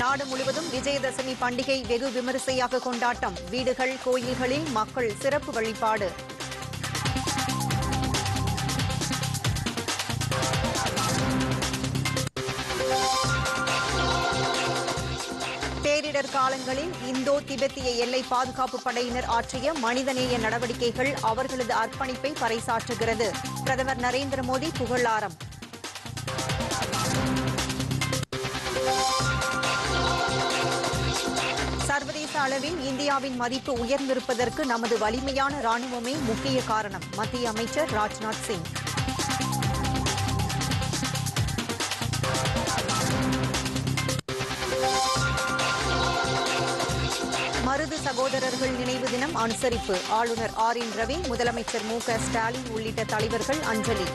நாடு முழுவதும் விஜயதசமி பண்டிகை வெகு விமரிசையாக கொண்டாட்டம் வீடுகள் கோயில்களில் மக்கள் சிறப்பு வழிபாடு பேரிடர் காலங்களில் இந்தோ திபெத்திய எல்லை பாதுகாப்பு படையினர் ஆற்றிய மனிதநேய நடவடிக்கைகள் அவர்களது அர்ப்பணிப்பை பறைசாற்றுகிறது பிரதமர் நரேந்திர மோடி புகழாரம் சர்வதேச அளவில் இந்தியாவின் மதிப்பு உயர்ந்திருப்பதற்கு நமது வலிமையான ராணுவமே முக்கிய காரணம் மத்திய அமைச்சர் ராஜ்நாத் சிங் மருது சகோதரர்கள் நினைவு தினம் அனுசரிப்பு ஆளுநர் ஆர் என் ரவி முதலமைச்சர் மு க ஸ்டாலின் உள்ளிட்ட தலைவர்கள் அஞ்சலி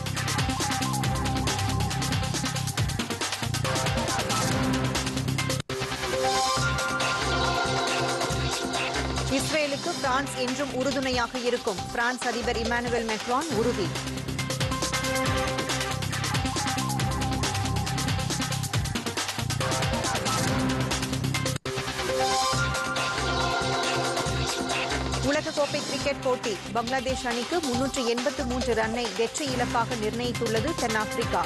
இஸ்ரேலுக்கு பிரான்ஸ் என்றும் உறுதுணையாக இருக்கும் பிரான்ஸ் அதிபர் இமானுவேல் மெக்ரான் உறுதி உலகக்கோப்பை கிரிக்கெட் போட்டி பங்களாதேஷ் அணிக்கு முன்னூற்று எண்பத்து மூன்று ரன்னை வெற்றி இலக்காக நிர்ணயித்துள்ளது தென்னாப்பிரிக்கா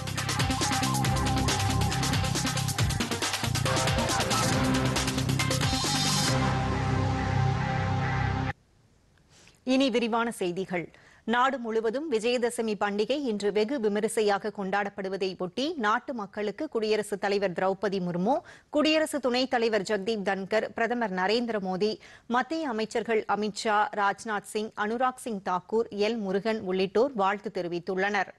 இனி விரிவான செய்திகள் நாடு முழுவதும் விஜயதசமி பண்டிகை இன்று வெகு விமரிசையாக கொண்டாடப்படுவதை ஒட்டி நாட்டு மக்களுக்கு குடியரசுத் தலைவர் திரௌபதி முர்மு குடியரசு துணைத் தலைவர் ஜெக்தீப் தன்கர் பிரதமர் நரேந்திர மோடி மத்திய அமைச்சர்கள் அமித் ஷா ராஜ்நாத் சிங் அனுராக் சிங் தாக்கூர் எல் முருகன் உள்ளிட்டோர் வாழ்த்து தெரிவித்துள்ளனர்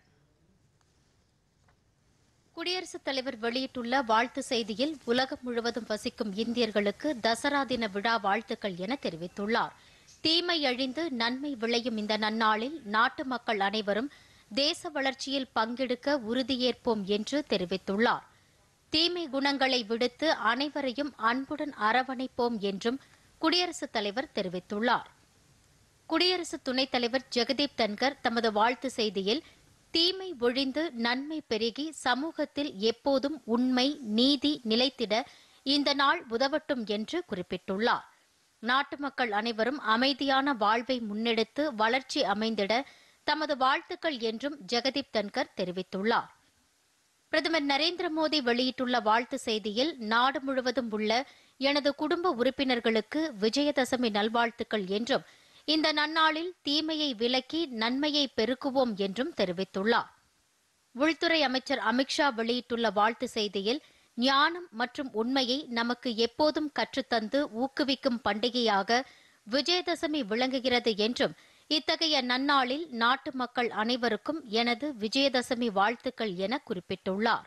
குடியரசுத் தலைவர் வெளியிட்டுள்ள வாழ்த்து செய்தியில் உலகம் முழுவதும் வசிக்கும் இந்தியர்களுக்கு தசரா தின விழா வாழ்த்துக்கள் என தெரிவித்துள்ளார் தீமை அழிந்து நன்மை விளையும் இந்த நன்னாளில் நாட்டு மக்கள் அனைவரும் தேச வளர்ச்சியில் பங்கெடுக்க உறுதியேற்போம் என்று தெரிவித்துள்ளார் தீமை குணங்களை விடுத்து அனைவரையும் அன்புடன் அரவணைப்போம் என்றும் குடியரசுத் தலைவர் தெரிவித்துள்ளார் குடியரசு துணைத் தலைவர் ஜெகதீப் தன்கர் தமது வாழ்த்து செய்தியில் தீமை ஒழிந்து நன்மை பெருகி சமூகத்தில் எப்போதும் உண்மை நீதி நிலைத்திட இந்த நாள் உதவட்டும் என்று குறிப்பிட்டுள்ளார் நாட்டு மக்கள் அனைவரும் அமைதியான வாழ்வை முன்னெடுத்து வளர்ச்சி அமைந்திட தமது வாழ்த்துக்கள் என்றும் ஜெகதீப் தன்கர் தெரிவித்துள்ளார் பிரதமர் நரேந்திர மோடி வெளியிட்டுள்ள வாழ்த்து செய்தியில் நாடு முழுவதும் உள்ள எனது குடும்ப உறுப்பினர்களுக்கு விஜயதசமி நல்வாழ்த்துக்கள் என்றும் இந்த நன்னாளில் தீமையை விலக்கி நன்மையை பெருக்குவோம் என்றும் தெரிவித்துள்ளார் உள்துறை அமைச்சர் அமித்ஷா வெளியிட்டுள்ள வாழ்த்து செய்தியில் ஞானம் மற்றும் உண்மையை நமக்கு எப்போதும் கற்றுத்தந்து ஊக்குவிக்கும் பண்டிகையாக விஜயதசமி விளங்குகிறது என்றும் இத்தகைய நன்னாளில் நாட்டு மக்கள் அனைவருக்கும் எனது விஜயதசமி வாழ்த்துக்கள் என குறிப்பிட்டுள்ளார்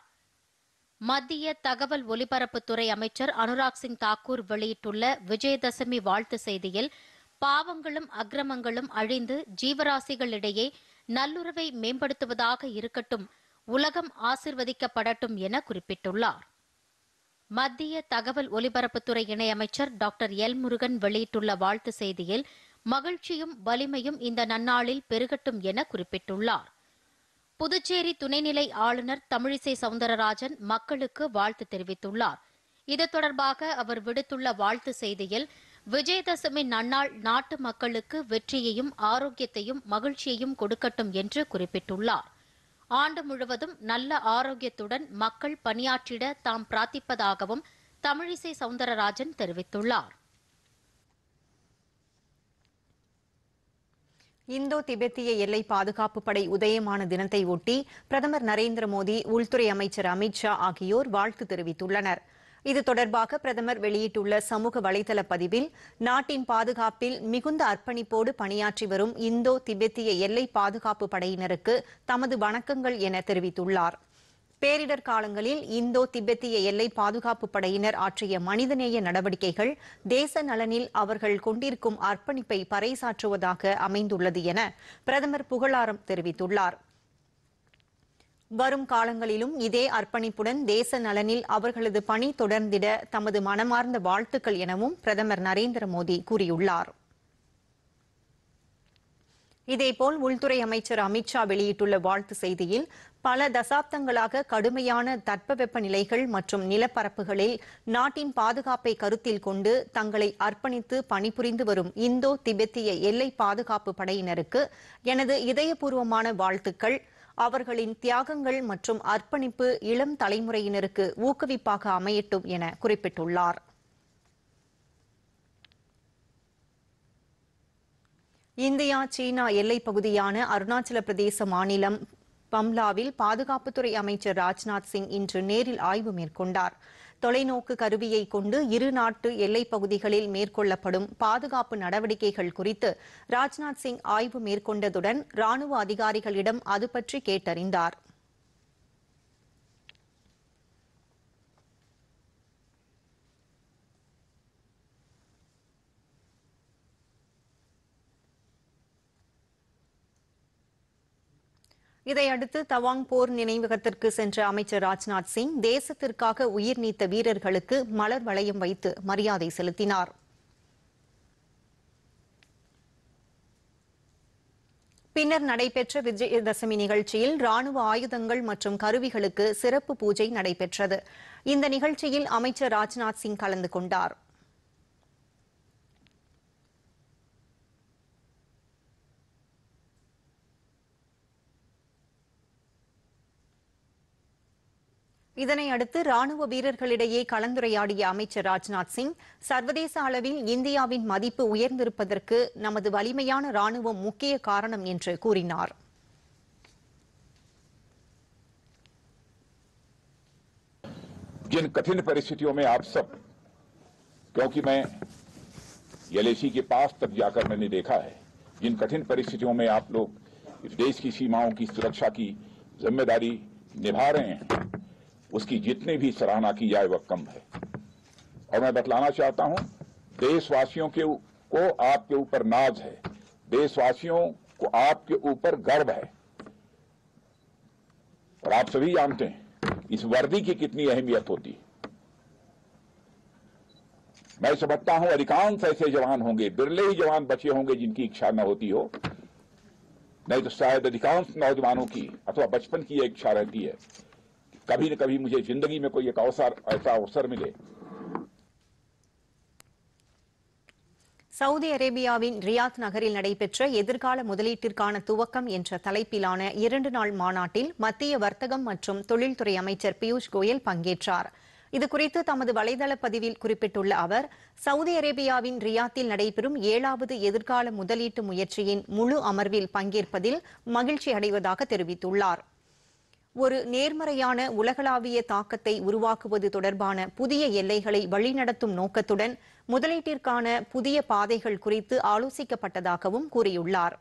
மத்திய தகவல் ஒலிபரப்புத்துறை அமைச்சர் அனுராக் சிங் தாக்கூர் வெளியிட்டுள்ள விஜயதசமி வாழ்த்து செய்தியில் பாவங்களும் அக்கிரமங்களும் அழிந்து ஜீவராசிகளிடையே நல்லுறவை மேம்படுத்துவதாக இருக்கட்டும் உலகம் ஆசிர்வதிக்கப்படட்டும் என குறிப்பிட்டுள்ளார் மத்திய தகவல் ஒலிபரப்புத்துறை இணையமைச்சர் டாக்டர் எல் முருகன் வெளியிட்டுள்ள வாழ்த்து செய்தியில் மகிழ்ச்சியும் வலிமையும் இந்த நன்னாளில் பெருகட்டும் என குறிப்பிட்டுள்ளார் புதுச்சேரி துணைநிலை ஆளுநர் தமிழிசை சவுந்தரராஜன் மக்களுக்கு வாழ்த்து தெரிவித்துள்ளார் இது தொடர்பாக அவர் விடுத்துள்ள வாழ்த்து செய்தியில் விஜயதசமி நன்னாள் நாட்டு மக்களுக்கு வெற்றியையும் ஆரோக்கியத்தையும் மகிழ்ச்சியையும் கொடுக்கட்டும் என்று குறிப்பிட்டுள்ளார் ஆண்டு முழுவதும் நல்ல ஆரோக்கியத்துடன் மக்கள் பணியாற்றிட தாம் பிரார்த்திப்பதாகவும் தமிழிசை சவுந்தரராஜன் தெரிவித்துள்ளார் இந்தோ திபெத்திய எல்லை பாதுகாப்பு படை உதயமான தினத்தை ஒட்டி பிரதமர் நரேந்திர மோடி உள்துறை அமைச்சர் அமித் ஷா ஆகியோர் வாழ்த்து தெரிவித்துள்ளனர் இது தொடர்பாக பிரதமர் வெளியிட்டுள்ள சமூக வலைதள பதிவில் நாட்டின் பாதுகாப்பில் மிகுந்த அர்ப்பணிப்போடு பணியாற்றி வரும் இந்தோ திபெத்திய எல்லை பாதுகாப்பு படையினருக்கு தமது வணக்கங்கள் என தெரிவித்துள்ளார் பேரிடர் காலங்களில் இந்தோ திபெத்திய எல்லை பாதுகாப்பு படையினர் ஆற்றிய மனிதநேய நடவடிக்கைகள் தேச நலனில் அவர்கள் கொண்டிருக்கும் அர்ப்பணிப்பை பறைசாற்றுவதாக அமைந்துள்ளது என பிரதமர் புகழாரம் தெரிவித்துள்ளார் வரும் காலங்களிலும் இதே அர்ப்பணிப்புடன் தேச நலனில் அவர்களது பணி தொடர்ந்திட தமது மனமார்ந்த வாழ்த்துக்கள் எனவும் பிரதமர் நரேந்திர மோடி கூறியுள்ளார் இதேபோல் உள்துறை அமைச்சர் அமித் ஷா வெளியிட்டுள்ள வாழ்த்து செய்தியில் பல தசாப்தங்களாக கடுமையான தட்பவெப்ப நிலைகள் மற்றும் நிலப்பரப்புகளில் நாட்டின் பாதுகாப்பை கருத்தில் கொண்டு தங்களை அர்ப்பணித்து பணிபுரிந்து வரும் இந்தோ திபெத்திய எல்லை பாதுகாப்பு படையினருக்கு எனது இதயபூர்வமான வாழ்த்துக்கள் அவர்களின் தியாகங்கள் மற்றும் அர்ப்பணிப்பு இளம் தலைமுறையினருக்கு ஊக்குவிப்பாக அமையட்டும் என குறிப்பிட்டுள்ளார் இந்தியா சீனா எல்லைப் பகுதியான அருணாச்சல பிரதேச மாநிலம் பம்லாவில் பாதுகாப்புத்துறை அமைச்சர் ராஜ்நாத் சிங் இன்று நேரில் ஆய்வு மேற்கொண்டார் தொலைநோக்கு கருவியை கொண்டு இரு நாட்டு எல்லைப் பகுதிகளில் மேற்கொள்ளப்படும் பாதுகாப்பு நடவடிக்கைகள் குறித்து ராஜ்நாத் சிங் ஆய்வு மேற்கொண்டதுடன் ராணுவ அதிகாரிகளிடம் அது பற்றி கேட்டறிந்தார் இதையடுத்து தவாங் போர் நினைவகத்திற்கு சென்ற அமைச்சர் ராஜ்நாத் சிங் தேசத்திற்காக உயிர் நீத்த வீரர்களுக்கு மலர் வளையம் வைத்து மரியாதை செலுத்தினார் பின்னர் நடைபெற்ற விஜயதசமி நிகழ்ச்சியில் ராணுவ ஆயுதங்கள் மற்றும் கருவிகளுக்கு சிறப்பு பூஜை நடைபெற்றது இந்த நிகழ்ச்சியில் அமைச்சர் ராஜ்நாத் சிங் கலந்து கொண்டார் இதனை அடுத்து ராணுவ வீரர்களிடையே கலந்துரையாடிய அமைச்சர் ராஜ்நாத் சிங் சர்வதேச அளவில் இந்தியாவின் மதிப்பு உயர்ந்திருப்பதற்கு நமது வலிமையான ராணுவம் முக்கிய காரணம் என்று கூறினார் जिन कठिन परिस्थितियों में आप सब क्योंकि मैं एलएसी के पास तक जाकर मैंने देखा है जिन कठिन परिस्थितियों में आप लोग इस देश की सीमाओं की सुरक्षा की जिम्मेदारी निभा रहे हैं उसकी जितनी भी सराहना की जाए वह कम है और मैं बतलाना चाहता हूं देशवासियों के ऊ- को आपके ऊपर नाज है देशवासियों को आपके ऊपर गर्व है और आप सभी जानते हैं इस वर्दी की कितनी अहमियत होती है मैं समझता हूं अधिकांश ऐसे जवान होंगे बिरले ही जवान बचे होंगे जिनकी इच्छा न होती हो नहीं तो शायद अधिकांश नौजवानों की अथवा बचपन की यह इच्छा रहती है कि कभी न कभी मुझे जिंदगी में कोई एक अवसर ऐसा अवसर मिले சவுதி அரேபியாவின் ரியாத் நகரில் நடைபெற்ற எதிர்கால முதலீட்டிற்கான துவக்கம் என்ற தலைப்பிலான இரண்டு நாள் மாநாட்டில் மத்திய வர்த்தகம் மற்றும் தொழில்துறை அமைச்சர் பியூஷ் கோயல் பங்கேற்றார் இதுகுறித்து தமது வலைதள பதிவில் குறிப்பிட்டுள்ள அவர் சவுதி அரேபியாவின் ரியாத்தில் நடைபெறும் ஏழாவது எதிர்கால முதலீட்டு முயற்சியின் முழு அமர்வில் பங்கேற்பதில் மகிழ்ச்சி அடைவதாக தெரிவித்துள்ளார் ஒரு நேர்மறையான உலகளாவிய தாக்கத்தை உருவாக்குவது தொடர்பான புதிய எல்லைகளை வழிநடத்தும் நோக்கத்துடன் முதலீட்டிற்கான புதிய பாதைகள் குறித்து ஆலோசிக்கப்பட்டதாகவும் கூறியுள்ளார்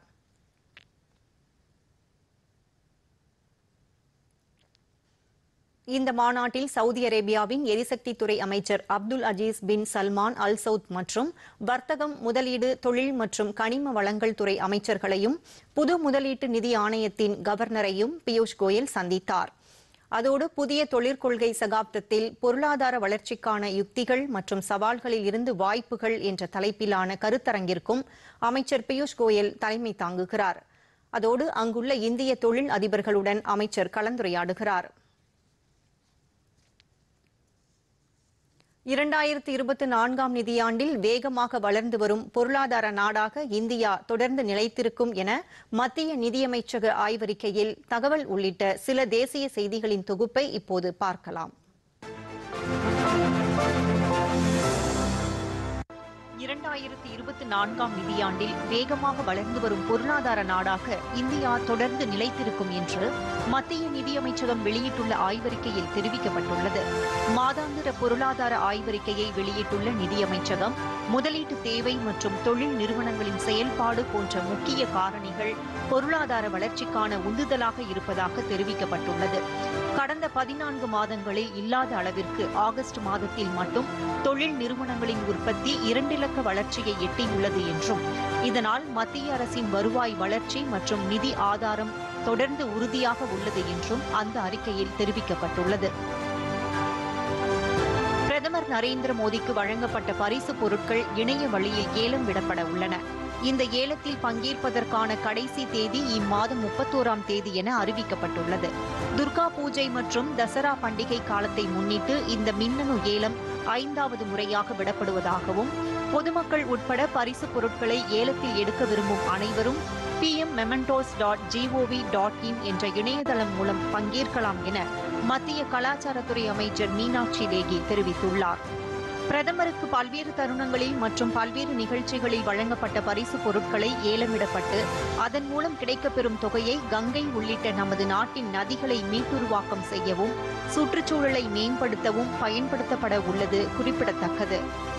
இந்த மாநாட்டில் சவுதி அரேபியாவின் எரிசக்தி துறை அமைச்சர் Abdul Aziz bin Salman Al Saud மற்றும் வர்த்தகம் முதலீடு தொழில் மற்றும் கனிம வளங்கள் துறை அமைச்சர்களையும் புது முதலீட்டு நிதி ஆணையத்தின் கவர்னரையும் பியூஷ் கோயல் சந்தித்தார் அதோடு புதிய தொழிற்கொள்கை சகாப்தத்தில் பொருளாதார வளர்ச்சிக்கான யுக்திகள் மற்றும் சவால்களில் இருந்து வாய்ப்புகள் என்ற தலைப்பிலான கருத்தரங்கிற்கும் அமைச்சர் பியூஷ் கோயல் தலைமை தாங்குகிறார் அதோடு அங்குள்ள இந்திய தொழில் அதிபர்களுடன் அமைச்சர் கலந்துரையாடுகிறார் இரண்டாயிரத்தி இருபத்தி நான்காம் நிதியாண்டில் வேகமாக வளர்ந்து வரும் பொருளாதார நாடாக இந்தியா தொடர்ந்து நிலைத்திருக்கும் என மத்திய நிதியமைச்சக ஆய்வறிக்கையில் தகவல் உள்ளிட்ட சில தேசிய செய்திகளின் தொகுப்பை இப்போது பார்க்கலாம் இரண்டாயிரத்தி இருபத்தி நான்காம் நிதியாண்டில் வேகமாக வளர்ந்து வரும் பொருளாதார நாடாக இந்தியா தொடர்ந்து நிலைத்திருக்கும் என்று மத்திய நிதியமைச்சகம் வெளியிட்டுள்ள ஆய்வறிக்கையில் தெரிவிக்கப்பட்டுள்ளது மாதாந்திர பொருளாதார ஆய்வறிக்கையை வெளியிட்டுள்ள நிதியமைச்சகம் முதலீட்டு தேவை மற்றும் தொழில் நிறுவனங்களின் செயல்பாடு போன்ற முக்கிய காரணிகள் பொருளாதார வளர்ச்சிக்கான உந்துதலாக இருப்பதாக தெரிவிக்கப்பட்டுள்ளது கடந்த பதினான்கு மாதங்களில் இல்லாத அளவிற்கு ஆகஸ்ட் மாதத்தில் மட்டும் தொழில் நிறுவனங்களின் உற்பத்தி இரண்டிலக்க வளர்ச்சியை எட்டியுள்ளது என்றும் இதனால் மத்திய அரசின் வருவாய் வளர்ச்சி மற்றும் நிதி ஆதாரம் தொடர்ந்து உறுதியாக உள்ளது என்றும் அந்த அறிக்கையில் தெரிவிக்கப்பட்டுள்ளது பிரதமர் நரேந்திர மோடிக்கு வழங்கப்பட்ட பரிசு பொருட்கள் இணைய வழியில் ஏலம் விடப்பட உள்ளன இந்த ஏலத்தில் பங்கேற்பதற்கான கடைசி தேதி இம்மாதம் முப்பத்தோராம் தேதி என அறிவிக்கப்பட்டுள்ளது துர்கா பூஜை மற்றும் தசரா பண்டிகை காலத்தை முன்னிட்டு இந்த மின்னணு ஏலம் ஐந்தாவது முறையாக விடப்படுவதாகவும் பொதுமக்கள் உட்பட பரிசு பொருட்களை ஏலத்தில் எடுக்க விரும்பும் அனைவரும் PM mementos dot gov dot in என்ற இணையதளம் மூலம் பங்கேற்கலாம் என மத்திய கலாச்சாரத்துறை அமைச்சர் மீனாட்சி லேகி தெரிவித்துள்ளார் பிரதமருக்கு பல்வேறு தருணங்களில் மற்றும் பல்வேறு நிகழ்ச்சிகளில் வழங்கப்பட்ட பரிசு பொருட்களை ஏலமிடப்பட்டு அதன் மூலம் கிடைக்கப்பெறும் தொகையை கங்கை உள்ளிட்ட நமது நாட்டின் நதிகளை மீட்டுருவாக்கம் செய்யவும் சுற்றுச்சூழலை மேம்படுத்தவும் பயன்படுத்தப்பட உள்ளது குறிப்பிடத்தக்கது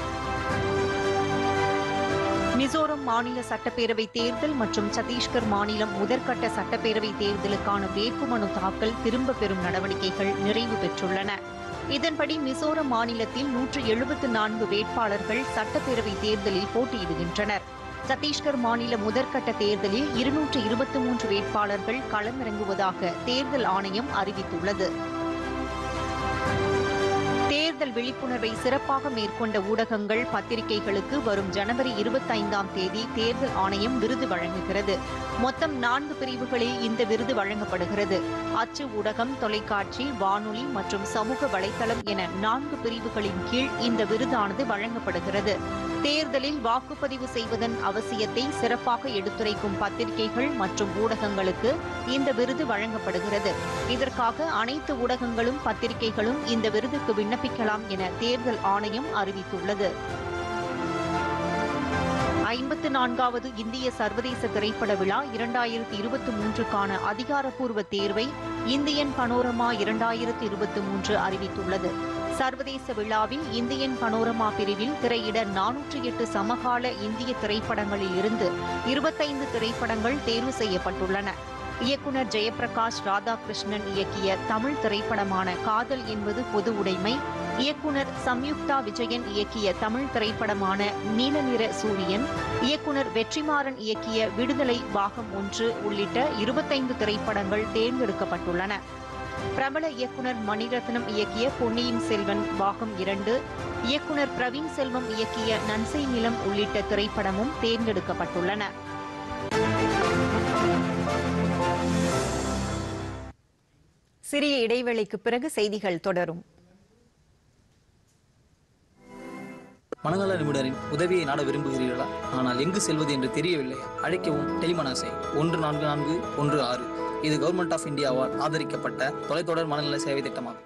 மிசோரம் மாநில சட்டப்பேரவை தேர்தல் மற்றும் சத்தீஸ்கர் மாநிலம் முதற்கட்ட சட்டப்பேரவை தேர்தலுக்கான வேட்புமனு தாக்கல் திரும்ப பெறும் நடவடிக்கைகள் நிறைவு பெற்றுள்ளன இதன்படி மிசோரம் மாநிலத்தில் நூற்று எழுபத்து நான்கு வேட்பாளர்கள் சட்டப்பேரவை தேர்தலில் போட்டியிடுகின்றனர் சத்தீஸ்கர் மாநில முதற்கட்ட தேர்தலில் இருநூற்று இருபத்தி மூன்று வேட்பாளர்கள் களமிறங்குவதாக தேர்தல் ஆணையம் அறிவித்துள்ளது தேர்தல் விழிப்புணர்வை சிறப்பாக மேற்கொண்ட ஊடகங்கள் பத்திரிகைகளுக்கு வரும் ஜனவரி இருபத்தைந்தாம் தேதி தேர்தல் ஆணையம் விருது வழங்குகிறது மொத்தம் நான்கு பிரிவுகளில் இந்த விருது வழங்கப்படுகிறது அச்சு ஊடகம் தொலைக்காட்சி வானொலி மற்றும் சமூக வலைதளம் என நான்கு பிரிவுகளின் கீழ் இந்த விருதானது வழங்கப்படுகிறது தேர்தலில் வாக்குப்பதிவு செய்வதன் அவசியத்தை சிறப்பாக எடுத்துரைக்கும் பத்திரிகைகள் மற்றும் ஊடகங்களுக்கு இந்த விருது வழங்கப்படுகிறது இதற்காக அனைத்து ஊடகங்களும் பத்திரிகைகளும் இந்த விருதுக்கு விண்ணப்பிக்கலாம் என தேர்தல் ஆணையம் அறிவித்துள்ளது ஐம்பத்து நான்காவது இந்திய சர்வதேச திரைப்பட விழா இரண்டாயிரத்தி இருபத்தி மூன்றுக்கான அதிகாரப்பூர்வ தேர்வை இந்தியன் பனோரமா இரண்டாயிரத்தி இருபத்தி மூன்று அறிவித்துள்ளது சர்வதேச விழாவில் இந்தியன் பனோரமா பிரிவில் திரையிட நானூற்றி எட்டு சமகால இந்திய திரைப்படங்களில் இருந்து இருபத்தைந்து திரைப்படங்கள் தேர்வு செய்யப்பட்டுள்ளன இயக்குனர் ஜெயபிரகாஷ் ராதாகிருஷ்ணன் இயக்கிய தமிழ் திரைப்படமான காதல் என்பது பொது உடைமை இயக்குனர் சம்யுக்தா விஜயன் இயக்கிய தமிழ் திரைப்படமான நீல நிற சூரியன் இயக்குனர் வெற்றிமாறன் இயக்கிய விடுதலை பாகம் ஒன்று உள்ளிட்ட இருபத்தைந்து திரைப்படங்கள் தேர்ந்தெடுக்கப்பட்டுள்ளன பிரபல இயக்குனர் மணிரத்னம் இயக்கிய பொன்னியின் செல்வன் பாகம் இரண்டு இயக்குனர் பிரவீன் செல்வம் இயக்கிய நன்சை நிலம் உள்ளிட்ட திரைப்படமும் தேர்ந்தெடுக்கப்பட்டுள்ளன சிறிய இடைவேளைக்கு பிறகு செய்திகள் தொடரும் மனநல நிபுணரின் உதவியை நாட விரும்புகிறீர்களா ஆனால் எங்கு செல்வது என்று தெரியவில்லை அழைக்கவும் டெலிமனாசை ஒன்று நான்கு நான்கு ஒன்று ஆறு இது கவர்மெண்ட் ஆஃப் இந்தியாவால் ஆதரிக்கப்பட்ட தொலைத்தொடர் மனநல சேவை திட்டமாகும்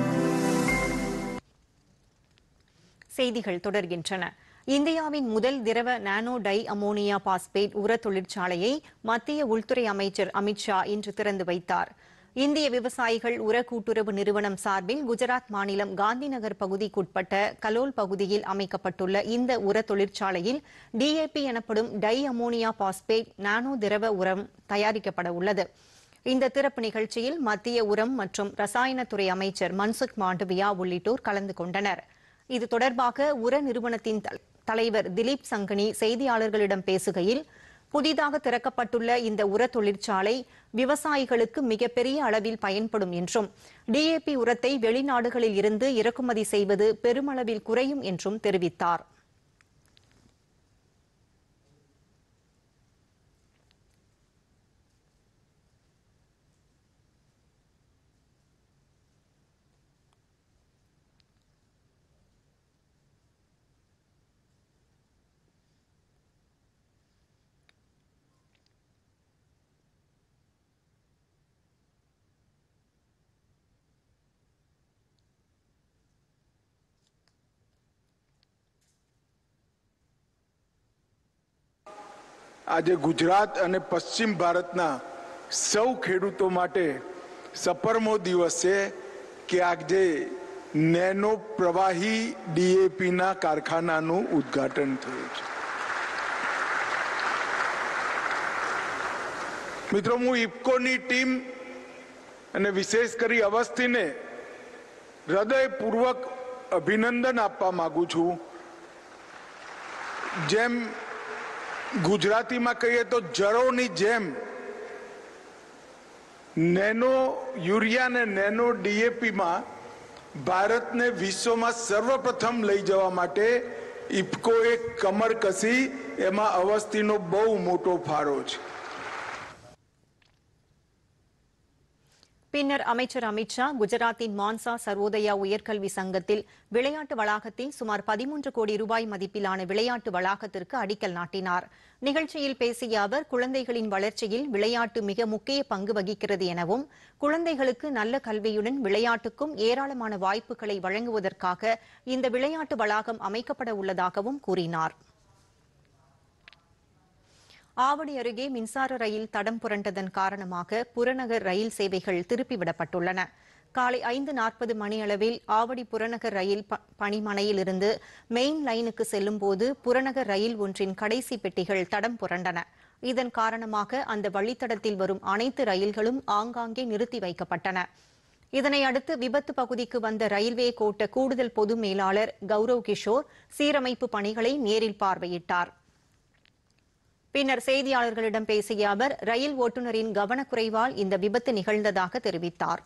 செய்திகள் தொடர்கின்றன இந்தியாவின் முதல் திரவ நானோ டை அமோனியா பாஸ்பேட் உர தொழிற்சாலையை மத்திய உள்துறை அமைச்சர் அமித்ஷா இன்று திறந்து வைத்தார் இந்திய விவசாயிகள் உர கூட்டுறவு நிறுவனம் சார்பில் குஜராத் மாநிலம் காந்திநகர் பகுதிக்குட்பட்ட கலோல் பகுதியில் அமைக்கப்பட்டுள்ள இந்த உர தொழிற்சாலையில் டிஏபி எனப்படும் டை அமோனியா பாஸ்பேட் நானோ திரவ உரம் தயாரிக்கப்பட உள்ளது இந்த திறப்பு நிகழ்ச்சியில் மத்திய உரம் மற்றும் ரசாயனத்துறை அமைச்சர் மன்சுக் மாண்டவியா உள்ளிட்டோர் கலந்து கொண்டனர் இது தொடர்பாக உர நிறுவனத்தின் த- தலைவர் திலீப் சங்கனி செய்தியாளர்களிடம் பேசுகையில் புதிதாக திறக்கப்பட்டுள்ள இந்த உர தொழிற்சாலை விவசாயிகளுக்கு மிகப்பெரிய அளவில் பயன்படும் என்றும் டிஏபி உரத்தை வெளிநாடுகளில் இருந்து இறக்குமதி செய்வது பெருமளவில் குறையும் என்றும் தெரிவித்தார் આજે ગુજરાત અને પશ્ચિમ ભારતના સૌ ખેડૂતો માટે સપરમો દિવસ છે કે આજે નેનો પ્રવાહી ડીએપીના કારખાનાનું ઉદ્ઘાટન થયું છે મિત્રો હું ઇફકોની ટીમ અને વિશેષ કરી અવસ્થીને હૃદયપૂર્વક અભિનંદન આપવા માંગુ છું જેમ ગુજરાતીમાં કહીએ તો જરોની જેમ નેનો યુરિયા અને નેનો ડીએપીમાં ભારતને વિશ્વમાં સર્વપ્રથમ લઈ જવા માટે ઇફકો એક કમર કસી એમાં અવસ્થીનો બહુ મોટો ફાળો છે பின்னர் அமைச்சர் அமித்ஷா குஜராத்தின் மான்சா சர்வோதயா உயர்கல்வி சங்கத்தில் விளையாட்டு வளாகத்தில் சுமார் பதிமூன்று கோடி ரூபாய் மதிப்பிலான விளையாட்டு வளாகத்திற்கு அடிக்கல் நாட்டினார் நிகழ்ச்சியில் பேசிய அவர் குழந்தைகளின் வளர்ச்சியில் விளையாட்டு மிக முக்கிய பங்கு வகிக்கிறது எனவும் குழந்தைகளுக்கு நல்ல கல்வியுடன் விளையாட்டுக்கும் ஏராளமான வாய்ப்புகளை வழங்குவதற்காக இந்த விளையாட்டு வளாகம் அமைக்கப்பட உள்ளதாகவும் கூறினார் ஆவடி அருகே மின்சார ரயில் தடம் புரண்டதன் காரணமாக புறநகர் ரயில் சேவைகள் திருப்பிவிடப்பட்டுள்ளன காலை ஐந்து நாற்பது மணியளவில் ஆவடி புறநகர் ரயில் ப- பணிமனையிலிருந்து மெயின் லைனுக்கு செல்லும்போது புறநகர் ரயில் ஒன்றின் கடைசி பெட்டிகள் தடம் புரண்டன இதன் காரணமாக அந்த வழித்தடத்தில் வரும் அனைத்து ரயில்களும் ஆங்காங்கே நிறுத்தி வைக்கப்பட்டன இதனை அடுத்து விபத்து பகுதிக்கு வந்த ரயில்வே கோட்ட கூடுதல் பொது மேலாளர் கௌரவ் கிஷோர் சீரமைப்பு பணிகளை நேரில் பார்வையிட்டார் பின்னர் செய்தியாளர்களிடம் பேசிய அவர் ரயில் ஓட்டுநரின் கவனக்குறைவால் இந்த விபத்து நிகழ்ந்ததாக தெரிவித்தார்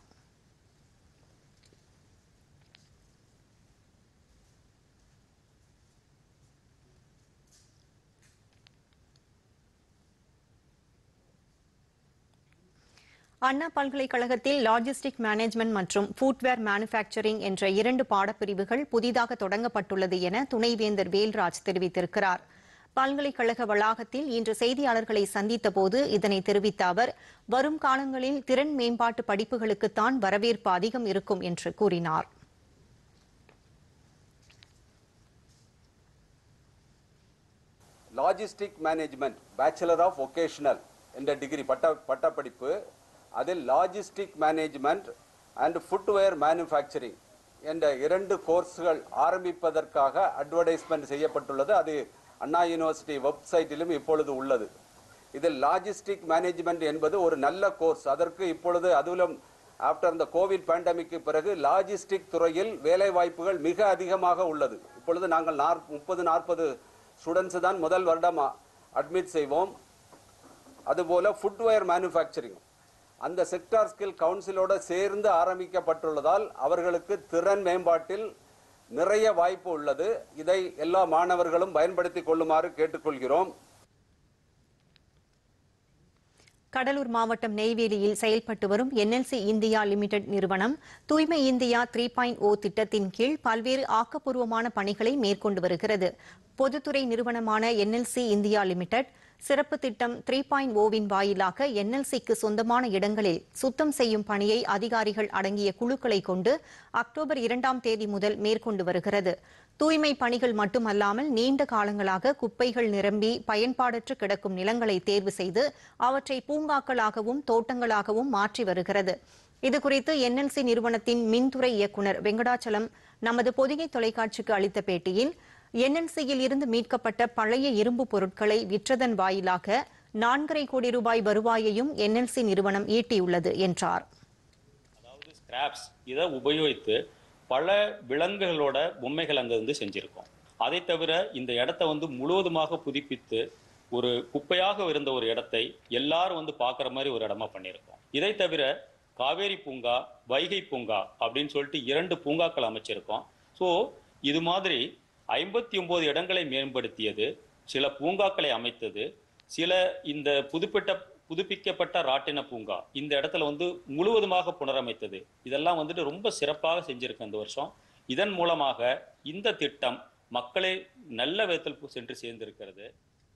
அண்ணா பல்கலைக்கழகத்தில் லாஜிஸ்டிக் மேனேஜ்மெண்ட் மற்றும் ஃபுட்வேர் மேனுஃபேக்சரிங் என்ற இரண்டு பாடப்பிரிவுகள் புதிதாக தொடங்கப்பட்டுள்ளது என துணைவேந்தர் வேல்ராஜ் தெரிவித்திருக்கிறார் பல்கலைக்கழக வளாகத்தில் இன்று செய்தியாளர்களை சந்தித்தபோது இதனை தெரிவித்த அவர் வரும் காலங்களில் திறன் மேம்பாட்டு படிப்புகளுக்குத்தான் வரவேற்பு அதிகம் இருக்கும் என்று கூறினார் logistic management bachelor of vocational என்ற டிகிரி பட்ட பட்டப்படிப்பு அதில் logistic management and footwear manufacturing என்ற இரண்டு கோர்ஸ்கள் ஆரம்பிப்பதற்காக அட்வர்டைஸ்மெண்ட் செய்யப்பட்டுள்ளது அது அண்ணா யூனிவர்சிட்டி வெப்சைட்டிலும் இப்பொழுது உள்ளது இதில் லாஜிஸ்டிக் மேனேஜ்மெண்ட் என்பது ஒரு நல்ல கோர்ஸ் அதற்கு இப்பொழுது அதிலும் ஆஃப்டர் இந்த கோவிட் பேண்டமிக்கு பிறகு லாஜிஸ்டிக் துறையில் வேலை வாய்ப்புகள் மிக அதிகமாக உள்ளது இப்பொழுது நாங்கள் நாற் முப்பது நாற்பது ஸ்டூடெண்ட்ஸ் தான் முதல் வருடம் அட்மிட் செய்வோம் அதுபோல ஃபுட்வேர் மேனுஃபேக்சரிங் அந்த செக்டார் ஸ்கில் கவுன்சிலோட சேர்ந்து ஆரம்பிக்கப்பட்டுள்ளதால் அவர்களுக்கு திறன் மேம்பாட்டில் நிறைய வாய்ப்பு உள்ளது இதை எல்லா மாணவர்களும் பயன்படுத்திக் கொள்ளுமாறு கேட்டுக்கொள்கிறோம் கடலூர் மாவட்டம் நெய்வேலியில் செயல்பட்டு வரும் என்எல்சி இந்தியா லிமிடெட் நிறுவனம் தூய்மை இந்தியா த்ரீ பாயிண்ட் ஓ திட்டத்தின் கீழ் பல்வேறு ஆக்கப்பூர்வமான பணிகளை மேற்கொண்டு வருகிறது பொதுத்துறை நிறுவனமான என்எல்சி இந்தியா லிமிடெட் சிறப்பு திட்டம் த்ரீ பாயிண்ட் ஓவின் வாயிலாக என்எல்சிக்கு சொந்தமான இடங்களில் சுத்தம் செய்யும் பணியை அதிகாரிகள் அடங்கிய குழுக்களை கொண்டு அக்டோபர் இரண்டாம் தேதி முதல் மேற்கொண்டு வருகிறது தூய்மை பணிகள் மட்டுமல்லாமல் நீண்ட காலங்களாக குப்பைகள் நிரம்பி பயன்பாடற்று கிடக்கும் நிலங்களை தேர்வு செய்து அவற்றை பூங்காக்களாகவும் தோட்டங்களாகவும் மாற்றி வருகிறது இதுகுறித்து என்எல்சி நிறுவனத்தின் மின்துறை இயக்குநர் வெங்கடாச்சலம் நமது பொதிகை தொலைக்காட்சிக்கு அளித்த பேட்டியில் என்எல்சியில் இருந்து மீட்கப்பட்ட பழைய இரும்பு பொருட்களை விற்றதன் வாயிலாக நான்கரை கோடி ரூபாய் வருவாயையும் என்எல்சி நிறுவனம் ஈட்டியுள்ளது என்றார் அதாவது ஸ்கிராப்ஸ் இதை உபயோகித்து பல விலங்குகளோட பொம்மைகள் அங்கே வந்து செஞ்சுருக்கோம் அதை தவிர இந்த இடத்த வந்து முழுவதுமாக புதுப்பித்து ஒரு குப்பையாக இருந்த ஒரு இடத்தை எல்லாரும் வந்து பார்க்குற மாதிரி ஒரு இடமா பண்ணியிருக்கோம் இதை தவிர காவேரி பூங்கா வைகை பூங்கா அப்படின்னு சொல்லிட்டு இரண்டு பூங்காக்கள் அமைச்சிருக்கோம் ஸோ இது மாதிரி ஐம்பத்தி ஒன்பது இடங்களை மேம்படுத்தியது சில பூங்காக்களை அமைத்தது சில இந்த புதுப்பிட்ட புதுப்பிக்கப்பட்ட ராட்டின பூங்கா இந்த இடத்துல வந்து முழுவதுமாக புனரமைத்தது இதெல்லாம் வந்துட்டு ரொம்ப சிறப்பாக செஞ்சிருக்கு இந்த வருஷம் இதன் மூலமாக இந்த திட்டம் மக்களை நல்ல விதத்தில் சென்று சேர்ந்திருக்கிறது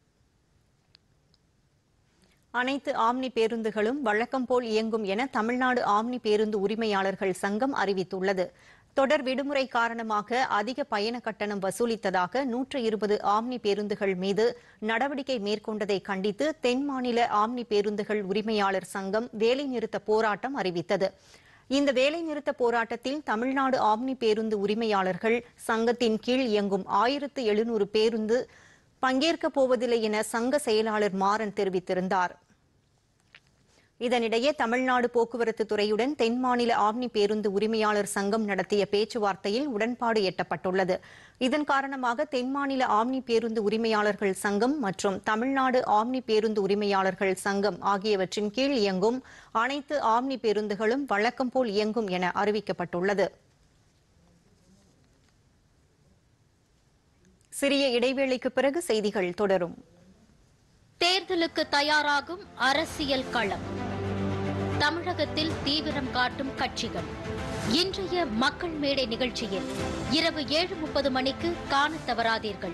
அனைத்து ஆம்னி பேருந்துகளும் வழக்கம் போல் இயங்கும் என தமிழ்நாடு ஆம்னி பேருந்து உரிமையாளர்கள் சங்கம் அறிவித்துள்ளது தொடர் விடுமுறை காரணமாக அதிக பயண கட்டணம் வசூலித்ததாக நூற்று இருபது ஆம்னி பேருந்துகள் மீது நடவடிக்கை மேற்கொண்டதை கண்டித்து தென் மாநில ஆம்னி பேருந்துகள் உரிமையாளர் சங்கம் வேலைநிறுத்த போராட்டம் அறிவித்தது இந்த வேலைநிறுத்த போராட்டத்தில் தமிழ்நாடு ஆம்னி பேருந்து உரிமையாளர்கள் சங்கத்தின் கீழ் இயங்கும் ஆயிரத்து எழுநூறு பேருந்து பங்கேற்கப் போவதில்லை என சங்க செயலாளர் மாறன் தெரிவித்திருந்தார் இதனிடையே தமிழ்நாடு போக்குவரத்து துறையுடன் தென் மாநில ஆம்னி பேருந்து உரிமையாளர் சங்கம் நடத்திய பேச்சுவார்த்தையில் உடன்பாடு எட்டப்பட்டுள்ளது இதன் காரணமாக தென் மாநில ஆம்னி பேருந்து உரிமையாளர்கள் சங்கம் மற்றும் தமிழ்நாடு ஆம்னி பேருந்து உரிமையாளர்கள் சங்கம் ஆகியவற்றின் கீழ் இயங்கும் அனைத்து ஆம்னி பேருந்துகளும் வழக்கம் போல் இயங்கும் என அறிவிக்கப்பட்டுள்ளது சிறிய இடைவேளைக்கு பிறகு செய்திகள் தொடரும் தேர்தலுக்கு தயாராகும் அரசியல் களம் தமிழகத்தில் தீவிரம் காட்டும் கட்சிகள் இன்றைய மக்கள் மேடை நிகழ்ச்சியில் இரவு ஏழு முப்பது மணிக்கு காணத் தவறாதீர்கள்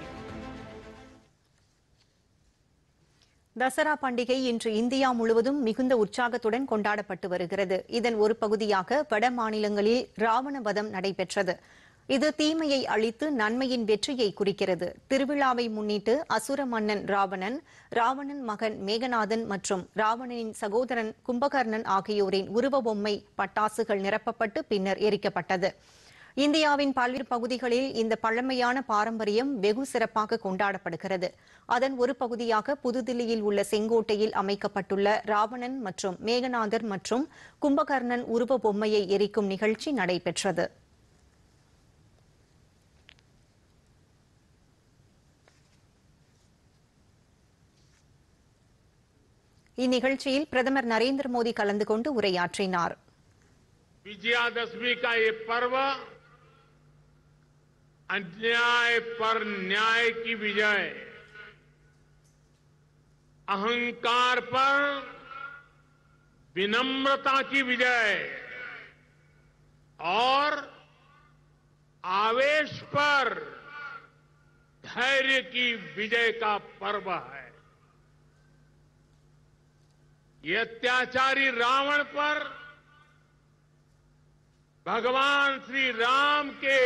தசரா பண்டிகை இன்று இந்தியா முழுவதும் மிகுந்த உற்சாகத்துடன் கொண்டாடப்பட்டு வருகிறது இதன் ஒரு பகுதியாக வட மாநிலங்களில் ராவண வதம் நடைபெற்றது இது தீமையை அழித்து நன்மையின் வெற்றியை குறிக்கிறது திருவிழாவை முன்னிட்டு அசுர மன்னன் ராவணன் ராவணன் மகன் மேகநாதன் மற்றும் ராவணனின் சகோதரன் கும்பகர்ணன் ஆகியோரின் உருவ பொம்மை பட்டாசுகள் நிரப்பப்பட்டு பின்னர் எரிக்கப்பட்டது இந்தியாவின் பல்வேறு பகுதிகளில் இந்த பழமையான பாரம்பரியம் வெகு சிறப்பாக கொண்டாடப்படுகிறது அதன் ஒரு பகுதியாக புதுதில்லியில் உள்ள செங்கோட்டையில் அமைக்கப்பட்டுள்ள ராவணன் மற்றும் மேகநாதர் மற்றும் கும்பகர்ணன் உருவ பொம்மையை எரிக்கும் நிகழ்ச்சி நடைபெற்றது இந்நிகழ்ச்சியில் பிரதமர் நரேந்திர மோடி கலந்து கொண்டு உரையாற்றினார் विजयादशमी का ये पर्व अन्याय पर न्याय की विजय अहंकार पर विनम्रता की विजय और आवेश पर धैर्य की विजय का पर्व है ये अत्याचारी रावण पर भगवान श्री राम के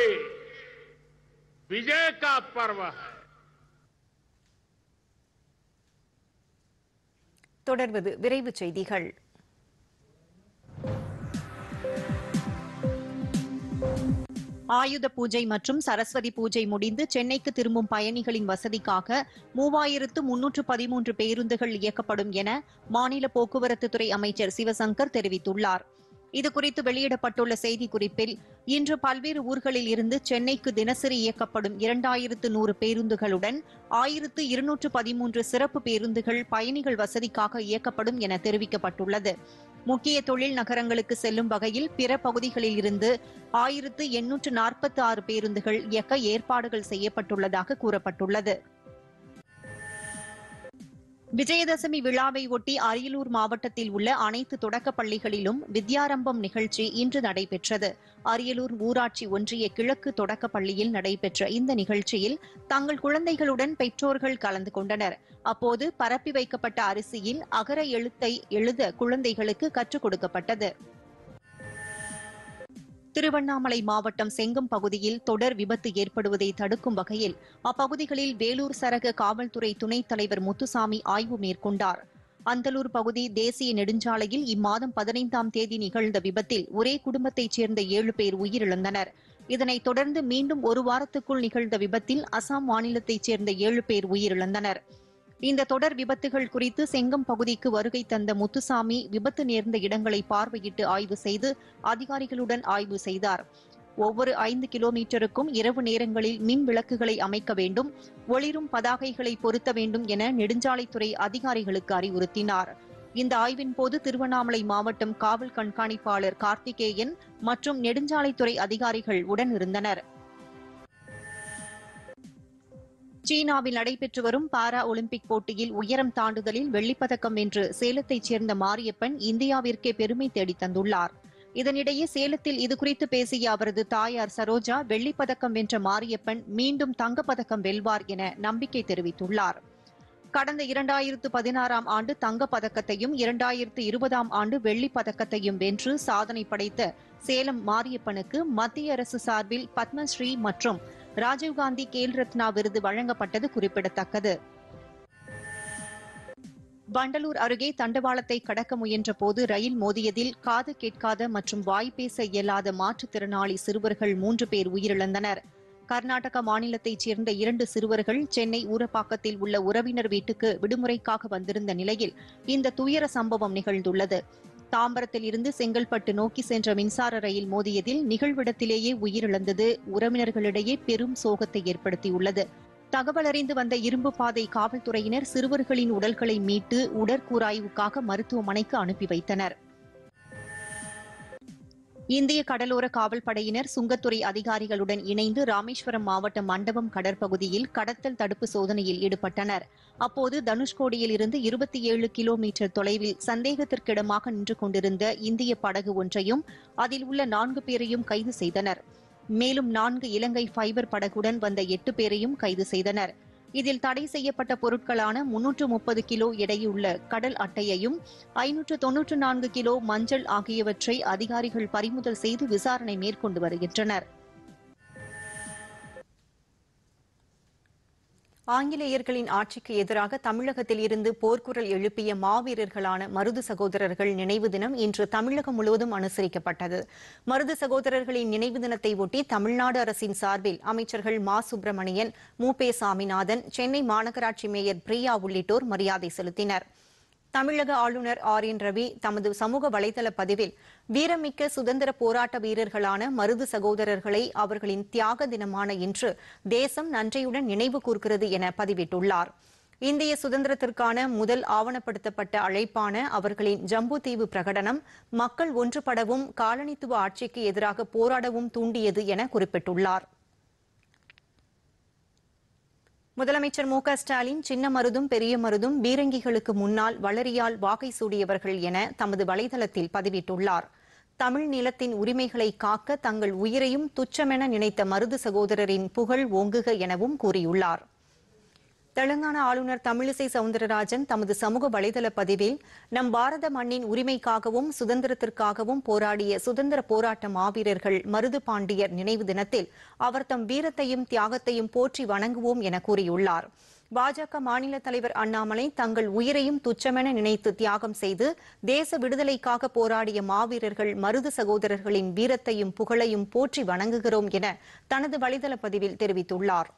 विजय का पर्व है தொடர்வது விரைவுச் செய்திகள் ஆயுத பூஜை மற்றும் சரஸ்வதி பூஜை முடிந்து சென்னைக்கு திரும்பும் பயணிகளின் வசதிக்காக மூவாயிரத்து முன்னூற்று பதிமூன்று பேருந்துகள் இயக்கப்படும் என மாநில போக்குவரத்துத்துறை அமைச்சர் சிவசங்கர் தெரிவித்துள்ளார் இதுகுறித்து வெளியிடப்பட்டுள்ள செய்திக்குறிப்பில் இன்று பல்வேறு ஊர்களில் இருந்து சென்னைக்கு தினசரி இயக்கப்படும் இரண்டாயிரத்து நூறு பேருந்துகளுடன் ஆயிரத்து இருநூற்று பதிமூன்று சிறப்பு பேருந்துகள் பயணிகள் வசதிக்காக இயக்கப்படும் என தெரிவிக்கப்பட்டுள்ளது முக்கிய தொழில் நகரங்களுக்கு செல்லும் வகையில் பிற பகுதிகளில் இருந்து ஆயிரத்து எண்ணூற்று நாற்பத்தி ஆறு பேருந்துகள் இயக்க ஏற்பாடுகள் செய்யப்பட்டுள்ளதாக கூறப்பட்டுள்ளது விஜயதசமி விழாவை ஒட்டி அரியலூர் மாவட்டத்தில் உள்ள அனைத்து தொடக்கப் பள்ளிகளிலும் வித்யாரம்பம் நிகழ்ச்சி இன்று நடைபெற்றது அரியலூர் ஊராட்சி ஒன்றிய கிழக்கு தொடக்கப் பள்ளியில் நடைபெற்ற இந்த நிகழ்ச்சியில் தங்கள் குழந்தைகளுடன் பெற்றோர்கள் கலந்து கொண்டனர் அப்போது பரப்பி வைக்கப்பட்ட அரிசியில் அகர எழுத்தை எழுத குழந்தைகளுக்கு கற்றுக் கொடுக்கப்பட்டது திருவண்ணாமலை மாவட்டம் செங்கம் பகுதியில் தொடர் விபத்து ஏற்படுவதை தடுக்கும் வகையில் அப்பகுதிகளில் வேலூர் சரக காவல்துறை துணைத் தலைவர் முத்துசாமி ஆய்வு மேற்கொண்டார் அந்தலூர் பகுதி தேசிய நெடுஞ்சாலையில் இம்மாதம் பதினைந்தாம் தேதி நிகழ்ந்த விபத்தில் ஒரே குடும்பத்தைச் சேர்ந்த ஏழு பேர் உயிரிழந்தனர் இதனைத் தொடர்ந்து மீண்டும் ஒரு வாரத்துக்குள் நிகழ்ந்த விபத்தில் அசாம் மாநிலத்தைச் சேர்ந்த ஏழு பேர் உயிரிழந்தனர் இந்த தொடர் விபத்துகள் குறித்து செங்கம் பகுதிக்கு வருகை தந்த முத்துசாமி விபத்து நேர்ந்த இடங்களை பார்வையிட்டு ஆய்வு செய்து அதிகாரிகளுடன் ஆய்வு செய்தார் ஒவ்வொரு ஐந்து கிலோமீட்டருக்கும் இரவு நேரங்களில் மின் விளக்குகளை அமைக்க வேண்டும் ஒளிரும் பதாகைகளை பொருத்த வேண்டும் என நெடுஞ்சாலைத்துறை அதிகாரிகளுக்கு அறிவுறுத்தினார் இந்த ஆய்வின் போது திருவண்ணாமலை மாவட்டம் காவல் கண்காணிப்பாளர் கார்த்திகேயன் மற்றும் நெடுஞ்சாலைத்துறை அதிகாரிகள் உடன் இருந்தனர் சீனாவில் நடைபெற்று வரும் பாரா ஒலிம்பிக் போட்டியில் உயரம் தாண்டுதலில் வெள்ளிப்பதக்கம் வென்று சேலத்தைச் சேர்ந்த மாரியப்பன் இந்தியாவிற்கே பெருமை தேடித் தந்துள்ளார் இதனிடையே சேலத்தில் இதுகுறித்து பேசிய அவரது தாயார் சரோஜா வெள்ளிப்பதக்கம் வென்ற மாரியப்பன் மீண்டும் தங்கப்பதக்கம் வெல்வார் என நம்பிக்கை தெரிவித்துள்ளார் கடந்த இரண்டாயிரத்து பதினாறாம் ஆண்டு தங்கப் பதக்கத்தையும் இரண்டாயிரத்து இருபதாம் ஆண்டு வெள்ளிப் பதக்கத்தையும் வென்று சாதனை படைத்த சேலம் மாரியப்பனுக்கு மத்திய அரசு சார்பில் பத்மஸ்ரீ மற்றும் ராஜீவ்காந்தி கேல் ரத்னா விருது வழங்கப்பட்டது குறிப்பிடத்தக்கது வண்டலூர் அருகே தண்டவாளத்தை கடக்க முயன்ற போது ரயில் மோதியதில் காது கேட்காத மற்றும் வாய் பேச இயலாத மாற்றுத்திறனாளி சிறுவர்கள் மூன்று பேர் உயிரிழந்தனர் கர்நாடக மாநிலத்தைச் சேர்ந்த இரண்டு சிறுவர்கள் சென்னை ஊரப்பாக்கத்தில் உள்ள உறவினர் வீட்டுக்கு விடுமுறைக்காக வந்திருந்த நிலையில் இந்த துயர சம்பவம் நிகழ்ந்துள்ளது தாம்பரத்தில் இருந்து செங்கல்பட்டு நோக்கி சென்ற மின்சார ரயில் மோதியதில் நிகழ்விடத்திலேயே உயிரிழந்தது உறவினர்களிடையே பெரும் சோகத்தை ஏற்படுத்தியுள்ளது தகவல் அறிந்து வந்த இரும்பு பாதை காவல்துறையினர் சிறுவர்களின் உடல்களை மீட்டு உடற்கூராய்வுக்காக மருத்துவமனைக்கு அனுப்பி வைத்தனர் இந்திய கடலோர காவல் படையினர் சுங்கத்துறை அதிகாரிகளுடன் இணைந்து ராமேஸ்வரம் மாவட்டம் மண்டபம் கடற்பகுதியில் கடத்தல் தடுப்பு சோதனையில் ஈடுபட்டனர் அப்போது தனுஷ்கோடியில் இருந்து இருபத்தி ஏழு கிலோமீட்டர் தொலைவில் சந்தேகத்திற்கிடமாக நின்று கொண்டிருந்த இந்திய படகு ஒன்றையும் அதில் உள்ள நான்கு பேரையும் கைது செய்தனர் மேலும் நான்கு இலங்கை ஃபைபர் படகுடன் வந்த எட்டு பேரையும் கைது செய்தனர் இதில் தடை செய்யப்பட்ட பொருட்களான முன்னூற்று முப்பது கிலோ எடையுள்ள கடல் அட்டையையும் ஐநூற்று தொன்னூற்று நான்கு கிலோ மஞ்சள் ஆகியவற்றை அதிகாரிகள் பறிமுதல் செய்து விசாரணை மேற்கொண்டு வருகின்றனர் ஆங்கிலேயர்களின் ஆட்சிக்கு எதிராக தமிழகத்தில் இருந்து போர்க்குரல் எழுப்பிய மாவீரர்களான மருது சகோதரர்கள் நினைவு தினம் இன்று தமிழகம் முழுவதும் அனுசரிக்கப்பட்டது மருது சகோதரர்களின் நினைவு தினத்தை ஒட்டி தமிழ்நாடு அரசின் சார்பில் அமைச்சர்கள் மா சுப்பிரமணியன் மு பே சாமிநாதன் சென்னை மாநகராட்சி மேயர் பிரியா உள்ளிட்டோர் மரியாதை செலுத்தினர் தமிழக ஆளுநர் ஆர் என் ரவி தமது சமூக வலைதள பதிவில் வீரமிக்க சுதந்திர போராட்ட வீரர்களான மருது சகோதரர்களை அவர்களின் தியாக தினமான இன்று தேசம் நன்றியுடன் நினைவு கூர்கிறது என பதிவிட்டுள்ளார் இந்திய சுதந்திரத்திற்கான முதல் ஆவணப்படுத்தப்பட்ட அழைப்பான அவர்களின் ஜம்புதீவு பிரகடனம் மக்கள் ஒன்றுபடவும் காலனித்துவ ஆட்சிக்கு எதிராக போராடவும் தூண்டியது என குறிப்பிட்டுள்ளார் முதலமைச்சர் மு க ஸ்டாலின் சின்ன மருதும் பெரிய மருதும் பீரங்கிகளுக்கு முன்னால் வளரியால் வாகை சூடியவர்கள் என தமது வலைதளத்தில் பதிவிட்டுள்ளார் தமிழ் நிலத்தின் உரிமைகளை காக்க தங்கள் உயிரையும் துச்சமென நினைத்த மருது சகோதரரின் புகழ் ஓங்குக எனவும் கூறியுள்ளார் தெலங்கானா ஆளுநர் தமிழிசை சவுந்தரராஜன் தமது சமூக வலைதள பதிவில் நம் பாரத மண்ணின் உரிமைக்காகவும் சுதந்திரத்திற்காகவும் போராடிய சுதந்திர போராட்ட மாவீரர்கள் மருது பாண்டியர் நினைவு தினத்தில் அவர் தம் வீரத்தையும் தியாகத்தையும் போற்றி வணங்குவோம் என கூறியுள்ளார் பாஜக மாநில தலைவர் அண்ணாமலை தங்கள் உயிரையும் துச்சமென நினைத்து தியாகம் செய்து தேச விடுதலைக்காக போராடிய மாவீரர்கள் மருது சகோதரர்களின் வீரத்தையும் புகழையும் போற்றி வணங்குகிறோம் என தனது வலைதள பதிவில் தெரிவித்துள்ளார்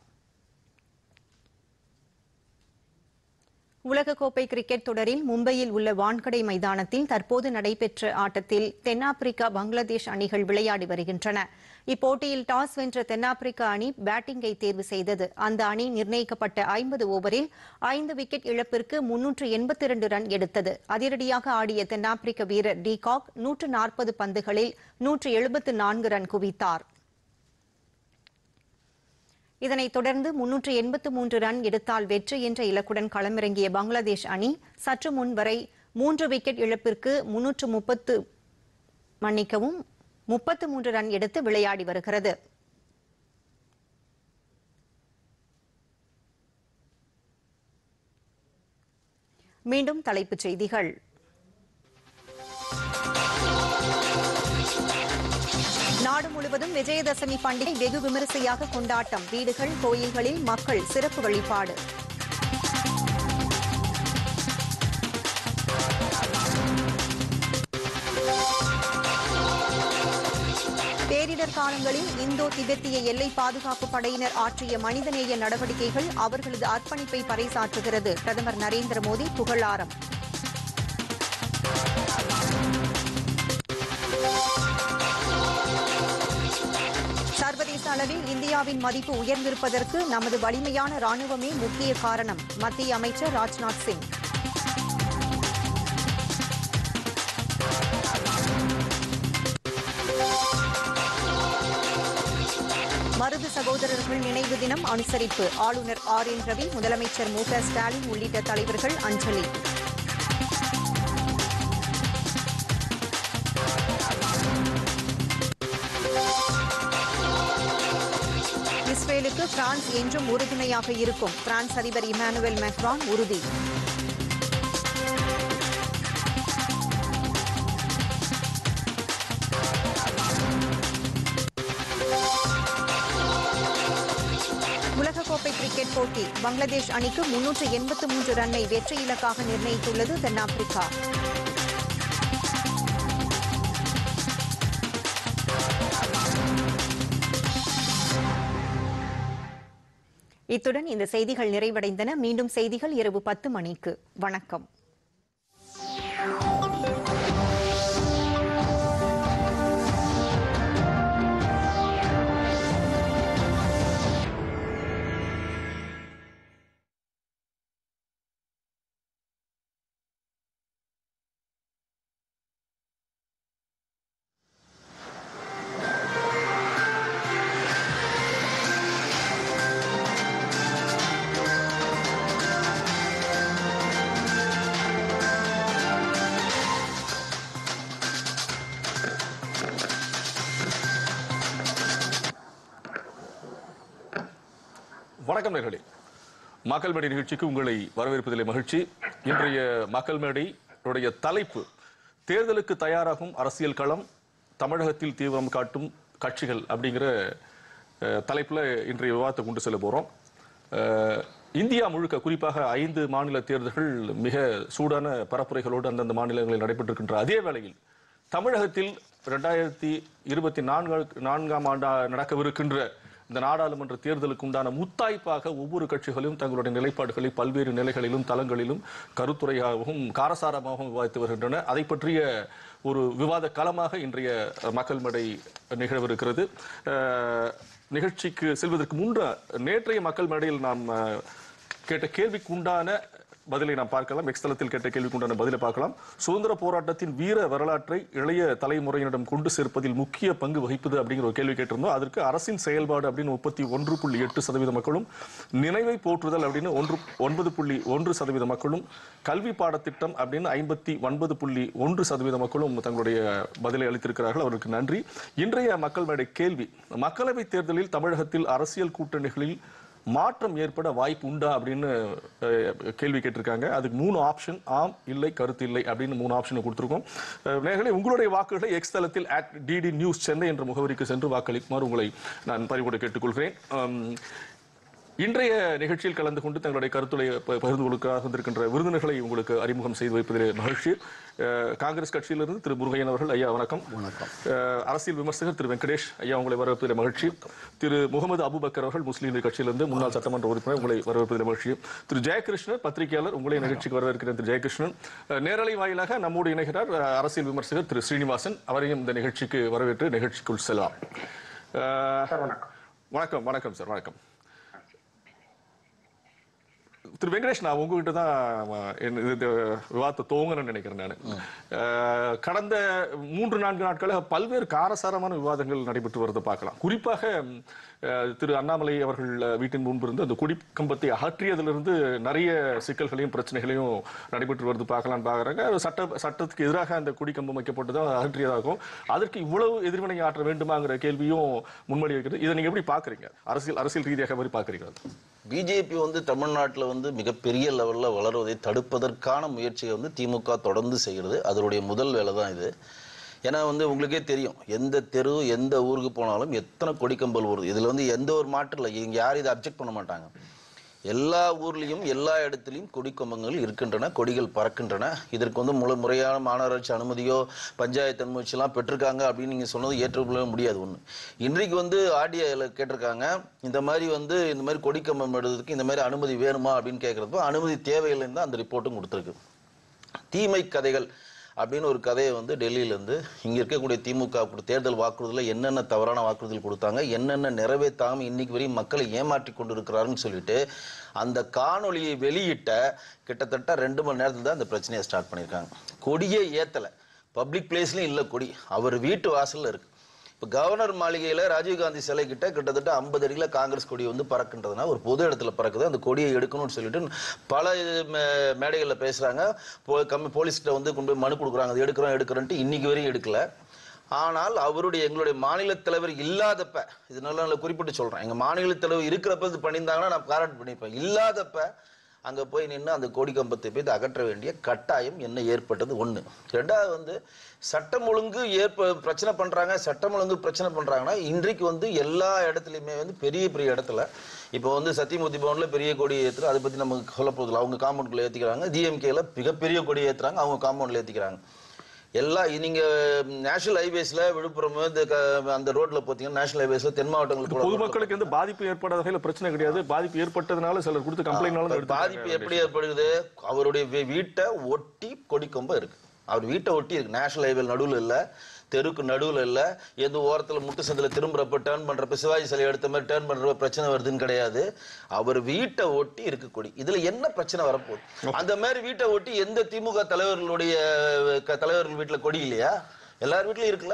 உலகக்கோப்பை கிரிக்கெட் தொடரில் மும்பையில் உள்ள வான்கடை மைதானத்தில் தற்போது நடைபெற்ற ஆட்டத்தில் தென்னாப்பிரிக்கா பங்களாதேஷ் அணிகள் விளையாடி வருகின்றன இப்போட்டியில் டாஸ் வென்ற தென்னாப்பிரிக்கா அணி பேட்டிங்கை தேர்வு செய்தது அந்த அணி நிர்ணயிக்கப்பட்ட ஐம்பது ஓவரில் ஐந்து விக்கெட் இழப்பிற்கு முன்னூற்று எண்பத்தி இரண்டு ரன் எடுத்தது அதிரடியாக ஆடிய தென்னாப்பிரிக்க வீரர் டிகாக் நூற்று நாற்பது பந்துகளில் நூற்று எழுபத்து நான்கு ரன் குவித்தார் இதனைத் தொடர்ந்து முன்னூற்று எண்பத்து மூன்று ரன் எடுத்தால் வெற்றி என்ற இலக்குடன் களமிறங்கிய பங்களாதேஷ் அணி சற்று முன் வரை மூன்று விக்கெட் இழப்பிற்கு முன்னூற்று முப்பத்து மன்னிக்கவும் முப்பத்து மூன்று ரன் எடுத்து விளையாடி வருகிறது மீண்டும் தலைப்புச் செய்திகள் நாடு முழுவதும் விஜயதசமி பண்டிகை வெகு விமரிசையாக கொண்டாட்டம் வீடுகள் கோயில்களில் மக்கள் சிறப்பு வழிபாடு பேரிடர் காலங்களில் இந்தோ திபெத்திய எல்லை பாதுகாப்பு படையினர் ஆற்றிய மனிதநேய நடவடிக்கைகள் அவர்களது அர்ப்பணிப்பை பறைசாற்றுகிறது பிரதமர் நரேந்திர மோடி புகழாரம் சர்வதேச அளவில் இந்தியாவின் மதிப்பு உயர்ந்திருப்பதற்கு நமது வலிமையான ராணுவமே முக்கிய காரணம் மத்திய அமைச்சர் ராஜ்நாத் சிங் மருது சகோதரர்கள் நினைவு தினம் அனுசரிப்பு ஆளுநர் ஆர் என் ரவி முதலமைச்சர் மு க ஸ்டாலின் உள்ளிட்ட தலைவர்கள் அஞ்சலி இஸ்ரேலுக்கு பிரான்ஸ் என்றும் உறுதுணையாக இருக்கும் பிரான்ஸ் அதிபர் இமானுவேல் மெக்ரான் உறுதி உலகக்கோப்பை கிரிக்கெட் போட்டி பங்களாதேஷ் அணிக்கு முன்னூற்று எண்பத்து மூன்று ரன்னை வெற்றி இலக்காக நிர்ணயித்துள்ளது தென்னாப்பிரிக்கா இத்துடன் இந்த செய்திகள் நிறைவடைந்தன மீண்டும் செய்திகள் இரவு பத்து மணிக்கு வணக்கம் வணக்கம் நேர்களே மக்கள் மேடை நிகழ்ச்சிக்கு உங்களை வரவேற்பதிலே மகிழ்ச்சி இன்றைய மக்கள் மேடை உடைய தலைப்பு தேர்தலுக்கு தயாராகும் அரசியல் களம் தமிழகத்தில் தீவிரம் காட்டும் கட்சிகள் அப்படிங்கிற அஹ், தலைப்புல இன்றைய விவாதத்தை கொண்டு செல்ல போறோம் அஹ், இந்தியா முழுக்க குறிப்பாக ஐந்து மாநில தேர்தல்கள் மிக சூடான பரப்புரைகளோடு அந்தந்த மாநிலங்களில் நடைபெற்றிருக்கின்ற அதே வேளையில் தமிழகத்தில் ரெண்டாயிரத்தி இருபத்தி நான்கு நான்காம் ஆண்டா நடக்கவிருக்கின்ற இந்த நாடாளுமன்ற தேர்தலுக்கு உண்டான முத்தாய்ப்பாக ஒவ்வொரு கட்சிகளும் தங்களுடைய நிலைப்பாடுகளை பல்வேறு நிலைகளிலும் தளங்களிலும் கருத்துரையாகவும் காரசாரமாகவும் விவாதித்து வருகின்றன அதை பற்றிய ஒரு விவாத களமாக இன்றைய மக்கள் மேடை நிகழவிருக்கிறது அஹ், நிகழ்ச்சிக்கு செல்வதற்கு முன்பு நேற்றைய மக்கள் மேடையில் நாம் அஹ், கேட்ட கேள்விக்கு உண்டான பதிலை நாம் பார்க்கலாம் எக்ஸ் தளத்தில் கேட்ட கேள்விக்கு உண்டான பதிலை பார்க்கலாம் சுதந்திர போராட்டத்தின் வீர வரலாற்றை இளைய தலைமுறையினரிடம் கொண்டு சேர்ப்பதில் முக்கிய பங்கு வகிப்பது அப்படிங்கிற ஒரு கேள்வி கேட்டிருந்தோம் அதற்கு அரசின் செயல்பாடு அப்படின்னு முப்பத்தி ஒன்று புள்ளி எட்டு சதவீத மக்களும் நினைவை போற்றுதல் அப்படின்னு ஒன்று ஒன்பது புள்ளி ஒன்று சதவீத மக்களும் கல்வி பாடத்திட்டம் அப்படின்னு ஐம்பத்தி ஒன்பது புள்ளி ஒன்று சதவீத மக்களும் தங்களுடைய பதிலை அளித்திருக்கிறார்கள் அவருக்கு நன்றி இன்றைய மக்கள் மேடை கேள்வி மக்களவைத் தேர்தலில் தமிழகத்தில் அரசியல் கூட்டணிகளில் மாற்றம் ஏற்பட வாய்ப்பு உண்டா அப்படின்னு அஹ், கேள்வி கேட்டிருக்காங்க அதுக்கு மூணு ஆப்ஷன் ஆம் இல்லை கருத்து இல்லை அப்படின்னு மூணு ஆப்ஷன் கொடுத்துருக்கோம் அஹ், நேயர்களே உங்களுடைய வாக்குகளை எக்ஸ் தளத்தில் அட் டிடி நியூஸ் சென்னை என்ற முகவரிக்கு சென்று வாக்களிக்குமாறு உங்களை நான் பறிவுட கேட்டுக்கொள்கிறேன் அம், இன்றைய நிகழ்ச்சியில் கலந்து கொண்டு தங்களுடைய கருத்துரை ப- பகிர்ந்து கொள்வதற்காக வந்திருக்கின்ற விருந்தினர்களை உங்களுக்கு அறிமுகம் செய்து வைப்பதிலே மகிழ்ச்சி அஹ், காங்கிரஸ் கட்சியிலிருந்து திரு முருகையன் அவர்கள் ஐயா வணக்கம் வணக்கம் அரசியல் விமர்சகர் திரு வெங்கடேஷ் ஐயா உங்களை வரவேற்பதில் மகிழ்ச்சி திரு முகமது அபுபக்கர் அவர்கள் முஸ்லீம் லீக் கட்சியிலிருந்து முன்னாள் சட்டமன்ற உறுப்பினர் உங்களை வரவேற்பதில் மகிழ்ச்சி திரு ஜெயகிருஷ்ணன் பத்திரிகையாளர் உங்களை நிகழ்ச்சிக்கு வரவேற்கிறேன் திரு ஜெயகிருஷ்ணன் அஹ், நேரலை வாயிலாக நம்மோடு இணைகிறார் அஹ், அரசியல் விமர்சகர் திரு ஸ்ரீனிவாசன் அவரையும் இந்த நிகழ்ச்சிக்கு வரவேற்று நிகழ்ச்சிக்குள் செல்லலாம் அஹ், வணக்கம் வணக்கம் சார் வணக்கம் திரு வெங்கடேஷ் நான் உங்ககிட்ட தான் அஹ், என்ன- இது விவாதத்தை துவங்கணும்னு நினைக்கிறேன் நான் கடந்த மூன்று நான்கு நாட்களாக பல்வேறு காரசாரமான விவாதங்கள் நடைபெற்று வரதை பார்க்கலாம் குறிப்பாக அஹ், திரு அண்ணாமலை அவர்கள் அஹ், வீட்டின் முன்பு இருந்து அந்த குடி கம்பத்தை அகற்றியதிலிருந்து நிறைய சிக்கல்களையும் பிரச்சனைகளையும் நடைபெற்று வருது பார்க்கலாம்னு பார்க்குறாங்க சட்ட சட்டத்துக்கு எதிராக அந்த குடி கம்பம் வைக்கப்பட்டதும் அகற்றியதாகும் அதற்கு இவ்வளவு எதிர்வினை ஆற்ற வேண்டுமாங்கிற கேள்வியும் முன்மொழி வைக்கிறது இதை நீங்க எப்படி பாக்குறீங்க அரசியல் அரசியல் ரீதியாக எப்படி பாக்குறீங்க பிஜேபி வந்து தமிழ்நாட்டில் வந்து மிகப்பெரிய லெவலில் வளருவதை தடுப்பதற்கான முயற்சியை வந்து திமுக தொடர்ந்து செய்கிறது அதனுடைய முதல் வேலை தான் இது ஏன்னா வந்து உங்களுக்கே தெரியும் எந்த தெரு எந்த ஊருக்கு போனாலும் எத்தனை கொடிக்கம்பல் வருது இதில் வந்து எந்த ஒரு மாற்றம் இல்லை இங்கே யாரும் இதை அப்ஜெக்ட் பண்ண மாட்டாங்க எல்லா ஊர்லேயும் எல்லா இடத்துலையும் கொடிக்கம்பங்கள் இருக்கின்றன கொடிகள் பறக்கின்றன இதற்கு வந்து முழு முறையான மாநகராட்சி அனுமதியோ பஞ்சாயத்து அனுமதிச்செல்லாம் பெற்றிருக்காங்க அப்படின்னு நீங்கள் சொன்னது ஏற்றுக்கொள்ள முடியாது ஒன்று இன்றைக்கு வந்து ஆர்டிஐல கேட்டிருக்காங்க இந்த மாதிரி வந்து இந்த மாதிரி கொடிக்கம்பம் எடுறதுக்கு இந்த மாதிரி அனுமதி வேணுமா அப்படின்னு கேட்குறப்போ அனுமதி தேவையில்லைன்னு தான் அந்த ரிப்போர்ட்டும் கொடுத்துருக்கு தீமை கதைகள் அப்படின்னு ஒரு கதையை வந்து டெல்லியிலேருந்து இங்கே இருக்கக்கூடிய திமுக கொடு- தேர்தல் வாக்குறுதியில் என்னென்ன தவறான வாக்குறுதிகள் கொடுத்தாங்க என்னென்ன நிறைவேற்றாமல் இன்னைக்கு வரையும் மக்களை ஏமாற்றி கொண்டு இருக்கிறாருன்னு சொல்லிட்டு அந்த காணொளியை வெளியிட்ட கிட்டத்தட்ட ரெண்டு மணி நேரத்தில் தான் அந்த பிரச்சனையை ஸ்டார்ட் பண்ணியிருக்காங்க கொடியே ஏற்றலை பப்ளிக் பிளேஸ்லையும் இல்லை கொடி அவர் வீட்டு வாசலில் இருக்கு இப்போ கவர்னர் மாளிகையில் ராஜீவ்காந்தி சிலை கிட்ட கிட்டத்தட்ட ஐம்பது அடியில் காங்கிரஸ் கொடி வந்து பறக்குன்றதுனா ஒரு பொது இடத்துல பறக்குது அந்த கொடியை எடுக்கணும்னு சொல்லிட்டு பல மே- மேடைகள்ல பேசுறாங்க போ கம்மி போலீஸ்கிட்ட வந்து கொண்டு போய் மனு கொடுக்குறாங்க அது எடுக்கிறோம் எடுக்கிறோன்ட்டு இன்னைக்கு வரையும் எடுக்கல ஆனால் அவருடைய எங்களுடைய மாநில தலைவர் இல்லாதப்ப இது நல்ல நல்ல குறிப்பிட்டு சொல்றேன் எங்க மாநில தலைவர் இருக்கிறப்ப இது பண்ணியிருந்தாங்கன்னா நான் பாராட்டு பண்ணியிருப்பேன் இல்லாதப்ப அங்க போய் நின்று அந்த கோடி கம்பத்தை போய் அகற்ற வேண்டிய கட்டாயம் என்ன ஏற்பட்டது ஒண்ணு ரெண்டாவது வந்து சட்டம் ஒழுங்கு ஏற்ப பிரச்சனை பண்றாங்க சட்டம் ஒழுங்கு பிரச்சனை பண்றாங்கன்னா இன்றைக்கு வந்து எல்லா இடத்துலையுமே வந்து பெரிய பெரிய இடத்துல இப்போ வந்து சத்தியமூர்த்தி பவன்ல பெரிய கொடி ஏத்துறோம் அதை பத்தி நமக்கு சொல்ல போதில்லை அவங்க காம்பவுண்ட்குள்ள ஏத்திக்கிறாங்க டிஎம்கேல மிகப்பெரிய கொடி ஏத்துறாங்க அவங்க காம்பவுண்ட்ல ஏத்திக்கிறாங்க எல்லா நீங்க நேஷனல் ஹைவேஸ்ல விழுப்புரம் இந்த க- அந்த ரோட்ல பாத்தீங்கன்னா நேஷனல் ஹைவேஸ்ல தென் மாவட்டங்களுக்கு போற பொதுமக்களுக்கு எந்த பாதிப்பு ஏற்படாத வகையில பிரச்சனை கிடையாது பாதிப்பு ஏற்பட்டதுனால சிலர் கொடுத்து கம்ப்ளைண்ட்னாலும் இப்ப பாதிப்பு எப்படி ஏற்படுது அவருடைய வீ- வீட்டை ஒட்டி கொடிக்கொம்ப இருக்கு அவர் வீட்டை ஒட்டி இருக்கு நேஷனல் ஹைவே நடுவுல இல்ல தெருக்கு நடுவுல இல்ல எந்த ஓரத்துல முட்டு சந்தில திரும்புறப்ப டேர்ன் பண்றப்ப சிவாஜி சிலை எடுத்த மாதிரி டேர்ன் பண்றப்ப பிரச்சனை வருதுன்னு கிடையாது அவர் வீட்டை ஒட்டி இருக்கு கொடி இதுல என்ன பிரச்சனை வரப்போகுது அந்த மாதிரி வீட்டை ஒட்டி எந்த திமுக தலைவர்களுடைய க- தலைவர்கள் வீட்டுல கொடி இல்லையா எல்லார் வீட்லயும் இருக்குல்ல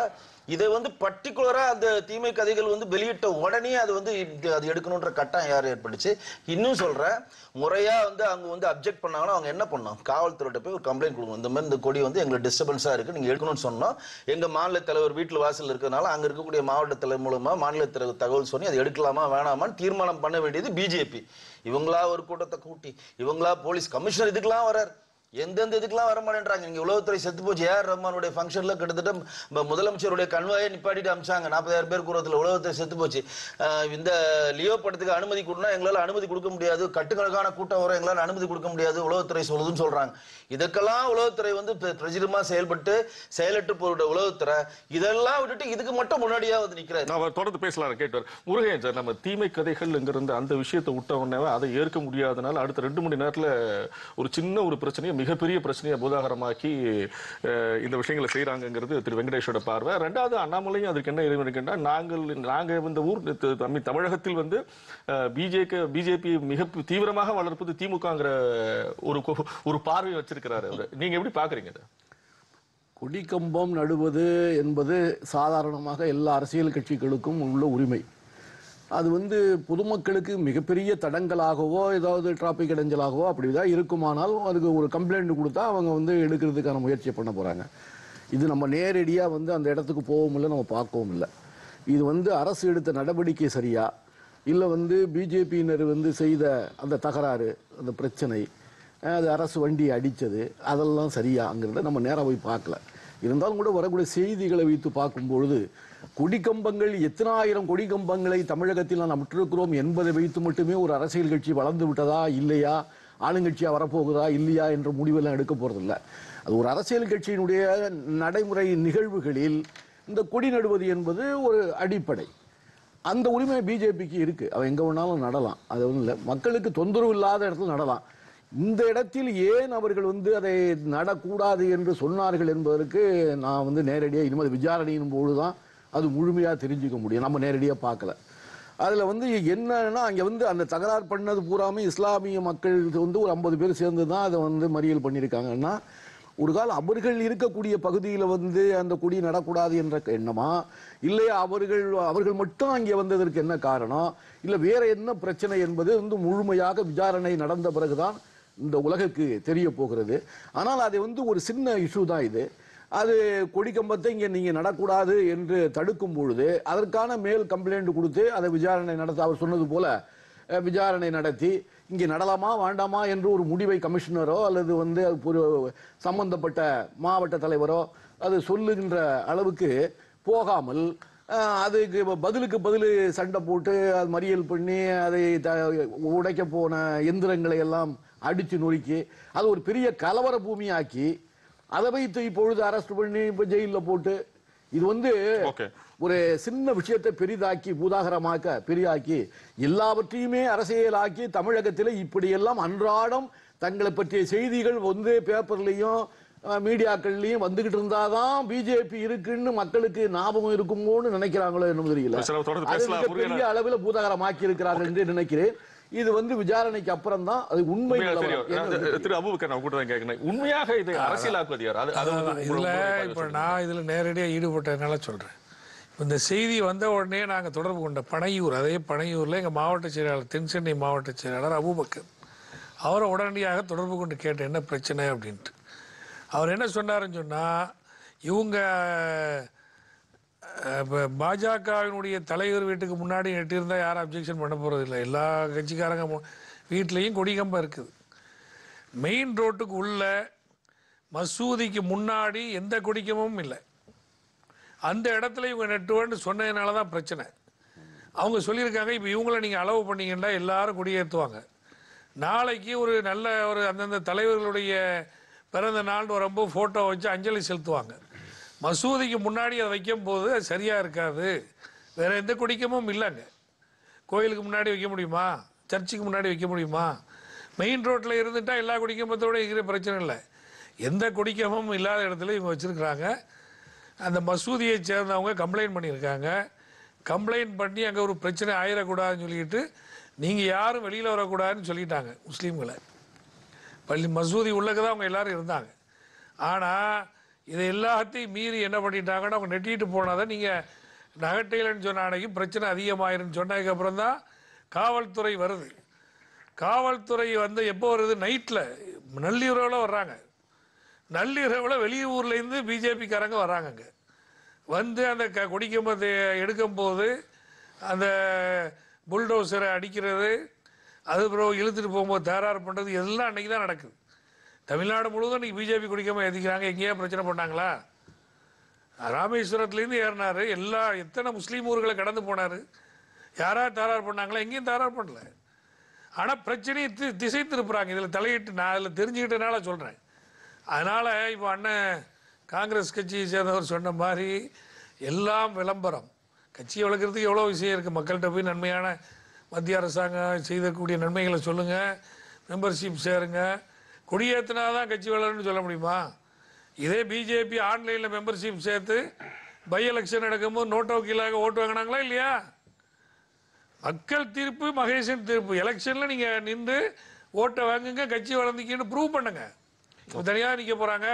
இதை வந்து பர்டிகுலரா அந்த தீமை கதைகள் வந்து வெளியிட்ட உடனே அது வந்து இது- அது எடுக்கணுன்ற கட்டாயம் யார் ஏற்பட்டுச்சு இன்னும் சொல்றேன் முறையா வந்து அவங்க வந்து அப்ஜெக்ட் பண்ணாங்கன்னா அவங்க என்ன பண்ணோம் காவல்துறையிட்ட போய் ஒரு கம்ப்ளைண்ட் கொடுக்கணும் இந்த மாதிரி இந்த கொடி வந்து எங்களுக்கு டிஸ்டர்பன்ஸா இருக்கு நீங்க எடுக்கணும்னு சொன்னோம் எங்க மாநில தலைவர் வீட்டுல வாசல் இருக்கிறதுனால அங்க இருக்கக்கூடிய மாவட்ட தலைவர் மூலமா மாநில தலைவர் தகவல் சொல்லி அதை எடுக்கலாமா வேணாமான்னு தீர்மானம் பண்ண வேண்டியது பிஜேபி இவங்களா ஒரு கூட்டத்தை கூட்டி இவங்களா போலீஸ் கமிஷனர் இதுக்கெல்லாம் வரார் எந்தெந்த இதுக்கெல்லாம் வர மாட்டேன்றாங்க இங்க உளவுத்துறை செத்து போச்சு ஏஆர் ரஹ்மானுடைய ஃபங்க்ஷன்ல கிட்டத்தட்ட ம- முதலமைச்சருடைய கண்வாயை நிப்பாட்டிட்டு அமிச்சாங்க நாற்பதாயிரம் பேர் கூறத்துல உளவுத்துறை செத்து போச்சு ஆஹ் இந்த லியோ படத்துக்கு அனுமதி கொடுனா எங்களால அனுமதி கொடுக்க முடியாது கட்டுக்கணக்கான கூட்டம் வர எங்களால அனுமதி கொடுக்க முடியாது உளவுத்துறை சொல்லுதுன்னு சொல்றாங்க இதுக்கெல்லாம் உளவுத்துறை வந்து பிர- பிரஜிதமா செயல்பட்டு செயலற்று போற உளவுத்துறை இதெல்லாம் விட்டுட்டு இதுக்கு மட்டும் முன்னாடியா வந்து நிக்கிறாரு நான் தொடர்ந்து பேசலாம் கேட்டு முருகையன் சார் நம்ம தீமை கதைகள்ங்கிறது அந்த விஷயத்தை விட்ட உடனே அதை ஏற்க முடியாதனால அடுத்த ரெண்டு மணி நேரத்துல ஒரு சின்ன ஒரு பிரச்சனையை மிகப்பெரிய பிரச்சனையை பூதாகரமாக்கி அஹ், இந்த விஷயங்களை செய்யறாங்கிறது திரு வெங்கடேஷோட பார்வை ரெண்டாவது அண்ணாமலையும் அதுக்கு என்ன இறைவன் இருக்கின்றா நாங்கள் நாங்க இந்த ஊர் த- தமிழ் தமிழகத்தில் வந்து பிஜேக்கு பிஜேபி மிக தீவிரமாக வளர்ப்பது திமுகங்கிற ஒரு கொ- ஒரு பார்வை வச்சிருக்கிறாரு அவரு நீங்க எப்படி பாக்குறீங்க இதை கொடிக்கம்பம் நடுவது என்பது சாதாரணமாக எல்லா அரசியல் கட்சிகளுக்கும் உள்ள உரிமை அது வந்து பொதுமக்களுக்கு மிகப்பெரிய தடங்கலாகவோ ஏதாவது டிராபிக் இடைஞ்சலாகவோ அப்படிதான் இருக்குமானால் அதுக்கு ஒரு கம்ப்ளைண்ட் கொடுத்தா அவங்க வந்து எடுக்கிறதுக்கான முயற்சியை பண்ண போறாங்க இது நம்ம நேரடியாக வந்து அந்த இடத்துக்கு போகவும் இல்லை நம்ம பார்க்கவும் இல்லை இது வந்து அரசு எடுத்த நடவடிக்கை சரியா இல்லை வந்து பிஜேபியினர் வந்து செய்த அந்த தகராறு அந்த பிரச்சனை அஹ் அது அரசு வண்டியை அடித்தது அதெல்லாம் சரியாங்கிறத நம்ம நேராக போய் பார்க்கல இருந்தாலும் கூட வரக்கூடிய செய்திகளை வைத்து பார்க்கும்பொழுது கொடிக்கம்பங்கள் எத்தனாயிரம் கொடிக்கம்பங்களை தமிழகத்தில் நாம் விட்டிருக்கிறோம் என்பதை வைத்து மட்டுமே ஒரு அரசியல் கட்சி வளர்ந்து விட்டதா இல்லையா ஆளுங்கட்சியா வரப்போகுதா இல்லையா என்ற முடிவெல்லாம் எடுக்க போறதில்ல அது ஒரு அரசியல் கட்சியினுடைய நடைமுறை நிகழ்வுகளில் இந்த கொடி நடுவது என்பது ஒரு அடிப்படை அந்த உரிமை பிஜேபிக்கு இருக்கு அவன் எங்க வேணாலும் நடலாம் அது ஒன்றும் இல்லை மக்களுக்கு தொந்தரவு இல்லாத இடத்துல நடலாம் இந்த இடத்தில் ஏன் அவர்கள் வந்து அதை நடக்கூடாது என்று சொன்னார்கள் என்பதற்கு நான் வந்து நேரடியாக இனிமேல் விசாரணையின் பொழுதுதான் அது முழுமையாக தெரிஞ்சுக்க முடியும் நம்ம நேரடியாக பார்க்கல அதில் வந்து என்னன்னா அங்கே வந்து அந்த தகராறு பண்ணது பூராமே இஸ்லாமிய மக்கள் வந்து ஒரு ஐம்பது பேர் சேர்ந்து தான் அதை வந்து மறியல் பண்ணியிருக்காங்கன்னா ஒரு காலம் அவர்கள் இருக்கக்கூடிய பகுதியில் வந்து அந்த கொடி நடக்கூடாது என்ற எண்ணமா இல்லை அவர்கள் அவர்கள் மட்டும் அங்கே வந்ததற்கு என்ன காரணம் இல்லை வேற என்ன பிரச்சனை என்பது வந்து முழுமையாக விசாரணை நடந்த பிறகுதான் இந்த உலகுக்கு தெரிய போகிறது ஆனால் அது வந்து ஒரு சின்ன இஷ்யூ தான் இது அது கொடி கம்பத்தை இங்கே நீங்கள் நடக்கூடாது என்று தடுக்கும் பொழுது அதற்கான மேல் கம்ப்ளைண்ட் கொடுத்து அதை விசாரணை நடத்த அவர் சொன்னது போல அஹ், விசாரணை நடத்தி இங்கே நடலாமா வேண்டாமா என்று ஒரு முடிவை கமிஷனரோ அல்லது வந்து ஒரு சம்பந்தப்பட்ட மாவட்ட தலைவரோ அது சொல்லுகின்ற அளவுக்கு போகாமல் அஹ், அதுக்கு பதிலுக்கு பதில் சண்டை போட்டு அது மறியல் பண்ணி அதை த- உடைக்க போன எந்திரங்களை எல்லாம் அடிச்சு நொறுக்கி அது ஒரு பெரிய கலவர பூமியாக்கி அதை வைத்து இப்பொழுது அரெஸ்ட் பண்ணி இப்ப ஜெயிலில் போட்டு இது வந்து ஒரு சின்ன விஷயத்தை பெரிதாக்கி பூதாகரமாக்க பெரிதாக்கி எல்லாவற்றையுமே அரசியலாக்கி தமிழகத்தில் இப்படியெல்லாம் அன்றாடம் தங்களை பற்றிய செய்திகள் வந்து பேப்பர்லயும் அஹ், மீடியாக்கள்லயும் வந்துகிட்டு இருந்தாதான் பிஜேபி இருக்குன்னு மக்களுக்கு ஞாபகம் இருக்குமோன்னு நினைக்கிறாங்களோ என்னமோ தெரியல சரி, தொடர்ந்து அது பேசலாம். மிகப்பெரிய முருகன். அளவில் பூதாகரமாக்கி இருக்கிறார்கள் என்று நினைக்கிறேன் இது வந்து விசாரணைக்கு அப்புறம் தான் அது உண்மை உண்மையா நிலவரம் தெரியும். என்று அது- திரு அபுபக்கர் நான் கூட தான் கேட்கிறேன் உண்மையாக இதை அரசியலாக்குவது யார் அது அது வந்து அதான், உங்களோட- இதுல உங்களுடைய இப்ப பார்வை நான் இதுல நேரடியாக ஈடுபட்டதுனால சொல்றேன் இந்த செய்தி வந்த உடனே நாங்க தொடர்பு கொண்ட பனையூர் அதே பனையூர்ல எங்க மாவட்ட செயலாளர் தென் சென்னை மாவட்ட செயலாளர் அபூபக்கர் அவரை உடனடியாக தொடர்பு கொண்டு கேட்டேன் என்ன பிரச்சனை அப்படின்ட்டு அவர் என்ன சொன்னாருன்னு சொன்னா இவங்க அஹ், இப்ப பாஜகவினுடைய தலைவர் வீட்டுக்கு முன்னாடி எட்டியிருந்தா யாரும் அப்ஜெக்ஷன் பண்ண போறது இல்லை எல்லா கட்சிக்காரங்க மு- வீட்லயும் கொடிகம்பம் இருக்குது மெயின் ரோட்டுக்கு உள்ள மசூதிக்கு முன்னாடி எந்த கொடிக்கமும் இல்லை அந்த இடத்துல இவங்க நெட்டுவேன்னு சொன்னதுனால தான் பிரச்சனை அவங்க சொல்லியிருக்காங்க இப்போ இவங்கள நீங்கள் அளவு பண்ணீங்கன்னா எல்லாரும் கொடியேற்றுவாங்க நாளைக்கு ஒரு நல்ல ஒரு அந்தந்த தலைவர்களுடைய பிறந்த நாள் வரும்போது ஃபோட்டோ வச்சு அஞ்சலி செலுத்துவாங்க மசூதிக்கு முன்னாடி அதை வைக்கும் போது அது சரியாக இருக்காது வேற எந்த கொடிக்கமும் இல்லைங்க கோயிலுக்கு முன்னாடி வைக்க முடியுமா சர்ச்சுக்கு முன்னாடி வைக்க முடியுமா மெயின் ரோட்டில் இருந்துட்டா எல்லா கொடிக்கம்பத்தோட இருக்கிற பிரச்சனை இல்லை எந்த கொடிக்கமும் இல்லாத இடத்துல இவங்க வச்சுருக்குறாங்க அந்த மசூதியை சேர்ந்தவங்க கம்ப்ளைண்ட் பண்ணியிருக்காங்க கம்ப்ளைண்ட் பண்ணி அங்கே ஒரு பிரச்சனை ஆயிடக்கூடாதுன்னு சொல்லிட்டு நீங்கள் யாரும் வெளியில் வரக்கூடாதுன்னு சொல்லிட்டாங்க முஸ்லீம்களை பள்ளி மசூதி உள்ளக்க தான் அவங்க எல்லாரும் இருந்தாங்க ஆனால் இதை எல்லாத்தையும் மீறி என்ன பண்ணிட்டாங்கன்னா அவங்க நெட்டிட்டு போனாதான் நீங்கள் நகட்டையிலன்னு சொன்ன அன்னைக்கு பிரச்சனை அதிகமாயிருன்னு சொன்னதுக்கப்புறம் தான் காவல்துறை வருது காவல்துறை வந்து எப்போ வருது நைட்டில் நள்ளிரவில் வர்றாங்க நள்ளிரவில் வெளியூர்லேருந்து பிஜேபிக்காரங்க வர்றாங்க அங்கே வந்து அந்த க கொடிக்கம்பத்தை எடுக்கும்போது அந்த புல்டோசரை அடிக்கிறது அது பிறகு இழுத்துட்டு போகும்போது தகராறு பண்ணுறது எல்லாம் அன்றைக்கி தான் நடக்குது தமிழ்நாடு முழுவதும் இன்னைக்கு பிஜேபி குடிக்காம எதிக்கிறாங்க எங்கேயா பிரச்சனை பண்ணாங்களா ராமேஸ்வரத்துலேருந்து ஏறினாரு எல்லா எத்தனை முஸ்லீம் ஊர்களை கடந்து போனார் யாராவது தகராறு பண்ணாங்களா எங்கேயும் தகராறு பண்ணல ஆனால் பிரச்சனையை தி திசை திருப்புறாங்க இதில் தலையிட்டு நான் அதில் தெரிஞ்சுக்கிட்டனால சொல்கிறேன் அதனால் இப்போ அண்ணன் காங்கிரஸ் கட்சியை சேர்ந்தவர் சொன்ன மாதிரி எல்லாம் விளம்பரம் கட்சியை வளர்க்குறதுக்கு எவ்வளோ விஷயம் இருக்குது மக்கள்கிட்ட போய் நன்மையான மத்திய அரசாங்கம் செய்தக்கூடிய நன்மைகளை சொல்லுங்கள் மெம்பர்ஷிப் சேருங்க கொடியேற்றினா தான் கட்சி வளரும்னு சொல்ல முடியுமா இதே பிஜேபி ஆன்லைனில் மெம்பர்ஷிப் சேர்த்து பை எலெக்ஷன் நடக்கும்போது நோட்டோ கீழாக ஓட்டு வாங்கினாங்களா இல்லையா மக்கள் தீர்ப்பு மகேசன் தீர்ப்பு எலெக்ஷனில் நீங்கள் நின்று ஓட்டை வாங்குங்க கட்சி வளர்ந்தீங்கன்னு ப்ரூவ் பண்ணுங்க தனியாக நிற்க போகிறாங்க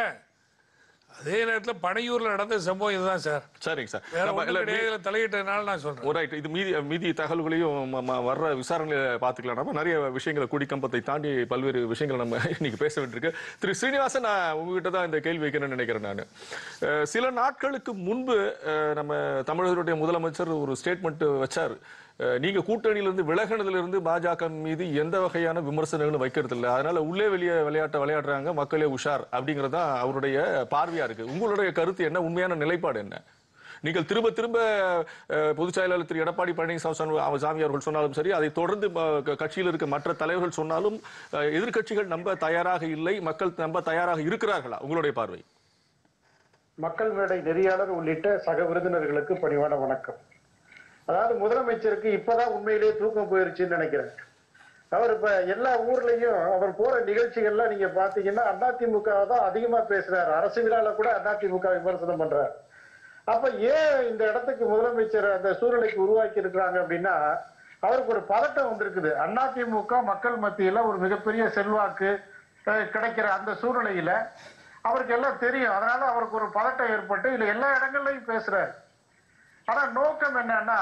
அதே நேரத்தில் பனையூரில் நடந்த சம்பவம் இதுதான் சார் சரிங்க சார் வேற நம்ம ஒன்றும் இல்ல, கிடையாது இதுல தலையிட்டதுனால நான் சொல்கிறேன் ஒரு ரைட் இது மீதி மீதி தகவல்களையும் ம- ம- வர்ற விசாரணையில பார்த்துக்கலாம் நம்ம நிறைய விஷயங்களை குடிக்கம்பத்தை தாண்டி பல்வேறு விஷயங்களை நம்ம இன்னைக்கு பேச வேண்டியிருக்கு திரு ஸ்ரீனிவாசன் நான் உங்ககிட்ட தான் இந்த கேள்வி வைக்கணும்னு நினைக்கிறேன் நான் அஹ், சில நாட்களுக்கு முன்பு அஹ், நம்ம தமிழகத்துடைய முதலமைச்சர் ஒரு ஸ்டேட்மெண்ட் வச்சார் அஹ், நீங்க கூட்டணியிலிருந்து விலகினதுல இருந்து பாஜக மீது எந்த வகையான விமர்சனங்களும் வைக்கிறது இல்லை அதனால உள்ளே வெளியே விளையாட்டை விளையாடுறாங்க மக்களே உஷார் அப்படிங்கிறது தான் அவருடைய பார்வையா இருக்கு உங்களுடைய கருத்து என்ன உண்மையான நிலைப்பாடு என்ன நீங்கள் திரும்ப திரும்ப அஹ், பொதுச் செயலாளர் திரு எடப்பாடி பழனிசாமி சொன்ன- அவர் சாமி அவர்கள் சொன்னாலும் சரி அதை தொடர்ந்து அஹ், க- கட்சியில் இருக்க மற்ற தலைவர்கள் சொன்னாலும் அஹ், எதிர்க்கட்சிகள் நம்ப தயாராக இல்லை மக்கள் நம்ப தயாராக இருக்கிறார்களா உங்களுடைய பார்வை மக்கள் மேடை நெறியாளர் உள்ளிட்ட சக விருந்தினர்களுக்கு பணிவான வணக்கம் அதாவது முதலமைச்சருக்கு இப்பதான் உண்மையிலேயே தூக்கம் போயிருச்சுன்னு நினைக்கிறேன் அவர் இப்ப எல்லா ஊர்லயும் அவர் போற நிகழ்ச்சிகள்லாம் நீங்க பாத்தீங்கன்னா அதிமுக தான் அதிகமா பேசுறாரு அரசு விழால கூட அதிமுக விமர்சனம் பண்றாரு அப்ப ஏன் இந்த இடத்துக்கு முதலமைச்சர் அந்த சூழ்நிலைக்கு உருவாக்கி இருக்கிறாங்க அப்படின்னா அவருக்கு ஒரு பதட்டம் வந்திருக்குது அதிமுக மக்கள் மத்தியில ஒரு மிகப்பெரிய செல்வாக்கு அஹ், கிடைக்கிற அந்த சூழ்நிலையில அவருக்கு எல்லாம் தெரியும் அதனால அவருக்கு ஒரு பதட்டம் ஏற்பட்டு இல்ல எல்லா இடங்கள்லயும் பேசுறாரு ஆனா நோக்கம் என்னன்னா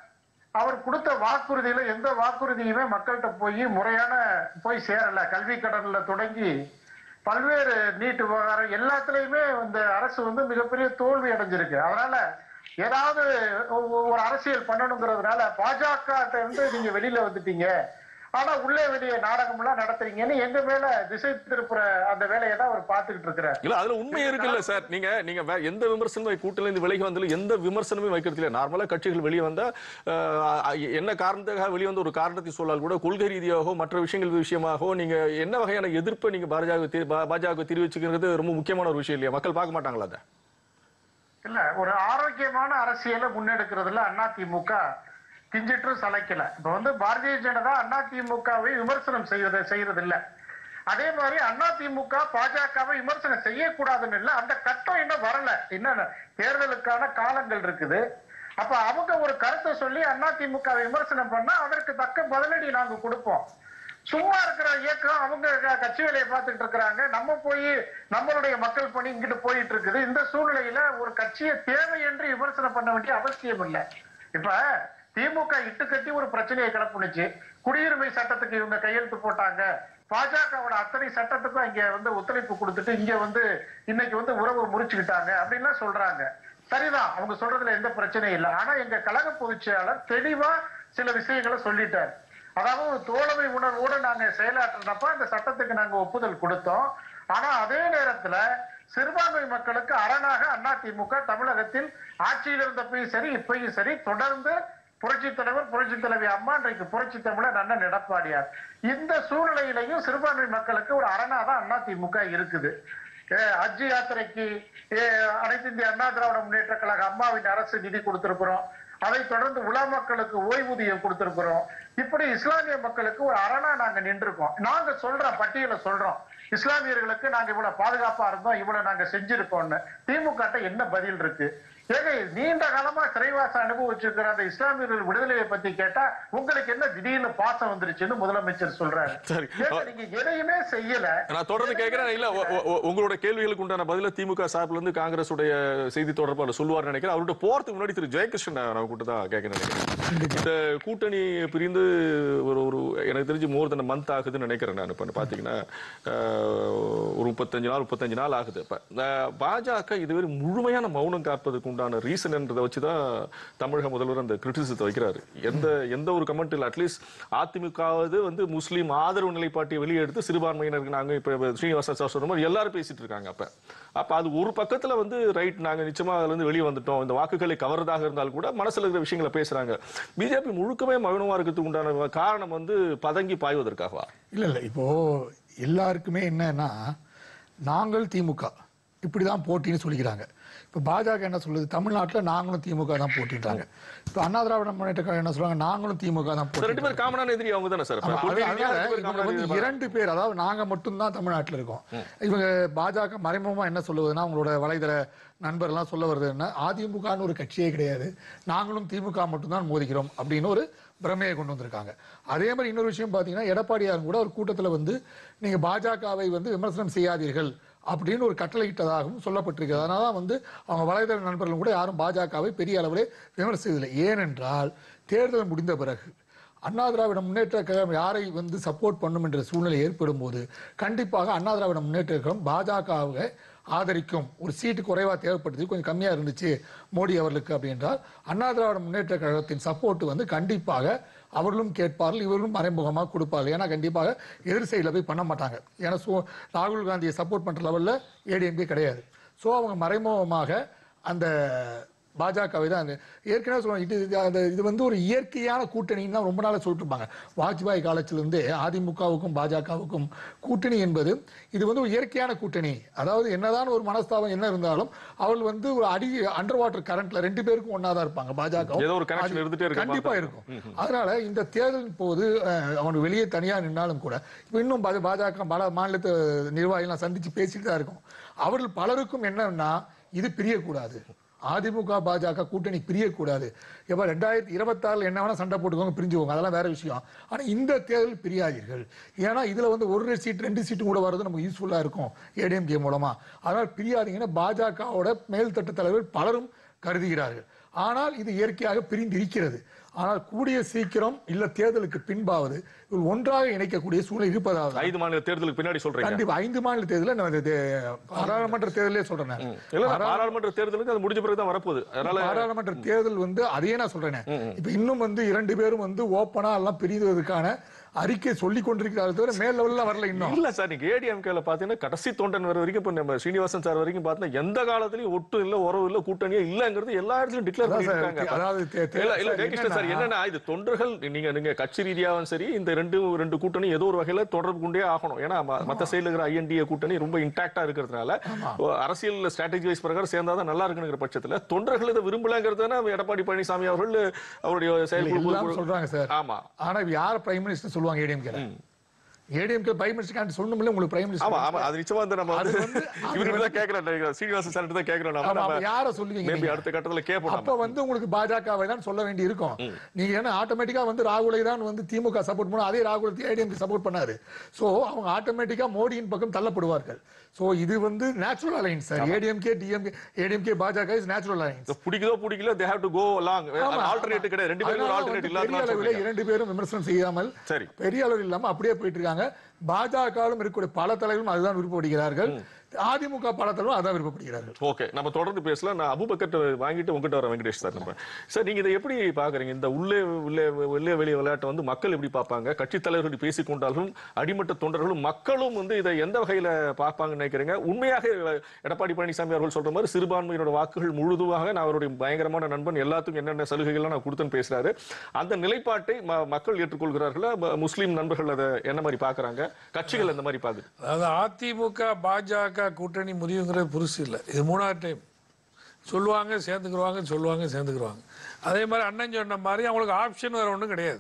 அவர் கொடுத்த வாக்குறுதியில எந்த வாக்குறுதியுமே மக்கள்கிட்ட போய் முறையான போய் சேரல கல்வி கடன்ல தொடங்கி பல்வேறு நீட் விவகாரம் எல்லாத்துலயுமே இந்த அரசு வந்து மிகப்பெரிய தோல்வி அடைஞ்சிருக்கு அதனால ஏதாவது ஒ- ஒரு அரசியல் பண்ணணுங்கிறதுனால பாஜக இருந்து நீங்க வெளியில வந்துட்டீங்க ஆனா உள்ளே வெளியே நாடகம் எல்லாம் நடத்துறீங்கன்னு எங்க மேல திசை திருப்புற அந்த வேலையை தான் அவர் பார்த்துக்கிட்டு இருக்கிறார் இல்ல அதுல உண்மை இருக்குல்ல சார் நீங்க நீங்க வே- எந்த விமர்சனமும் கூட்டில இருந்து விலகி வந்தாலும் எந்த விமர்சனமும் வைக்கிறது இல்ல நார்மலா கட்சிகள் வெளியே வந்தா அஹ், என்ன காரணத்துக்காக வெளியே வந்த ஒரு காரணத்தை சொல்லால் கூட கொள்கை ரீதியாகவோ மற்ற விஷயங்கள் விஷயமாகவோ நீங்க என்ன வகையான எதிர்ப்பை நீங்க பாஜக பாஜக தெரிவிச்சுக்கிறது ரொம்ப முக்கியமான ஒரு விஷயம் இல்லையா மக்கள் பார்க்க மாட்டாங்களா அதை இல்ல ஒரு ஆரோக்கியமான அரசியலை முன்னெடுக்கிறதுல அதிமுக கிஞ்சிட்டும் சளைக்கல இப்ப வந்து பாரதிய ஜனதா அதிமுகவை விமர்சனம் செய்யறது செய்யறது இல்ல அதே மாதிரி அதிமுக பாஜகவை விமர்சனம் செய்யக்கூடாதுன்னு இல்ல அந்த கட்டம் இன்னும் வரல இன்னும் தேர்தலுக்கான காலங்கள் இருக்குது அப்ப அவங்க ஒரு கருத்தை சொல்லி அதிமுக விமர்சனம் பண்ணா அதற்கு தக்க பதிலடி நாங்க கொடுப்போம் சும்மா இருக்கிற இயக்கம் அவங்க க- கட்சி வேலையை பார்த்துட்டு இருக்கிறாங்க நம்ம போய் நம்மளுடைய மக்கள் பணி இங்கிட்டு போயிட்டு இருக்குது இந்த சூழ்நிலையில ஒரு கட்சியை தேவை என்று விமர்சனம் பண்ண வேண்டிய அவசியம் இல்லை இப்ப திமுக இட்டு கட்டி ஒரு பிரச்சனையை கிளப்புனுச்சு குடியுரிமை சட்டத்துக்கு இவங்க கையெழுத்து போட்டாங்க பாஜகவோட அத்தனை சட்டத்துக்கும் இங்க வந்து ஒத்துழைப்பு கொடுத்துட்டு இங்க வந்து இன்னைக்கு வந்து உறவு முறிச்சுக்கிட்டாங்க அப்படின்லாம் சொல்றாங்க சரிதான் அவங்க சொல்றதுல எந்த பிரச்சனையும் இல்லை ஆனா எங்க கழக பொதுச் செயலாளர் தெளிவா சில விஷயங்களை சொல்லிட்டார் அதாவது ஒரு தோழமை உணர்வோடு நாங்க செயலாற்றினப்ப அந்த சட்டத்துக்கு நாங்க ஒப்புதல் கொடுத்தோம் ஆனா அதே நேரத்துல சிறுபான்மை மக்களுக்கு அரணாக அதிமுக தமிழகத்தில் ஆட்சியில் இருந்தப்பையும் சரி இப்பயும் சரி தொடர்ந்து புரட்சி தலைவர் புரட்சி தலைவி அம்மா இன்றைக்கு புரட்சி தமிழர் அண்ணன் எடப்பாடியார் இந்த சூழ்நிலையிலையும் சிறுபான்மை மக்களுக்கு ஒரு அரணாதான் அதிமுக இருக்குது அஹ் ஹஜ் யாத்திரைக்கு அஹ் அனைத்து இந்திய அண்ணா திராவிட முன்னேற்ற கழக அம்மாவின் அரசு நிதி கொடுத்திருக்கிறோம் அதை தொடர்ந்து உலா மக்களுக்கு ஓய்வூதியம் கொடுத்திருக்கிறோம் இப்படி இஸ்லாமிய மக்களுக்கு ஒரு அரணா நாங்க நின்றுருக்கோம் நாங்க சொல்றோம் பட்டியலை சொல்றோம் இஸ்லாமியர்களுக்கு நாங்க இவ்வளவு பாதுகாப்பா இருந்தோம் இவ்வளவு நாங்க செஞ்சிருக்கோம்னு திமுக ட்ட என்ன பதில் இருக்கு ஏங்க நீண்ட காலமா சிறைவாசம் அனுபவிச்சிருக்கிற அந்த இஸ்லாமியர்கள் விடுதலையை பத்தி கேட்டா உங்களுக்கு என்ன திடீர்னு பாசம் வந்துருச்சுன்னு முதலமைச்சர் சொல்றாரு சரி. ஏங்க, நீங்க எதையுமே செய்யல நான் தொடர்ந்து கேட்கிறேன் இல்ல ஒ- ஒ- ஒ- உங்களோட கேள்விகளுக்கு உண்டான பதில திமுக சார்பில் இருந்து காங்கிரஸ் உடைய செய்தி தொடர்பாளர் சொல்லுவார் நினைக்கிறேன் அவர்கிட்ட போறதுக்கு முன்னாடி திரு ஜெயகிருஷ்ணன் நான் கூட்ட தான் கேட்க நினைக்கிறேன் இந்த கூட்டணி பிரிந்து ஒரு ஒரு எனக்கு தெரிஞ்சு மோர் தன் மந்த் ஆகுதுன்னு நினைக்கிறேன் நான் இப்ப பாத்தீங்கன்னா அஹ், ஒரு முப்பத்தஞ்சு நாள் முப்பத்தஞ்சு நாள் ஆகுது இப்ப அஹ், பாஜக இதுவரை முழுமையான மௌனம் காப்பதுக்கு உண்டான ரீசன் என்றதை வச்சுதான் தமிழக முதல்வர் அந்த கிரிட்டிசிசத்தை வைக்கிறாரு எந்த எந்த ஒரு கமெண்ட் இல்லை அட்லீஸ்ட் அதிமுகவது வந்து முஸ்லீம் ஆதரவு நிலைப்பாட்டை வெளியெடுத்து சிறுபான்மையினருக்கு நாங்க இப்ப ஸ்ரீனிவாசன் சார் சொன்ன மாதிரி எல்லாரும் பேசிட்டு இருக்காங்க அப்ப அப்ப அது ஒரு பக்கத்துல வந்து ரைட் நாங்க நிச்சயமா அதுல இருந்து வெளியே வந்துட்டோம் இந்த வாக்குகளை கவர்றதாக இருந்தால் கூட மனசுல இருக்கிற விஷயங்களை பேசுறாங்க பிஜேபி முழுக்கமே மௌனமா இருக்கிறதுக்கு உண்டான காரணம் வந்து பதங்கி பாய்வதற்காகவா இல்ல இல்ல இப்போ எல்லாருக்குமே என்னன்னா நாங்கள் திமுக இப்படிதான் போட்டின்னு சொல்லிக்கிறாங்க இப்போ பாஜக என்ன சொல்லுது தமிழ்நாட்டில் நாங்களும் திமுக தான் போட்டின்றாங்க இப்போ அண்ணா திராவிட முன்னேற்ற கழகம் என்ன சொல்றாங்க நாங்களும் திமுக தான் இந்த ரெண்டு போட்டி பேர் காமனான எதிரி அவங்க தானே சார் ஆமா, அப்ப கொள்கை அது- ரீதியா அதனால ரெண்டு பேர் இவங்க common வந்து எதிரி இரண்டு பேர் அதாவது நாங்க மட்டும்தான் தமிழ்நாட்டில் இருக்கோம் இவங்க பாஜக மறைமுகமா என்ன சொல்லுவதுன்னா அவங்களோட வலைதள நண்பர்லாம் சொல்ல வருது என்ன அதிமுகன்னு ஒரு கட்சியே கிடையாது நாங்களும் திமுக மட்டும்தான் மோதிக்கிறோம் அப்படின்னு ஒரு பிரமையை கொண்டு வந்திருக்காங்க அதே மாதிரி இன்னொரு விஷயம் பார்த்தீங்கன்னா எடப்பாடியார் கூட ஒரு கூட்டத்தில் வந்து நீங்க பாஜகவை வந்து விமர்சனம் செய்யாதீர்கள் அப்படின்னு ஒரு கட்டளையிட்டதாகவும் சொல்லப்பட்டிருக்கு அதனால தான் வந்து அவங்க வலைதள நண்பர்களும் கூட யாரும் பாஜகவை பெரிய அளவில் விமர்சித்ததில்லை ஏனென்றால் தேர்தல் முடிந்த பிறகு அண்ணா திராவிட முன்னேற்ற கழகம் யாரை வந்து சப்போர்ட் பண்ணும் என்ற சூழ்நிலை ஏற்படும் போது கண்டிப்பாக அண்ணா திராவிட முன்னேற்ற கழகம் பாஜகவை ஆதரிக்கும் ஒரு சீட்டு குறைவா தேவைப்பட்டது கொஞ்சம் கம்மியா இருந்துச்சு மோடி அவர்களுக்கு அப்படின்றால் அண்ணா திராவிட முன்னேற்ற கழகத்தின் சப்போர்ட் வந்து கண்டிப்பாக அவர்களும் கேட்பார்கள் இவர்களும் மறைமுகமாக கொடுப்பார்கள் ஏன்னா கண்டிப்பாக எதிர் சைடில் போய் பண்ண மாட்டாங்க ஏன்னா சோ ராகுல் காந்தியை சப்போர்ட் பண்ற லெவலில் ஏடிஎம்கே கிடையாது ஸோ அவங்க மறைமுகமாக அந்த பாஜகவை தான் அந்த- ஏற்கனவே சொல்லுவாங்க இது இது- அந்த இது வந்து ஒரு இயற்கையான கூட்டணின்னு தான் ரொம்ப நாளாக சொல்லிட்டு இருப்பாங்க வாஜ்பாய் காலத்திலிருந்தே அதிமுகவுக்கும் பாஜகவுக்கும் கூட்டணி என்பது இது வந்து ஒரு இயற்கையான கூட்டணி அதாவது என்னதான் ஒரு மனஸ்தாபம் என்ன இருந்தாலும் அவர்கள் வந்து ஒரு அடி அண்டர் வாட்டர் கரண்ட்ல ரெண்டு பேருக்கும் ஒன்னா தான் இருப்பாங்க பாஜக ஏதோ ஒரு connection இருந்துட்டே இருக்க கண்டிப்பா மாதிரி இருக்கும் அதனால இந்த தேர்தலின் போது அஹ், அவன் வெளியே தனியா நின்னாலும் கூட இப்ப இன்னும் பா- பாஜக பல மாநிலத்து நிர்வாகிகள் சந்திச்சு பேசிட்டு தான் இருக்கும் அவர்கள் பலருக்கும் என்னன்னா இது பிரியக்கூடாது அதிமுக பாஜக கூட்டணி பிரியக்கூடாது எப்ப ரெண்டாயிரத்தி இருபத்தாறுல என்ன வேணா சண்டை போட்டுக்கோங்க பிரிஞ்சுக்கோங்க அதெல்லாம் வேற விஷயம் ஆனா இந்த தேர்தல் பிரியாதீர்கள் ஏன்னா இதுல வந்து ஒரு சீட் ரெண்டு சீட்டு கூட வர்றது நமக்கு யூஸ்ஃபுல்லா இருக்கும் ஏடிஎம்கே மூலமா அதனால் பிரியாதீங்கன்னு பாஜகவோட மேல்தட்டு தலைவர் பலரும் கருதுகிறார்கள் ஆனால் இது இயற்கையாக பிரிந்திருக்கிறது ஆனால் கூடிய சீக்கிரம் இல்ல தேர்தலுக்கு பின்பாவது இவர்கள் ஒன்றாக இணைக்கக்கூடிய சூழ்நிலை இருப்பதாக ஐந்து மாநில தேர்தலுக்கு பின்னாடி சொல்றீங்க கண்டிப்பா ஐந்து மாநில தேர்தலில் நான் இது பாராளுமன்ற தேர்தலே சொல்றேன் நான். இல்ல பாராளுமன்ற தேர்தலுக்கு அது முடிஞ்ச பிறகு தான் வரப்போகுது அதனால பாராளுமன்ற தேர்தல் வந்து அதையே நான் சொல்றேன் இப்ப இன்னும் வந்து இரண்டு பேரும் வந்து ஓப்பனா எல்லாம் பிரிவதற்கான அறிக்கை சொல்லி கொண்டிருக்கிறார்கள் தவிர மேல் லெவல்ல வரல இன்னும் இல்ல சார் நீங்க ஏடிஎம்கேல பாத்தீங்கன்னா கடைசி தொண்டன் வர வரைக்கும் இப்ப நம்ம ஸ்ரீனிவாசன் சார் வரைக்கும் பார்த்தீங்கன்னா எந்த காலத்திலயும் ஒட்டும் இல்ல உறவு இல்ல கூட்டணியே இல்லங்கிறது எல்லா இடத்துலயும் டிக்ளேர் அதான் சார், பண்ணிருக்காங்க அதாவது தே- தே- இல்ல இல்ல சார், ஜெயகிருஷ்ணன் சார் என்னன்னா- என்னன்னா இது தொண்டர்கள் நீங்க நீங்க கட்சி ரீதியாவும் சரி இந்த ரெண்டு ரெண்டு கூட்டணி ஏதோ ஒரு வகையில தொடர்பு கொண்டே ஆகணும் ஏன்னா ம- மத்த சைடுல இருக்கிற ஐஎன்டிஏ கூட்டணி ரொம்ப இன்டாக்டா இருக்கிறதுனால அரசியல் ஸ்ட்ராட்டஜி வைஸ் பிரகாரம் சேர்ந்தாதான் நல்லா இருக்குங்கிற பட்சத்துல தொண்டர்கள் இதை விரும்பலங்கிறதுனா எடப்பாடி பழனிசாமி அவர்கள் அவருடைய இல்ல, செயல்குழு எல்லாம் சொல்றாங்க சார் ஆமா ஆனா இப்ப யார் பிரைம் மினிஸ்டர் சொல்லுவாங்க ஏடிஎம்கே ஏடிஎம்கே பிரைம் மினிஸ்டர் சொல்லணும்ல உங்களுக்கு பிரைம் ஆமா மினிஸ்டர் ஆமா அது நிச்சயமா வந்து நம்ம அது வந்து வந்து- அது இவருக்கு வந்து- தான் கேக்குறோம் ஸ்ரீனிவாசன் சார் தான் கேக்குறோம் ஆமா, நம்ம அப்ப யார சொல்லுவீங்க மேபி நீங்க? அடுத்த கட்டத்துல கேட்போம் அப்ப நம்ம. வந்து உங்களுக்கு பாஜகவை தான் சொல்ல வேண்டி இருக்கும் நீங்க என்ன ஆட்டோமேட்டிக்கா வந்து ராகுலை தான் வந்து திமுக சப்போர்ட் பண்ண அதே ராகுல் ஏடிஎம்கே சப்போர்ட் பண்ணாரு சோ அவங்க ஆட்டோமேட்டிக்கா மோடியின் பக்கம் தள்ளப்படுவார்கள் சோ இது வந்து natural alliance sir ADMK DMK ADMK பாஜக இஸ் நேச்சுரல் அலைன்ஸ் இது பிடிக்குதோ பிடிக்கல they have to go along alternate கிடையாது ரெண்டு பேரும் அதனால ஆல்டர்னேட் வந்து இல்லாத பெரிய அளவில் இரண்டு பேரும் விமர்சனம் செய்யாமல் சரி பெரிய அளவில் இல்லாம அப்படியே போயிட்டு இருக்காங்க பாஜகவும் இருக்கக்கூடிய பல தலைவர்களும் அதுதான் விருப்பப்படுகிறார்கள் அதிமுக பல தலைவரும் அதான் விருப்பப்படுகிறார்கள் ஓகே நம்ம தொடர்ந்து பேசலாம் நான் அபுபக்கர் வாங்கிட்டு உங்ககிட்ட வர வெங்கடேஷ் சார் நம்ம சார் நீங்க இதை எப்படி பாக்குறீங்க இந்த உள்ளே உள்ளே உள்ளே வெளியே விளையாட்டை வந்து மக்கள் எப்படி பார்ப்பாங்க கட்சி தலைவர்கள் பேசிக் கொண்டாலும் அடிமட்ட தொண்டர்களும் மக்களும் வந்து இதை எந்த வகையில பார்ப்பாங்கன்னு நினைக்கிறீங்க உண்மையாக எடப்பாடி பழனிசாமி அவர்கள் சொல்ற மாதிரி சிறுபான்மையினோட வாக்குகள் முழுதுவாக நான் அவருடைய பயங்கரமான நண்பன் எல்லாத்துக்கும் என்னென்ன சலுகைகள்லாம் நான் கொடுத்தேன்னு பேசுறாரு அந்த நிலைப்பாட்டை ம- மக்கள் ஏற்றுக்கொள்கிறார்களா ம- முஸ்லீம் நண்பர்கள் அதை என்ன மாதிரி பாக்குறாங்க கட்சிகள் அந்த மாதிரி பாக்குது அதாவது அதிமுக பாஜக கூட்டணி முடிவுங்கிறது புதுசு இல்லை இது மூணாவது டைம் சொல்லுவாங்க சேர்ந்துக்குருவாங்க சொல்லுவாங்க சேர்ந்துக்குருவாங்க அதே மாதிரி அண்ணன் சொன்ன மாதிரி அவங்களுக்கு ஆப்ஷன் வேற ஒன்றும் கிடையாது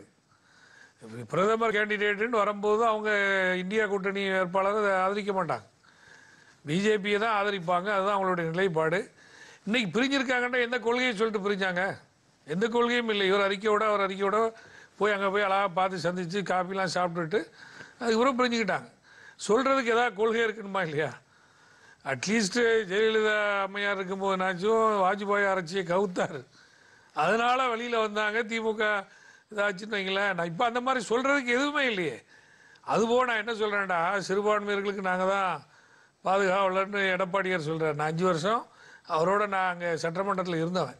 இப்ப பிரதமர் கேண்டிடேட்டுன்னு வரும்போது அவங்க இந்தியா கூட்டணி வேட்பாளரை ஆதரிக்க மாட்டாங்க பிஜேபியை தான் ஆதரிப்பாங்க அதுதான் அவங்களுடைய நிலைப்பாடு இன்னைக்கு பிரிஞ்சிருக்காங்கன்னா எந்த கொள்கையை சொல்லிட்டு பிரிஞ்சாங்க எந்த கொள்கையும் இல்லை இவர் அறிக்கையோட அவர் அறிக்கையோட போய் அங்கே போய் அழகாக பார்த்து சந்திச்சு காஃபிலாம் சாப்பிட்டுட்டு அதுக்கப்புறம் பிரிஞ்சுக்கிட்டாங்க சொல்கிறதுக்கு ஏதாவது கொள்கை இருக்குணுமா இல்லையா அட்லீஸ்ட்டு ஜெயலலிதா அம்மையார் இருக்கும்போதுனாச்சும் வாஜ்பாய் ஆராய்ச்சியை கவுத்தார் அதனால வெளியில் வந்தாங்க திமுக இதாச்சுன்னு வைங்களேன் நான் இப்போ அந்த மாதிரி சொல்கிறதுக்கு எதுவுமே இல்லையே அதுபோல் நான் என்ன சொல்கிறேன்டா சிறுபான்மையர்களுக்கு நாங்கள் தான் பாதுகாவலர்னு எடப்பாடியார் சொல்கிறார் நான் அஞ்சு வருஷம் அவரோட நான் அங்கே சட்டமன்றத்தில் இருந்தவன்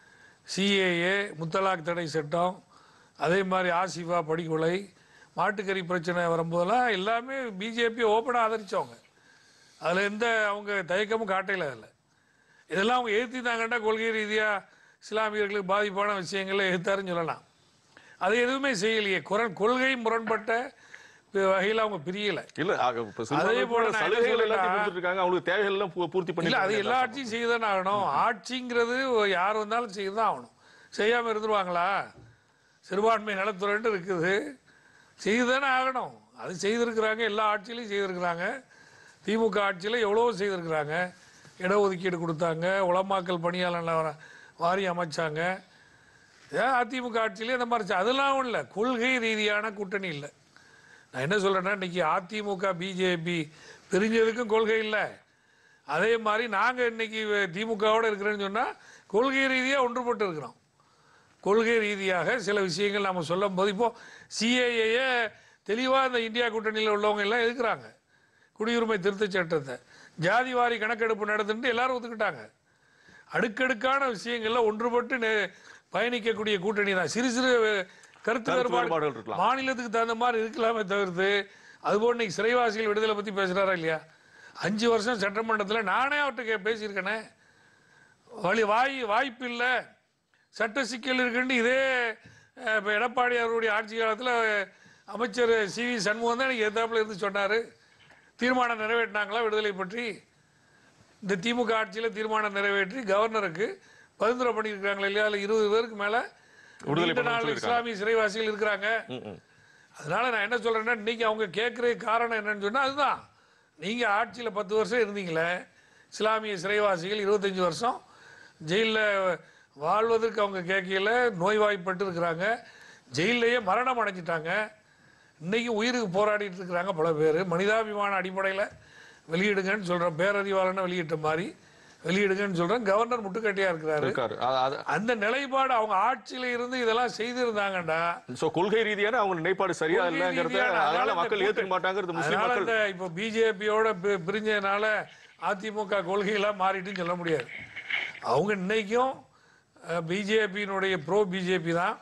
சிஏஏ முத்தலாக் தடை சட்டம் அதே மாதிரி ஆசிஃபா படிக்கொலை மாட்டுக்கறி பிரச்சனை வரும்போதெல்லாம் எல்லாமே பிஜேபி ஓப்பனாக ஆதரிச்சவங்க அதில் எந்த அவங்க தயக்கமும் காட்டையில் அதில் இதெல்லாம் அவங்க ஏற்றிருந்தாங்கன்னா கொள்கை ரீதியாக இஸ்லாமியர்களுக்கு பாதிப்பான விஷயங்களை எதிர்த்தாருன்னு சொல்லலாம் அது எதுவுமே செய்யலையே குரல் கொள்கை முரண்பட்ட வகையில் அவங்க பிரியலை இல்ல ஆக, இப்ப அதே போல சிறுபான்மையினர் நான் என்ன சலுகைகள் எல்லாத்தையும் சொல்றேன்னா- கொடுத்துருக்காங்க அவங்களுக்கு தேவைகள் எல்லாம் பூ- பூர்த்தி பண்ணி இல்ல அது எல்லா ஆட்சியும் செய்துதானே ஆகணும் ஆட்சிங்கிறது யார் வந்தாலும் செய்துதான் ஆகணும் செய்யாம இருந்துருவாங்களா சிறுபான்மை நலத்துறைன்னு இருக்குது செய்துதானே ஆகணும் அது செய்திருக்கிறாங்க எல்லா ஆட்சியிலையும் செய்திருக்கிறாங்க திமுக ஆட்சியில் எவ்வளவோ செய்திருக்கிறாங்க இடஒதுக்கீடு கொடுத்தாங்க உளமாக்கல் பணியாளர் நல வாரி அமைச்சாங்க ஏன் அதிமுக ஆட்சியிலே இந்த மாதிரி செ- அதெல்லாம் இல்லை கொள்கை ரீதியான கூட்டணி இல்லை நான் என்ன சொல்றேன்னா இன்னைக்கு அதிமுக பிஜேபி பிரிஞ்சதுக்கும் கொள்கை இல்லை அதே மாதிரி நாங்கள் இன்னைக்கு திமுகவோட இருக்கிறேன்னு சொன்னால் கொள்கை ரீதியாக ஒன்றுபட்டு இருக்கிறோம் கொள்கை ரீதியாக சில விஷயங்கள் நம்ம சொல்லும் போது இப்போ சிஏஏயே தெளிவாக இந்த இந்தியா கூட்டணியில் உள்ளவங்க எல்லாம் எதுக்குறாங்க குடியுரிமை திருத்தச் சட்டத்தை ஜாதி வாரி கணக்கெடுப்பு நடந்துட்டு எல்லாரும் ஒத்துக்கிட்டாங்க அடுக்கடுக்கான விஷயங்கள்ல ஒன்றுபட்டு நே- பயணிக்கக்கூடிய கூட்டணி தான் சிறு சிறு கருத்து வேறுபாடுகள் வேறுபாடு இருக்கலாம். மாநிலத்துக்கு தகுந்த மாதிரி இருக்கலாமே தவிர்த்து அதுபோல் இன்னைக்கு சிறைவாசிகள் விடுதலை பற்றி பேசுகிறாரா இல்லையா அஞ்சு வருஷம் சட்டமன்றத்தில் நானே அவர்கிட்ட கே- பேசியிருக்கேனே வழி வாய் வாய்ப்பு இல்லை சட்ட சிக்கல் இருக்குன்னு இதே அஹ், இப்ப எடப்பாடி அவருடைய ஆட்சி காலத்தில் அமைச்சர் சி வி சண்முகம் தான் எனக்கு எதிர்த்தாப்புல இருந்து சொன்னார் தீர்மானம் நிறைவேற்றினாங்களா விடுதலை பற்றி இந்த திமுக ஆட்சியில் தீர்மானம் நிறைவேற்றி கவர்னருக்கு பரிந்துரை பண்ணியிருக்காங்களா இல்லையா அதில் இருபது பேருக்கு மேலே விடுதலை நீண்ட பண்ணணும்னு நாள் சொல்லியிருக்காங்க. இஸ்லாமிய சிறைவாசிகள் இருக்கிறாங்க அதனால நான் என்ன சொல்றேன்னா இன்னைக்கு அவங்க கேட்கறதுக்கு காரணம் என்னன்னு சொன்னா அதுதான் நீங்க ஆட்சியில் பத்து வருஷம் இருந்தீங்களே இஸ்லாமிய சிறைவாசிகள் இருபத்தஞ்சு வருஷம் ஜெயிலில் வாழ்வதற்கு அவங்க கேட்கல நோய்வாய்ப்பட்டு இருக்கிறாங்க ஜெயிலையே மரணம் அடைஞ்சிட்டாங்க இன்னைக்கு உயிருக்கு போராடிட்டு இருக்கிறாங்க பல பேர் மனிதாபிமான அடிப்படையில் வெளியிடுங்கன்னு சொல்கிறேன் பேரறிவாளனை வெளியிட்ட மாதிரி வெளியிடுங்கன்னு சொல்கிறேன் கவர்னர் முட்டுக்கட்டையாக இருக்கிறாரு இருக்காரு அ- அது- அந்த நிலைப்பாடு அவங்க ஆட்சியில இருந்து இதெல்லாம் செய்திருந்தாங்கடா சோ கொள்கை ரீதியான அவங்க நிலைப்பாடு சரியா கொள்கை இல்லைங்கிறத ரீதியான, அதனால இந்த மக்கள் கூட்டணி- ஏத்துக்க மாட்டாங்கிறது முஸ்லிம் அதனால மக்கள் இந்த இப்போ பிஜேபியோட பிரிஞ்சதுனால அதிமுக கொள்கையெல்லாம் மாறிட்டுன்னு சொல்ல முடியாது அவங்க இன்னைக்கும் பிஜேபியினுடைய ப்ரோ பிஜேபி தான்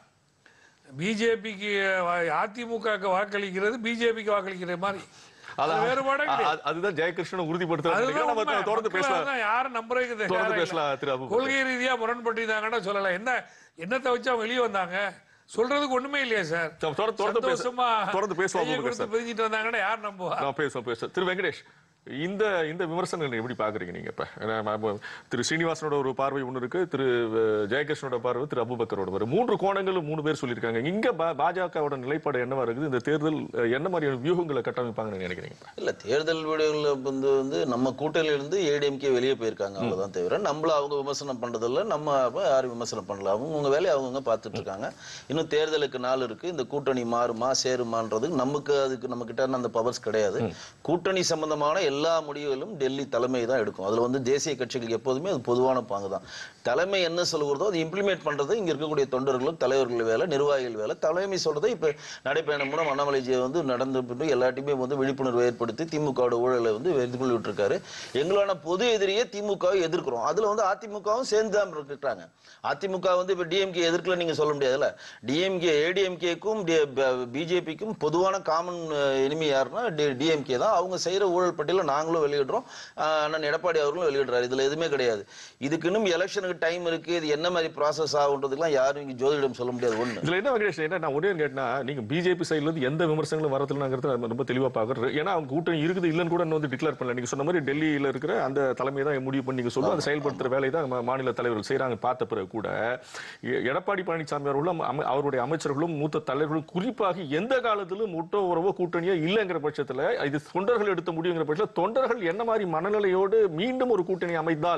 பிஜேபிக்கு அதிமுகவுக்கு வாக்களிக்கிறது பிஜேபிக்கு வாக்களிக்கிற மாதிரி அது அதான் வேறுபாடே கிடையாது. அ- அதுதான் ஜெயகிருஷ்ணன் உறுதிப்படுத்துறாரு அதுதான் நம்ம உண்மை. தொடர்ந்து மக்கள் பேசலாம் அதான் யாரும் நம்புறதுக்கு தொடர்ந்து தயாரா இல்ல. பேசலாம் திரு அபு கொள்கை ரீதியா முரண்பட்டிருந்தாங்கன்னா சொல்லலாம் என்ன என்னத்தை வச்சு அவங்க வெளியே வந்தாங்க சொல்றதுக்கு ஒண்ணுமே இல்லையா சார் தொடர்ந்து தொடர்ந்து பேச- சந்தோஷமா தொடர்ந்து பேசுவோம் கையை அபூபக்கர் கொடுத்து சார். பிரிஞ்சிட்டு வந்தாங்கன்னா யார் நம்புவா நான் பேசுவோம் பேசுவோம் திரு வெங்கடேஷ் இந்த இந்த விமர்சனங்கள் எப்படி பாக்குறீங்க நீங்க இப்ப ஏன்னா, ம- திரு ஸ்ரீனிவாசனோட ஒரு பார்வை ஒண்ணு இருக்கு திரு அஹ், ஜெயகிருஷ்ணனோட பார்வை திரு அபுபக்கரோட வரும் மூன்று கோணங்களும் மூணு பேர் சொல்லியிருக்காங்க இங்க பா- பாஜகவோட நிலைப்பாடு என்னவா இருக்குது இந்த தேர்தல் அஹ், என்ன மாதிரியான வியூகங்களை கட்டமைப்பாங்கன்னு நினைக்கிறீங்க இல்ல தேர்தல் வீடுகளில் வந்து வந்து நம்ம கூட்டணியிலிருந்து ஏடிஎம்கே வெளியே போயிருக்காங்க அவ்வளவுதான் தவிர நம்மள அவங்க விமர்சனம் பண்றதில்ல நம்ம அப்ப யாரும் விமர்சனம் பண்ணல அவங்க வேலையை அவங்கவுங்க பார்த்துட்டு இருக்காங்க இன்னும் தேர்தலுக்கு நாள் இருக்கு இந்த கூட்டணி மாறுமா சேருமான்றது நமக்கு அதுக்கு நம்ம கிட்ட அந்த பவர்ஸ் கிடையாது கூட்டணி சம்பந்தமான எல்லா முடிவுகளும் டெல்லி தலைமை தான் எடுக்கும் அதுல வந்து தேசிய கட்சிகள் எப்போதுமே அது பொதுவான பாங்கு தான் தலைமை என்ன சொல்லுகிறதோ அதை இம்ப்ளிமெண்ட் பண்றது இங்க இருக்கக்கூடிய தொண்டர்களும் தலைவர்கள் வேலை நிர்வாகிகள் வேலை தலைமை சொல்றதை இப்ப நடைப்பயணம் மூலம் அண்ணாமலைஜி வந்து நடந்து பின்பு எல்லாத்தையுமே வந்து விழிப்புணர்வு ஏற்படுத்தி திமுகவோட ஊழலை வந்து எதிர்கொள்ளி விட்டுருக்காரு எங்களான பொது எதிரியே திமுகவை எதிர்க்கிறோம் அதுல வந்து அதிமுகவும் சேர்ந்து தான் இருக்கிறாங்க அதிமுக வந்து இப்ப டிஎம்கே எதிர்க்கல நீங்க சொல்ல முடியாதுல்ல டிஎம்கே ஏடிஎம்கேக்கும் பிஜேபிக்கும் பொதுவான காமன் எனிமி யாருன்னா டிஎம்கே தான் அவங்க செய்யற ஊழல் பட்டியல நாங்களும் வெளியிடுறோம் ஆஹ் அண்ணன் எடப்பாடி அவர்களும் வெளியிடுறாரு இதுல எதுவுமே கிடையாது இதுக்கு இன்னும் எலெக்ஷனுக்கு டைம் இருக்கு இது என்ன மாதிரி ப்ராசஸ் ஆகுன்றதுக்குலாம் யாரும் இங்க ஜோதிடம் சொல்ல முடியாது ஒண்ணு இதுல என்ன வெங்கடேஷ் என்ன நான் ஒரே கேட்டா நீங்க பிஜேபி சைடுல இருந்து எந்த விமர்சனங்களும் வரதுலங்கிறது நம்ம ரொம்ப தெளிவா பாக்குறது ஏன்னா அவங்க கூட்டணி இருக்குது இல்லன்னு கூட இன்னும் வந்து டிக்ளேர் பண்ணல நீங்க சொன்ன மாதிரி டெல்லியில இருக்கிற அந்த தலைமை தான் முடிவு பண்ணி நீங்க சொல்லுவோம் அதை செயல்படுத்துற வேலையை தான் மா- மாநில தலைவர்கள் செய்றாங்க பார்த்த பிறகு கூட எ- எடப்பாடி பழனிசாமி அவர்களும் அம- அவருடைய அமைச்சர்களும் மூத்த தலைவர்களும் குறிப்பாக எந்த காலத்திலும் முட்டோ உறவோ கூட்டணியோ இல்லைங்கிற பட்சத்துல இது தொண்டர்கள் எடுத்த முடியுங்கிற பட்சத்துல தொண்டர்கள் என்ன மாதிரி மனநிலையோடு மீண்டும் ஒரு கூட்டணி அமைத்தால்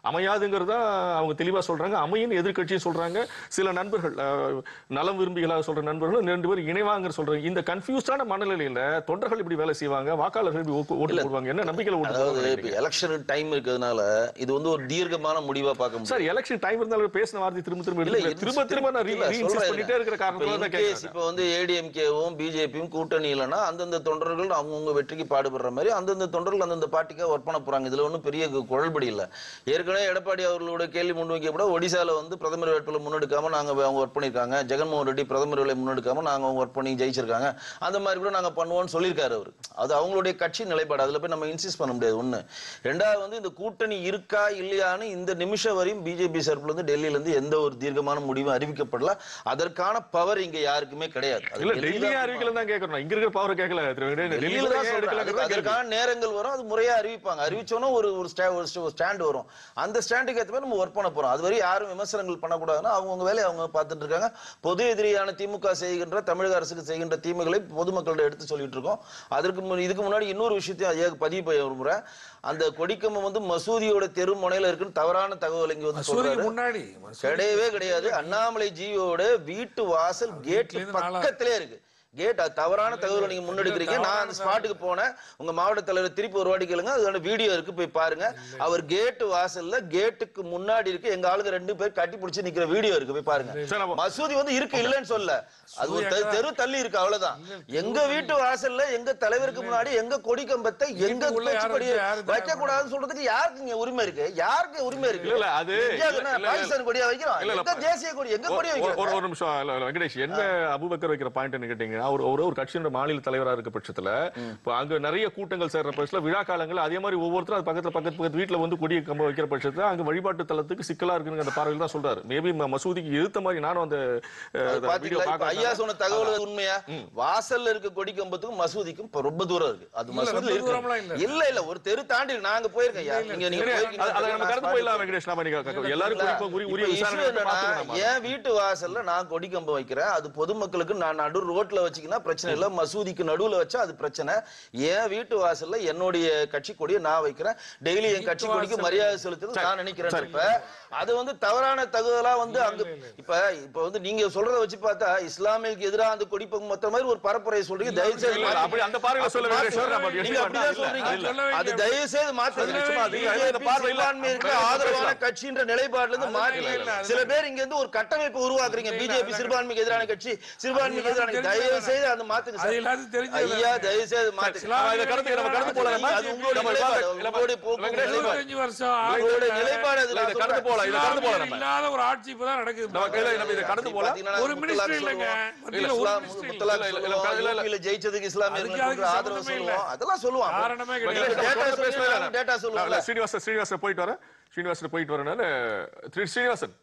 அமையாதுங்கிறதா அவங்க தெளிவா சொல்றாங்க அமையும் எதிர்க்கட்சியும் சொல்றாங்க சில நண்பர்கள் அஹ், நலம் விரும்பிகளாக சொல்ற நண்பர்களும் ரெண்டு பேரும் இணைவாங்க சொல்றாங்க இந்த கன்ஃபியூஸ்டான மனநிலையில தொண்டர்கள் இப்படி வேலை செய்வாங்க வாக்காளர்கள் இப்படி ஓட்டு ஓட்டு போடுவாங்க என்ன நம்பிக்கையில ஓட்டு அதாவது போடுவாங்க இப்ப எலெக்ஷன் டைம் இருக்கிறதுனால இது வந்து ஒரு தீர்க்கமான முடிவா பார்க்க முடியும் சார் எலெக்ஷன் டைம் இருந்தாலும் பேசின வார்த்தை திரும்ப திரும்ப இல்ல, எடுக்கல. இது திரும்ப திரும்ப நான் இல்ல, ரீஇன்சிஸ்ட் சொல்றேன் பண்ணிட்டே இருக்கிற இப்ப காரணத்தால in தான் case கேட்கறேன் இப்ப வந்து ஏடிஎம்கேவும் பிஜேபியும் கூட்டணி இல்லைன்னா அந்தந்த தொண்டர்கள் அவங்கவுங்க வெற்றிக்கு பாடுபடுற மாதிரி அந்தந்த தொண்டர்கள் அந்தந்த பார்ட்டிக்காக ஒர்க் பண்ண போறாங்க இதுல ஒன்றும் பெரிய கு- குழல்படி இல்ல ஏற்கனவே எடப்பாடி அவர்களோட கேள்வி முன்வைக்கப்பட ஒடிசால வந்து பிரதமர் வேட்பாளர் முன்னெடுக்காம நாங்க அவங்க ஒர்க் பண்ணிருக்காங்க ஜெகன்மோகன் ரெட்டி பிரதமர் வேலை முன்னெடுக்காம நாங்க அவங்க ஒர்க் பண்ணி ஜெயிச்சிருக்காங்க அந்த மாதிரி கூட நாங்க பண்ணுவோம்னு சொல்லியிருக்காரு அவர் அது அவங்களுடைய கட்சி நிலைப்பாடு அதுல போய் நம்ம இன்சிஸ்ட் பண்ண முடியாது ஒண்ணு ரெண்டாவது வந்து இந்த கூட்டணி இருக்கா இல்லையான்னு இந்த நிமிஷம் வரையும் பிஜேபி சார்பில் இருந்து டெல்லியில இருந்து எந்த ஒரு தீர்க்கமான முடிவும் அறிவிக்கப்படல அதற்கான பவர் இங்க யாருக்குமே கிடையாது அது இல்ல டெல்லி டெல்லி தான் அறிவிக்கல தான் கேட்கறோம் இங்க இருக்கிற பவர் கேட்கல திரு வெங்கடேஷ். டெல்லியில டெல்லியில தான் ஏன் சொல்றேன். எடுக்கலங்கிறதா அதுக்கு- கேள்வி. அதற்கான நேரங்கள் வரும் அது முறையா அறிவிப்பாங்க அறிவிச்சோன்னா ஒரு ஒரு ஸ்டா- ஒரு ஸ்டாண்ட் வரும் அந்த ஸ்டாண்டுக்கு ஏற்ற மாதிரி நம்ம ஒர்க் பண்ண போறோம் அது வரை யாரும் விமர்சனங்கள் பண்ணக்கூடாதுன்னா அவங்கவுங்க வேலையை அவங்க பார்த்துட்டு இருக்காங்க பொது எதிரியான திமுக செய்கின்ற தமிழக அரசுக்கு செய்கின்ற தீமைகளை பொதுமக்களிடம் எடுத்து சொல்லிட்டு இருக்கோம் அதற்கு முன்- இதுக்கு முன்னாடி இன்னொரு விஷயத்தையும் ஐயா பதிவு பண்ண விரும்புறேன் அந்த கொடிக்கம்பம் வந்து மசூதியோட தெரு முனையில இருக்குன்னு தவறான தகவல் இங்க வந்து மசூதிக்கு சொல்றாரு முன்னாடி கிடையவே கிடையாது அண்ணாமலை ஜியோட வீட்டு வாசல் கேட் பக்கத்திலே இருக்கு கேட் அது தவறான தகவலை நீங்க முன்னெடுக்கிறீங்க நான் அந்த ஸ்பாட்டுக்கு போனேன் உங்க மாவட்ட தலைவர் திருப்பி ஒரு வாட்டி கேளுங்க அதோட வீடியோ இருக்கு போய் பாருங்க அவர் கேட் வாசல்ல கேட்டுக்கு முன்னாடி இருக்கு எங்க ஆளுங்க ரெண்டு பேர் கட்டி பிடிச்சு நிக்கிற வீடியோ இருக்கு போய் பாருங்க மசூதி வந்து இருக்கு இல்லைன்னு சொல்ல அது ஒரு தெரு- தெரு தள்ளி இருக்கு அவ்வளவுதான் எங்க வீட்டு வாசல்ல எங்க தலைவருக்கு முன்னாடி எங்க கொடி கம்பத்தை எங்க வீட்டுக்குள்ள வச்சு யாரும் கொடி யாரும் வைக்க கூடாதுன்னு சொல்றதுக்கு யாருக்கு இங்க உரிமை இருக்கு யாருக்கு உரிமை இருக்கு இல்ல, இல்ல, அது- இந்தியாவுக்கு இல்ல, என்ன, இல்ல, இல்ல. பாகிஸ்தான் கொடியா வைக்கிறோம் இல்ல, இல்ல, எங்க தேசிய கொடி எங்க கொடி ஒரு- ஒரு- வைக்கிறோம் ஒரு நிமிஷம் இல்ல, இல்ல, வெங்கடேஷ் என்ன அபுபக்கர் வைக்கிற பாயிண்ட் என்ன கேட்டீங்கன்னா ஒரு ஒரு ஒரு கட்சியோட மாநில தலைவரா இருக்க பட்சத்துல இப்போ அங்க நிறைய கூட்டங்கள் சேர்ற பட்சத்துல விழா காலங்கள் அதே மாதிரி ஒவ்வொருத்தரும் அது பக்கத்துல பக்கத்து பக்கத்து வீட்டுல வந்து கொடியை கம்ப வைக்கிற பட்சத்துல அங்க வழிபாட்டு தலத்துக்கு சிக்கலா இருக்குங்கிற அந்த பார்வையில் தான் சொல்றாரு மேபி மசூதிக்கு எதிர்த்த மாதிரி நானும் அந்த அது வீடியோ பாத்தீங்களா இப்ப ஐயா பார்க்க சொன்ன தகவல் உண்மையா வாசல்ல இருக்க கொடி கம்பத்துக்கும் மசூதிக்கும் இப்ப ரொம்ப தூரம் இருக்கு அது இல்ல, மசூதியில ரொம்ப தூரம்லாம் இருக்கு இல்ல. இல்ல இல்ல ஒரு தெரு தாண்டி இருக்கு. நாங்க போயிருக்கேன் ஐயா. நீங்க நீங்க போயிருக்கீங்க. அதை நம்ம கடந்து நான் போயிடலாம் spot வெங்கடேஷ் நாம நீங்க எல்லாரும் இல்ல, குறிப்பா உரிய- உரிய இப்ப விசாரணை issue எடுத்து என்னன்னா, பார்த்துக்கலாம் நம்ம. என் வீட்டு வாசல்ல நான் கொடி கம்பம் வைக்கிறேன் அது பொதுமக்களுக்கு நான் நடு ரோட்ல வச்சீங்கன்னா பிரச்சனை இல்ல மசூதிக்கு நடுவுல வச்சா அது பிரச்சனை என் வீட்டு வாசல்ல என்னுடைய கட்சி கொடியை நான் வைக்கிறேன் டெய்லி என் கட்சி கொடிக்கு மரியாதை செலுத்துறது நான் நினைக்கிறேன் இப்ப அது வந்து தவறான தகவலா வந்து அங்க இப்ப இப்ப வந்து நீங்க சொல்றத வச்சு பார்த்தா இஸ்லாமியருக்கு எதிராக அந்த கொடி பக்கம் மொத்த மாதிரி ஒரு பரப்புரையை சொல்றீங்க தயவு செய்து இல்ல, இல்ல, அப்படி அந்த பார்வையில சொல்ல மாத்தி- வேண்டிய சார், நம்ம நீங்க எப்படி அப்படிதான் இல்ல, சொல்றீங்க இல்ல. அது தயவு செய்து மாத்துங்க சும்மா அது இல்ல, இந்த BJP பார்வையில- சிறுபான்மையினருக்கு இல்ல, இல்ல, ஆதரவான பேசலாம். கட்சின்ற நிலைப்பாடுல இருந்து மாற்றி இல்ல, இல்ல, அது சில பேர் இங்க இருந்து ஒரு கட்டமைப்பு உருவாக்குறீங்க பிஜேபி சிறுபான்மைக்கு எதிரான கட்சி சிறுபான்மைக்கு அது எதிரான எல்லாத்துக்கும் தயவு தெரிஞ்சது செய்து அந்த மாத்துங்க அது சார் எல்லாத்துக்கும் தெரிஞ்சது ஐயா தயவு செய்து மாத்துங்க இஸ்லாமிய இந்த கருத்துக்கு நம்ம கடந்து போலாம் நம்ம. அது உங்களுடைய நம்ம நிலைப்பாடு இல்ல, உங்களுடைய போக்கு வெங்கடேஷ் நிலைப்பாடு இருபத்தஞ்சு வருஷம் உங்களுடைய ஆட்சியில நிலைப்பாடு அது இல்ல, நான் இதை கடந்து சொல்றேன். போலாம் இதை கடந்து போலாம் நம்ம இல்லாத ஒரு ஆட்சி இப்பதான் நடக்குது நம்ம கையில நம்ம இதை கடந்து போலாம் பாத்தீங்கன்னா ஒரு முத்தலாக் ministry இல்லைங்க. சொல்லுவோம். மத்தியில இல்ல, ஒரு இஸ்லாம் ministry இல்ல. முத்தலாக் இல்ல, இல்ல, சொல்லுவோம். இல்ல, இல்ல. யூபியில ஜெயிச்சதுக்கு அதுக்கு இஸ்லாமியர்களுக்கு அதுக்கு ஆதரவு சம்பந்தமே இல்ல. சொல்லுவோம் அதெல்லாம் சொல்லுவாங்க காரணமே கிடையாது. வெங்கடேஷ், டேட்டா தொடர்ந்து பேசவே சொல்லுங்க, இல்ல. டேட்டா சொல்லுவாங்க இல்ல, ஸ்ரீனிவாசன் ஸ்ரீனிவாசன் போயிட்டு வரேன் ஸ்ரீனிவாசன் போயிட்டு வரேன் திரு ஸ்ரீனிவாசன்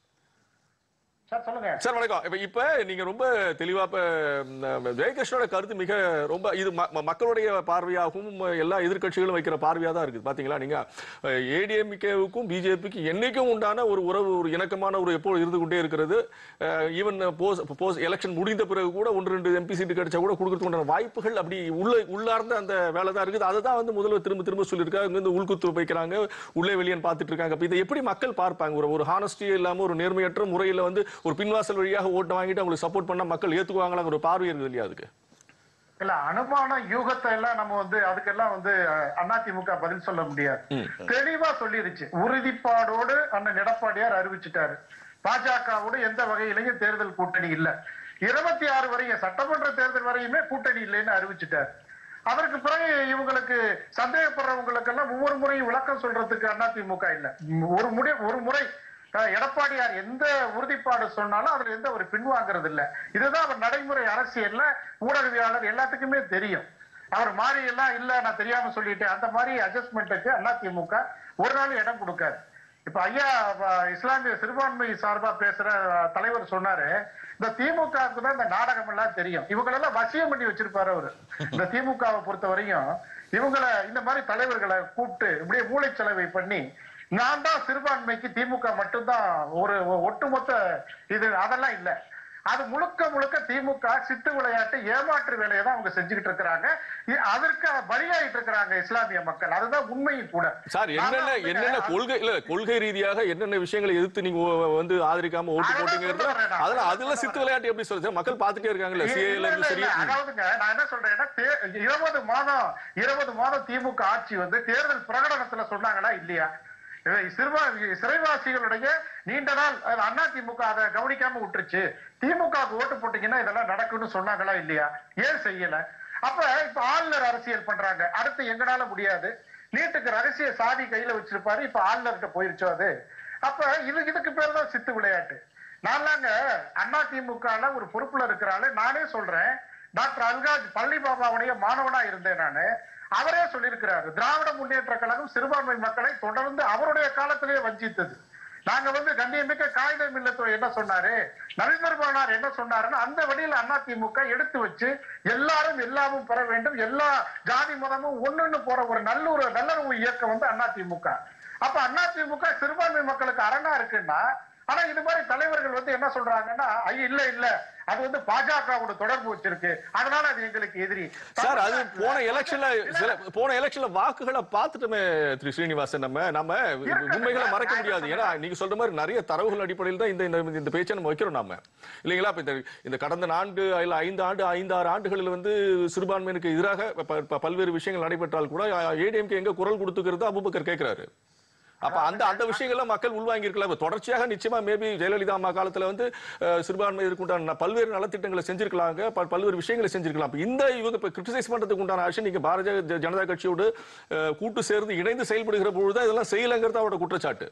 சார் சொல்லுங்க சார் வணக்கம் இப்ப இப்ப நீங்க ரொம்ப தெளிவா இப்ப ம், ஜெயகிருஷ்ணோட கருத்து மிக ரொம்ப இது ம- ம- மக்களுடைய பார்வையாகவும் எல்லா எதிர்க்கட்சிகளும் வைக்கிற பார்வையா தான் இருக்குது பாத்தீங்களா நீங்க ஏடிஎம்கேவுக்கும் பிஜேபிக்கு என்னைக்கும் உண்டான ஒரு உறவு ஒரு இணக்கமான ஒரு எப்போ இருந்து கொண்டே இருக்கிறது ஈவன் போஸ் போஸ் எலெக்ஷன் முடிந்த பிறகு கூட ஒன்று ரெண்டு எம்பி சீட்டு கிடைச்சா கூட கொடுக்கறதுக்கு உண்டான வாய்ப்புகள் அப்படி உள்ள உள்ளார்ந்த அந்த வேலை தான் இருக்குது அதை தான் வந்து முதல்வர் திரும்ப திரும்ப சொல்லியிருக்காங்க இங்க இருந்து உள்குத்து வைக்கிறாங்க உள்ளே வெளியே பார்த்துட்டு இருக்காங்க அப்ப இதை எப்படி மக்கள் பார்ப்பாங்க ஒரு ஒரு ஹானஸ்டியே இல்லாம ஒரு நேர்மையற்ற முறையில வந்து ஒரு பின்வாசல் வழியாக ஓட்டு வாங்கிட்டு அவங்களுக்கு சப்போர்ட் பண்ணா மக்கள் ஏத்துக்குவாங்களாங்கிற ஒரு பார்வை இருக்குது இல்லையா அதுக்கு இல்ல அனுமான யூகத்தை எல்லாம் நம்ம வந்து அதுக்கெல்லாம் வந்து அஹ், அதிமுக பதில் சொல்ல முடியாது தெளிவா சொல்லிருச்சு உறுதிப்பாடோடு அண்ணன் எடப்பாடியார் அறிவிச்சிட்டாரு பாஜகவோடு எந்த வகையிலையும் தேர்தல் கூட்டணி இல்ல இருபத்தி ஆறு வரையும் சட்டமன்ற தேர்தல் வரையுமே கூட்டணி இல்லைன்னு அறிவிச்சிட்டாரு அதற்கு பிறகு இவங்களுக்கு சந்தேகப்படுறவங்களுக்கு எல்லாம் ஒவ்வொரு முறையும் விளக்கம் சொல்றதுக்கு அதிமுக இல்ல ஒரு முறை ஒரு முறை அஹ், எடப்பாடியார் எந்த உறுதிப்பாடு சொன்னாலும் அதுல எந்த ஒரு பின்வாங்கிறது இல்ல இதுதான் அவர் நடைமுறை அரசியல்ல ஊடகவியாளர் எல்லாத்துக்குமே தெரியும் அவர் மாறி எல்லாம் இல்ல நான் தெரியாம சொல்லிட்டேன் அந்த மாதிரி அட்ஜஸ்ட்மெண்ட்டுக்கு அதிமுக ஒரு நாள் இடம் கொடுக்காது இப்ப ஐயா அஹ், இஸ்லாமிய சிறுபான்மை சார்பா பேசுற அஹ், தலைவர் சொன்னாரு இந்த திமுகவுக்கு தான் இந்த நாடகம் எல்லாம் தெரியும் இவங்களெல்லாம் வசியம் பண்ணி வச்சிருப்பாரு அவரு இந்த திமுகவை பொறுத்த வரையும் இவங்களை இந்த மாதிரி தலைவர்களை கூப்பிட்டு இப்படியே மூளைச்சலவை பண்ணி நான் தான் சிறுபான்மைக்கு திமுக மட்டும்தான் ஒரு ஒ- ஒட்டுமொத்த இது அதெல்லாம் இல்ல அது முழுக்க முழுக்க திமுக சித்து விளையாட்டு ஏமாற்று வேலையை தான் அவங்க செஞ்சுக்கிட்டு இருக்கிறாங்க இ- அதற்கு பலியாயிட்டு இருக்கிறாங்க இஸ்லாமிய மக்கள் அதுதான் உண்மையும் கூட சார் என்னென்ன நான் தான் என்னென்ன வந்து- கொள்கை இல்ல கொள்கை ரீதியாக என்னென்ன விஷயங்களை எதிர்த்து நீங்க ஒ- வந்து ஆதரிக்காம ஓட்டு அதான் போட்டீங்கிறது சொல்ல வரேன் நான். அதெல்லாம் அதான் அதுல சொல்ல சித்து விளையாட்டு எப்படி சொல்லுது மக்கள் பாத்துட்டே இருக்காங்கல்ல இல்ல, சிஏல இல்ல, இருந்து சரி இல்ல. அதாவதுங்க நான் என்ன சொல்றேன்னா தே- இருபது மாதம் இருபது மாதம் திமுக ஆட்சி வந்து தேர்தல் பிரகடனத்துல சொன்னாங்களா இல்லையா இவை சிறுவா சிறைவாசிகளுடைய நீண்ட நாள் அண்ணா திமுக அதை கவனிக்காம விட்டுருச்சு திமுக ஓட்டு போட்டீங்கன்னா இதெல்லாம் நடக்கும்னு சொன்னாங்களா இல்லையா ஏன் செய்யல அப்ப இப்ப ஆளுநர் அரசியல் பண்றாங்க அடுத்து எங்கனால முடியாது நீட்டுக்கு ரகசிய சாதி கையில வச்சிருப்பாரு இப்ப ஆளுநர்கிட்ட போயிருச்சோ அது அப்ப இது இதுக்கு பேர் தான் சித்து விளையாட்டு நான்லாங்க அண்ணா திமுகல ஒரு பொறுப்புல இருக்கிறாள் நானே சொல்றேன் டாக்டர் அல்காஜ் பள்ளி பாபாவுடைய மாணவனா இருந்தேன் நானு அவரே சொல்லியிருக்கிறாரு திராவிட முன்னேற்ற கழகம் சிறுபான்மை மக்களை தொடர்ந்து அவருடைய காலத்திலேயே வஞ்சித்தது நாங்க வந்து கண்ணியமிக்க காகித மில்லத்துறை என்ன சொன்னாரு நவீந்தர்பானார் என்ன சொன்னாருன்னு அந்த வழியில் அண்ணா திமுக எடுத்து வச்சு எல்லாரும் எல்லாமும் பெற வேண்டும் எல்லா ஜாதி மதமும் ஒண்ணுன்னு போற ஒரு நல்லூர் நல்லுறவு இயக்கம் வந்து அண்ணா திமுக அப்ப அண்ணா திமுக சிறுபான்மை மக்களுக்கு அரணா இருக்குன்னா ஆனா இது மாதிரி தலைவர்கள் வந்து என்ன சொல்றாங்கன்னா ஐயோ இல்ல இல்ல அது வந்து பாஜகவோட தொடர்பு வச்சிருக்கு அதனால அது எங்களுக்கு எதிரி சார் அது போன எலெக்ஷன்ல சில போன எலெக்ஷன்ல வாக்குகளை பார்த்துட்டோமே திரு ஸ்ரீனிவாசன் நம்ம நம்ம உண்மைகளை மறைக்க முடியாது ஏன்னா நீங்க சொல்ற மாதிரி நிறைய தரவுகள் அடிப்படையில் தான் இந்த இந்த- இந்த பேச்சை நம்ம வைக்கிறோம் நாம இல்லைங்களா இப்ப இந்த இந்த கடந்த நான்கு இல்ல ஐந்து ஆண்டு ஐந்து ஆறு ஆண்டுகளில் வந்து சிறுபான்மையினருக்கு எதிராக ப- ப- பல்வேறு விஷயங்கள் நடைபெற்றால் கூட ஏடிஎம்கே எங்க குரல் கொடுத்துக்கிறது அபுபக்கர் கேட்கிறாரு அப்ப அந்த அந்த விஷயங்கள்லாம் மக்கள் உள்வாங்கி இருக்கலாம் இப்ப தொடர்ச்சியாக நிச்சயமா மேபி ஜெயலலிதா அம்மா காலத்துல வந்து அஹ், சிறுபான்மை இருக்குண்டான பல்வேறு நலத்திட்டங்களை செஞ்சிருக்கலாங்க பல்- பல்வேறு விஷயங்களை செஞ்சிருக்கலாம் அப்ப இந்த இவங்க இப்ப கிரிட்டிசைஸ் பண்றதுக்கு உண்டான ஆக்ஷன் நீங்க பாரதிய ஜ- ஜனதா கட்சியோடு அஹ், கூட்டு சேர்ந்து இணைந்து செயல்படுகிற பொழுது இதெல்லாம் செய்யலங்கிறது அவரோட குற்றச்சாட்டு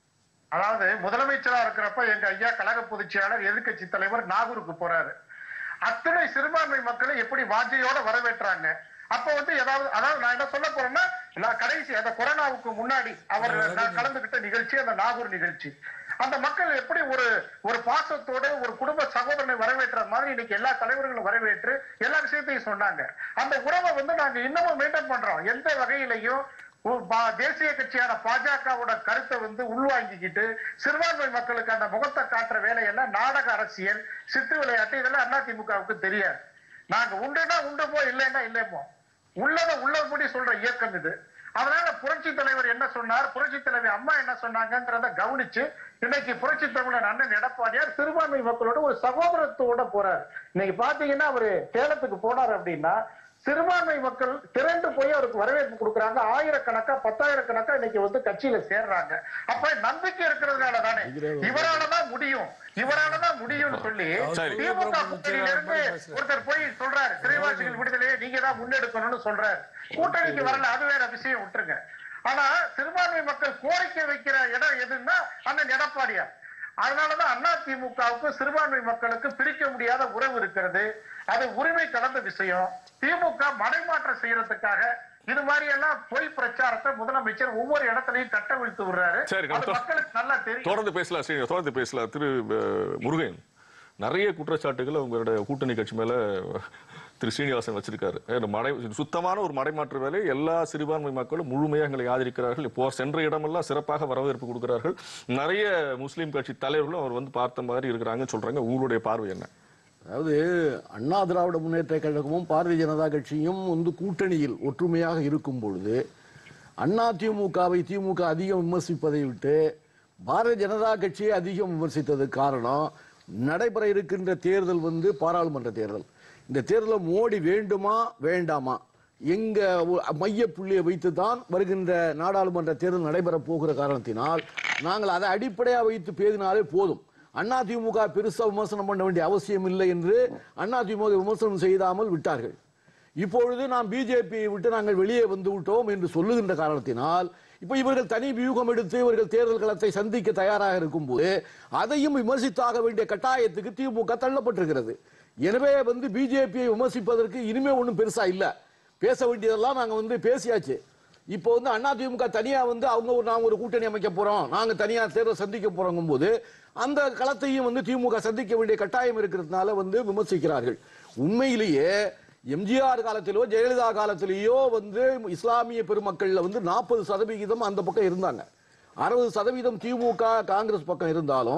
அதாவது முதலமைச்சரா இருக்கிறப்ப எங்க ஐயா கழக பொதுச் செயலாளர் எதிர்க்கட்சி தலைவர் நாகூருக்கு போறாரு அத்தனை சிறுபான்மை மக்களை எப்படி வாஞ்சையோட வரவேற்றாங்க அப்ப வந்து ஏதாவது அதாவது நான் என்ன சொல்ல போறேன்னா நான் கடைசி அந்த கொரோனாவுக்கு முன்னாடி அவர் நான் கலந்துகிட்ட நிகழ்ச்சி அந்த நாகூர் நிகழ்ச்சி அந்த மக்கள் எப்படி ஒரு ஒரு பாசத்தோட ஒரு குடும்ப சகோதரனை வரவேற்ற மாதிரி இன்னைக்கு எல்லா தலைவர்களும் வரவேற்று எல்லா விஷயத்தையும் சொன்னாங்க அந்த உறவை வந்து நாங்க இன்னமும் மெயின்டைன் பண்றோம் எந்த வகையிலையும் ஒரு பா- தேசிய கட்சியான பாஜகவோட கருத்தை வந்து உள்வாங்கிக்கிட்டு சிறுபான்மை மக்களுக்கு அந்த முகத்தை காட்டுற வேலையெல்லாம் நாடக அரசியல் சித்து விளையாட்டு இதெல்லாம் அதிமுகவுக்கு தெரியாது நாங்க உண்டுனா உண்டு போ இல்லைன்னா இல்லைப்போ உள்ளத உள்ளபடி சொல்ற இயக்கம் இது அதனால புரட்சி தலைவர் என்ன சொன்னார் புரட்சி தலைவர் அம்மா என்ன சொன்னாங்கங்கிறத கவனிச்சு இன்னைக்கு புரட்சி தமிழர் அண்ணன் எடப்பாடியார் சிறுபான்மை மக்களோட ஒரு சகோதரத்தோட போறாரு இன்னைக்கு பாத்தீங்கன்னா அவரு சேலத்துக்கு போனார் அப்படின்னா சிறுபான்மை மக்கள் திரண்டு போய் அவருக்கு வரவேற்பு கொடுக்கறாங்க ஆயிரக்கணக்கா பத்தாயிரக்கணக்கா இன்னைக்கு வந்து கட்சியில சேர்றாங்க அப்ப நம்பிக்கை இருக்கிறதுனால தானே இவராலதான் முடியும் இவராலதான் முடியும்னு சொல்லி சரி. திமுக கூட்டணியில இருந்து ஒருத்தர் போய் சொல்றாரு சிறைவாசிகள் விடுதலையை நீங்க தான் முன்னெடுக்கணும்னு சொல்றாரு கூட்டணிக்கு வரல அது வேற விஷயம் விட்டுருங்க ஆனா சிறுபான்மை மக்கள் கோரிக்கை வைக்கிற இடம் எதுன்னா அண்ணன் எடப்பாடியார் அதனாலதான் அண்ணா திமுகவுக்கு சிறுபான்மை மக்களுக்கு பிரிக்க முடியாத உறவு இருக்கிறது அது உரிமை கலந்த விஷயம் திமுக மடைமாற்றம் செய்யறதுக்காக இது மாதிரி எல்லாம் பொய் பிரச்சாரத்தை முதலமைச்சர் ஒவ்வொரு இடத்துலயும் கட்டவிழ்த்து விடுறாரு சரி, அது நம்ம மக்களுக்கு நல்லா தெரியும் தொடர்ந்து பேசலாம் ஸ்ரீ தொடர்ந்து பேசலாம் திரு அஹ், முருகன் நிறைய குற்றச்சாட்டுகள் உங்களுடைய கூட்டணி கட்சி மேல திரு ஸ்ரீனிவாசன் வச்சிருக்காரு ஏன்னா, மடை சுத்தமான ஒரு மடைமாற்று வேலை எல்லா சிறுபான்மை மக்களும் முழுமையாக எங்களை ஆதரிக்கிறார்கள் இப்போ சென்ற இடமெல்லாம் சிறப்பாக வரவேற்பு கொடுக்கிறார்கள் நிறைய முஸ்லீம் கட்சி தலைவர்களும் அவர் வந்து பார்த்த மாதிரி இருக்கிறாங்கன்னு சொல்றாங்க உங்களுடைய பார்வை என்ன அதாவது அண்ணா திராவிட முன்னேற்ற கழகமும் பாரதிய ஜனதா கட்சியும் வந்து கூட்டணியில் ஒற்றுமையாக இருக்கும் பொழுது அண்ணா திமுகவை திமுக அதிகம் விமர்சிப்பதை விட்டு பாரதிய ஜனதா கட்சியை அதிகம் விமர்சித்ததுக்கு காரணம் நடைபெற இருக்கின்ற தேர்தல் வந்து பாராளுமன்ற தேர்தல் இந்த தேர்தலில் மோடி வேண்டுமா வேண்டாமா எங்க ஒ- மைய புள்ளியை வைத்து தான் வருகின்ற நாடாளுமன்ற தேர்தல் நடைபெற போகிற காரணத்தினால் நாங்கள் அதை அடிப்படையாக வைத்து பேசினாலே போதும் அண்ணா திமுக பெருசா விமர்சனம் பண்ண வேண்டிய அவசியம் இல்லை என்று அண்ணா திமுக விமர்சனம் செய்தாமல் விட்டார்கள் இப்பொழுது நாம் பிஜேபியை விட்டு நாங்கள் வெளியே வந்து விட்டோம் என்று சொல்லுகின்ற காரணத்தினால் இப்ப இவர்கள் தனி வியூகம் எடுத்து இவர்கள் தேர்தல் களத்தை சந்திக்க தயாராக இருக்கும்போது அதையும் விமர்சித்தாக வேண்டிய கட்டாயத்துக்கு திமுக தள்ளப்பட்டிருக்கிறது எனவே வந்து பிஜேபியை விமர்சிப்பதற்கு இனிமே ஒன்றும் பெருசா இல்ல பேச வேண்டியதெல்லாம் நாங்க வந்து பேசியாச்சு இப்போ வந்து அண்ணா திமுக தனியா வந்து அவங்க ஒரு நாங்க ஒரு கூட்டணி அமைக்க போறோம் நாங்க தனியா தேர்தல் சந்திக்க போறோங்கும் போது அந்த களத்தையும் வந்து திமுக சந்திக்க வேண்டிய கட்டாயம் இருக்கிறதுனால வந்து விமர்சிக்கிறார்கள் உண்மையிலேயே எம்ஜிஆர் காலத்திலோ ஜெயலலிதா காலத்திலேயோ வந்து இஸ்லாமிய பெருமக்கள்ல வந்து நாற்பது சதவிகிதம் அந்த பக்கம் இருந்தாங்க அறுபது சதவீதம் திமுக காங்கிரஸ் பக்கம் இருந்தாலும்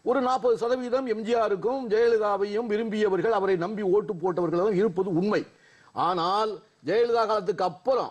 ஒரு நாற்பது சதவீதம் எம்ஜிஆருக்கும் ஜெயலலிதாவையும் விரும்பியவர்கள் அவரை நம்பி ஓட்டு போட்டவர்களும் இருப்பது உண்மை ஆனால் ஜெயலலிதா காலத்துக்கு அப்புறம்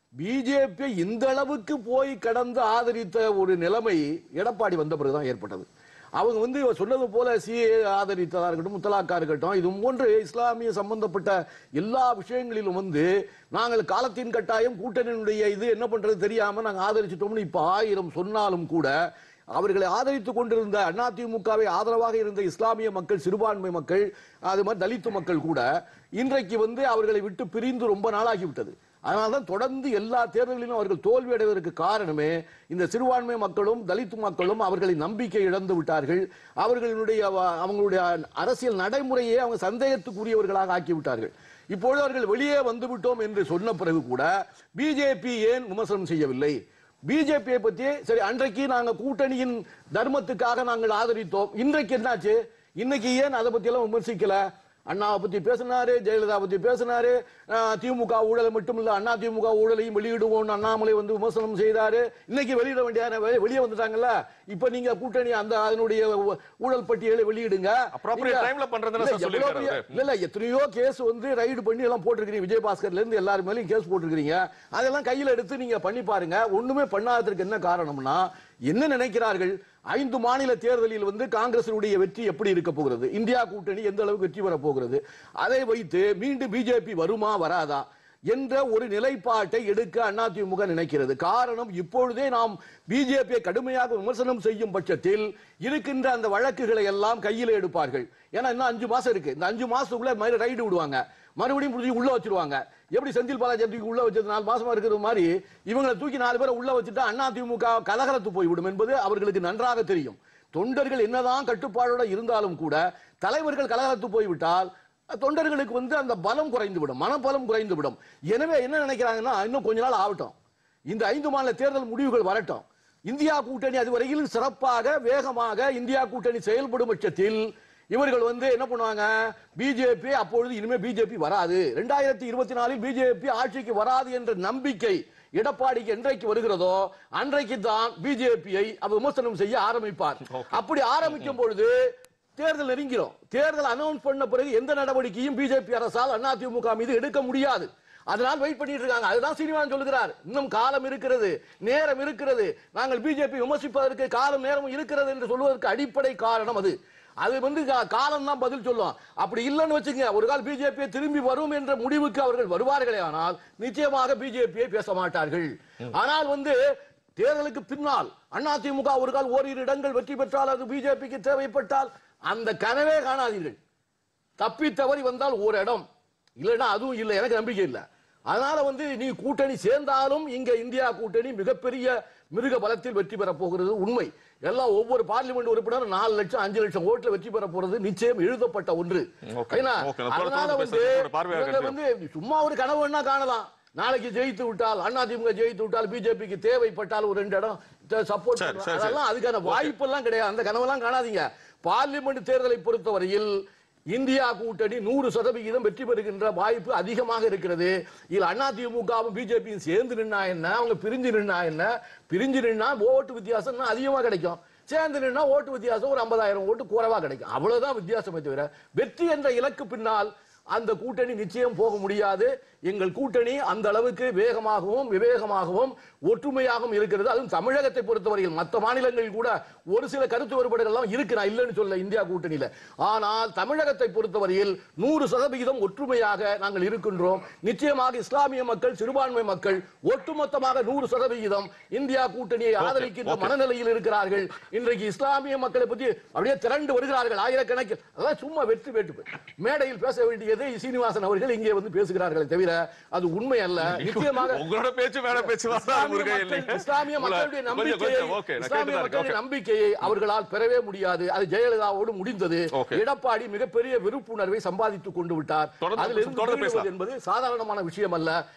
பிஜேபி இந்த அளவுக்கு போய் கடந்து ஆதரித்த ஒரு நிலைமை எடப்பாடி வந்த பிறகுதான் ஏற்பட்டது அவங்க வந்து இவர் சொன்னது போல சிஏ ஆதரித்ததா இருக்கட்டும் முத்தலாக்கா இருக்கட்டும் இது போன்று இஸ்லாமிய சம்பந்தப்பட்ட எல்லா விஷயங்களிலும் வந்து நாங்கள் காலத்தின் கட்டாயம் கூட்டணியினுடைய இது என்ன பண்றது தெரியாம நாங்கள் ஆதரிச்சிட்டோம்னு இப்ப ஆயிரம் சொன்னாலும் கூட அவர்களை ஆதரித்துக் கொண்டிருந்த அதிமுகவை ஆதரவாக இருந்த இஸ்லாமிய மக்கள் சிறுபான்மை மக்கள் அது மாதிரி தலித்து மக்கள் கூட இன்றைக்கு வந்து அவர்களை விட்டு பிரிந்து ரொம்ப நாளாகிவிட்டது அதனால்தான் தொடர்ந்து எல்லா தேர்தலிலும் அவர்கள் தோல்வி அடைவதற்கு காரணமே இந்த சிறுபான்மை மக்களும் தலித்து மக்களும் அவர்களை நம்பிக்கை இழந்து விட்டார்கள் அவர்களுடைய வ- அவங்களுடைய அரசியல் நடைமுறையை அவங்க சந்தேகத்துக்குரியவர்களாக ஆக்கி விட்டார்கள் இப்பொழுது அவர்கள் வெளியே வந்து விட்டோம் என்று சொன்ன பிறகு கூட பிஜேபி ஏன் விமர்சனம் செய்யவில்லை பிஜேபியை பத்தி சரி அன்றைக்கு நாங்க கூட்டணியின் தர்மத்துக்காக நாங்கள் ஆதரித்தோம் இன்றைக்கு என்னாச்சு இன்னைக்கு ஏன் அதை பத்தி எல்லாம் விமர்சிக்கல அண்ணாவை பத்தி பேசினாரு ஜெயலலிதா பத்தி பேசினாரு அஹ், திமுக ஊழலை மட்டும் இல்ல அண்ணா திமுக ஊழலையும் வெளியிடுவோம்னு அண்ணாமலை வந்து விமர்சனம் செய்தாரு இன்னைக்கு வெளியிட வேண்டிய வெளியே வந்துட்டாங்கல்ல இப்ப நீங்க கூட்டணி அந்த அதனுடைய ஊ- ஊழல் பட்டியலை வெளியிடுங்க Appropriate நீங்க- timeல பண்றதுன்னு இல்ல, சார் எவ்வளவு சொல்லியிருக்காரு பெரிய- அவரு. இல்ல இல்ல எத்தனையோ கேஸ் வந்து ரைடு பண்ணி எல்லாம் போட்டிருக்கீங்க விஜயபாஸ்கர்ல இருந்து எல்லாரும் மேலயும் கேஸ் போட்டிருக்கீங்க அதெல்லாம் கையில எடுத்து நீங்க பண்ணி பாருங்க ஒண்ணுமே பண்ணாததற்கு என்ன காரணம்னா என்ன நினைக்கிறார்கள் ஐந்து மாநில தேர்தலில் வந்து காங்கிரசினுடைய வெற்றி எப்படி இருக்க போகிறது இந்தியா கூட்டணி எந்த அளவுக்கு வெற்றி பெற போகிறது அதை வைத்து மீண்டும் பிஜேபி வருமா வராதா என்ற ஒரு நிலைப்பாட்டை எடுக்க அதிமுக நினைக்கிறது காரணம் இப்பொழுதே நாம் பிஜேபியை கடுமையாக விமர்சனம் செய்யும் பட்சத்தில் இருக்கின்ற அந்த வழக்குகளை எல்லாம் கையில் எடுப்பார்கள் ஏன்னா இன்னும் அஞ்சு மாசம் இருக்கு இந்த அஞ்சு மாசத்துக்குள்ள மாதிரி ரைடு விடுவாங்க மறுபடியும் புடிச்சு உள்ள வச்சிருவாங்க எப்படி செந்தில் பாலாஜி தூக்கி உள்ள வச்சது நாலு மாசமா இருக்கிற மாதிரி இவங்களை தூக்கி நாலு பேரை உள்ள வச்சுட்டா அண்ணா திமுக கலகலத்து போய்விடும் என்பது அவர்களுக்கு நன்றாக தெரியும் தொண்டர்கள் என்னதான் கட்டுப்பாடோட இருந்தாலும் கூட தலைவர்கள் கலகலத்து போய்விட்டால் தொண்டர்களுக்கு வந்து அந்த பலம் குறைந்து விடும் மனபலம் குறைந்து விடும் எனவே என்ன நினைக்கிறாங்கன்னா இன்னும் கொஞ்ச நாள் ஆகட்டும் இந்த ஐந்து மாநில தேர்தல் முடிவுகள் வரட்டும் இந்தியா கூட்டணி அதுவரையில் சிறப்பாக வேகமாக இந்தியா கூட்டணி செயல்படும் பட்சத்தில் இவர்கள் வந்து என்ன பண்ணுவாங்க பிஜேபி அப்பொழுது இனிமே பிஜேபி வராது ரெண்டாயிரத்தி இருபத்தி நாலில் பிஜேபி ஆட்சிக்கு வராது என்ற நம்பிக்கை எடப்பாடிக்கு என்றைக்கு வருகிறதோ அன்றைக்கு தான் பிஜேபியை அவர் விமர்சனம் செய்ய ஆரம்பிப்பார் அப்படி ஆரம்பிக்கும் பொழுது தேர்தல் நெருங்கிறோம் தேர்தல் அனௌன்ஸ் பண்ண பிறகு எந்த நடவடிக்கையும் பிஜேபி அரசால் அதிமுக மீது எடுக்க முடியாது அதனால் வெயிட் பண்ணிட்டு இருக்காங்க அதுதான் சீனிவாசன் சொல்லுகிறார் இன்னும் காலம் இருக்கிறது நேரம் இருக்கிறது நாங்கள் பிஜேபி விமர்சிப்பதற்கு காலம் நேரம் இருக்கிறது என்று சொல்வதற்கு அடிப்படை காரணம் அது அது வந்து காலம் தான் பதில் சொல்லும் அப்படி இல்லைன்னு வச்சுங்க ஒரு கால் பிஜேபி திரும்பி வரும் என்ற முடிவுக்கு அவர்கள் வருவார்களே ஆனால் நிச்சயமாக பிஜேபியை பேச மாட்டார்கள் ஆனால் வந்து தேர்தலுக்கு பின்னால் அதிமுக ஒரு கால் ஓரிரு இடங்கள் வெற்றி பெற்றால் அது பிஜேபிக்கு தேவைப்பட்டால் அந்த கனவே காணாதீர்கள் தப்பி தவறி வந்தால் ஒரு இடம் இல்லைன்னா அதுவும் இல்லை எனக்கு நம்பிக்கை இல்லை அதனால வந்து நீ கூட்டணி சேர்ந்தாலும் இங்க இந்தியா கூட்டணி மிகப்பெரிய மிருக பலத்தில் வெற்றி பெற போகிறது உண்மை எல்லாம் ஒவ்வொரு பார்லிமெண்ட் உறுப்பினரும் நாலு லட்சம் அஞ்சு லட்சம் ஓட்டுல வெற்றி பெற போறது நிச்சயம் எழுதப்பட்ட ஒன்று Okay. ஏன்னா, Okay. நான் தொடர்ந்து அதனால பேசுறேன். வந்து உங்களோட பார்வையாக இவங்க கருத்து. வந்து சும்மா ஒரு கனவு வேணா காணலாம் நாளைக்கு ஜெயித்து விட்டால் அதிமுக ஜெயித்து விட்டால் பிஜேபிக்கு தேவைப்பட்டால் ஒரு ரெண்டு இடம் சப்போர்ட் சரி, சரி, சரி. அதெல்லாம் அதுக்கான வாய்ப்பெல்லாம் கிடையாது அந்த கனவெல்லாம் காணாதீங்க பார்லிமெண்ட் தேர்தலை பொறுத்தவரையில் இந்தியா கூட்டணி நூறு சதவிகிதம் வெற்றி பெறுகின்ற வாய்ப்பு அதிகமாக இருக்கிறது இதுல அதிமுகவும் பிஜேபியும் சேர்ந்து நின்னா என்ன அவங்க பிரிஞ்சு நின்னா என்ன பிரிஞ்சு நின்னா ஓட்டு வித்தியாசம் இன்னும் அதிகமா கிடைக்கும் சேர்ந்து நின்னா ஓட்டு வித்தியாசம் ஒரு ஐம்பதாயிரம் ஓட்டு குறைவா கிடைக்கும் அவ்வளவுதான் வித்தியாசமே தவிர வெற்றி என்ற இலக்கு பின்னால் அந்த கூட்டணி நிச்சயம் போக முடியாது எங்கள் கூட்டணி அந்த அளவுக்கு வேகமாகவும் விவேகமாகவும் ஒற்றுமையாகவும் இருக்கிறது அதுவும் தமிழகத்தை பொறுத்தவரையில் மற்ற மாநிலங்களில் கூட ஒரு சில கருத்து வேறுபாடுகள் எல்லாம் இருக்கு நான் இல்லைன்னு சொல்ல இந்தியா கூட்டணியில ஆனால் தமிழகத்தை பொறுத்தவரையில் நூறு சதவிகிதம் ஒற்றுமையாக நாங்கள் இருக்கின்றோம் நிச்சயமாக இஸ்லாமிய மக்கள் சிறுபான்மை மக்கள் ஒட்டுமொத்தமாக நூறு சதவிகிதம் இந்தியா கூட்டணியை ஆதரிக்கின்ற okay. மனநிலையில் இருக்கிறார்கள் இன்றைக்கு இஸ்லாமிய மக்களை பற்றி அப்படியே திரண்டு வருகிறார்கள் ஆயிரக்கணக்கில் அதான் சும்மா வெற்றி வேட்டு மேடையில் பேச வேண்டியதை சீனிவாசன் அவர்கள் இங்கே வந்து பேசுகிறார்களே தவிர அது உண்மை அல்ல நிச்சயமாக உங்களோட பேச்சு வேற பேச்சு வராது, இஸ்லாமிய முருகன் மக்கள்- இல்லைங்க. இஸ்லாமிய உங்களை- மக்களுடைய கொஞ்சம், நம்பிக்கையை கொஞ்சம், okay, நான் இஸ்லாமிய கேட்டுதான் மக்களுடைய இருக்கேன். நம்பிக்கையை அவர்களால் பெறவே முடியாது அது ஜெயலலிதாவோடு முடிந்தது Okay. எடப்பாடி மிகப்பெரிய விருப்புணர்வை சம்பாதித்துக் கொண்டு விட்டார் தொடர்ந்து- அதிலிருந்து தொடர்ந்து மீளுவது பேசலாம். என்பது சாதாரணமான விஷயம் அல்ல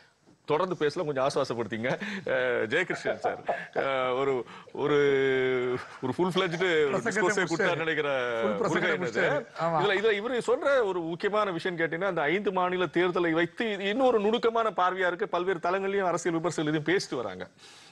தொடர்ந்து பேசலாம் கொஞ்சம் ஆசுவாசப்படுத்திங்க அஹ், ஜெயகிருஷ்ணன் சார் அஹ், ஒரு ஒரு ஒரு ஃபுல் ஃபிளஜ்டு பிரசங்கத்தை டிஸ்கோர்ஸே கொடுத்தாரு முடிச்சிட்டாரு. நினைக்கிற Full பிரசங்கத்தை முருகன் இது. முடிச்சிட்டாரு. ஆமா. இதுல இதுல இவரு சொல்ற ஒரு முக்கியமான விஷயம் கேட்டீங்கன்னா அந்த ஐந்து மாநில தேர்தலை வைத்து இது இன்னொரு நுணுக்கமான பார்வையா இருக்கு பல்வேறு தளங்களையும் அரசியல் விமர்சகர்கள் இதையும் பேசிட்டு வராங்க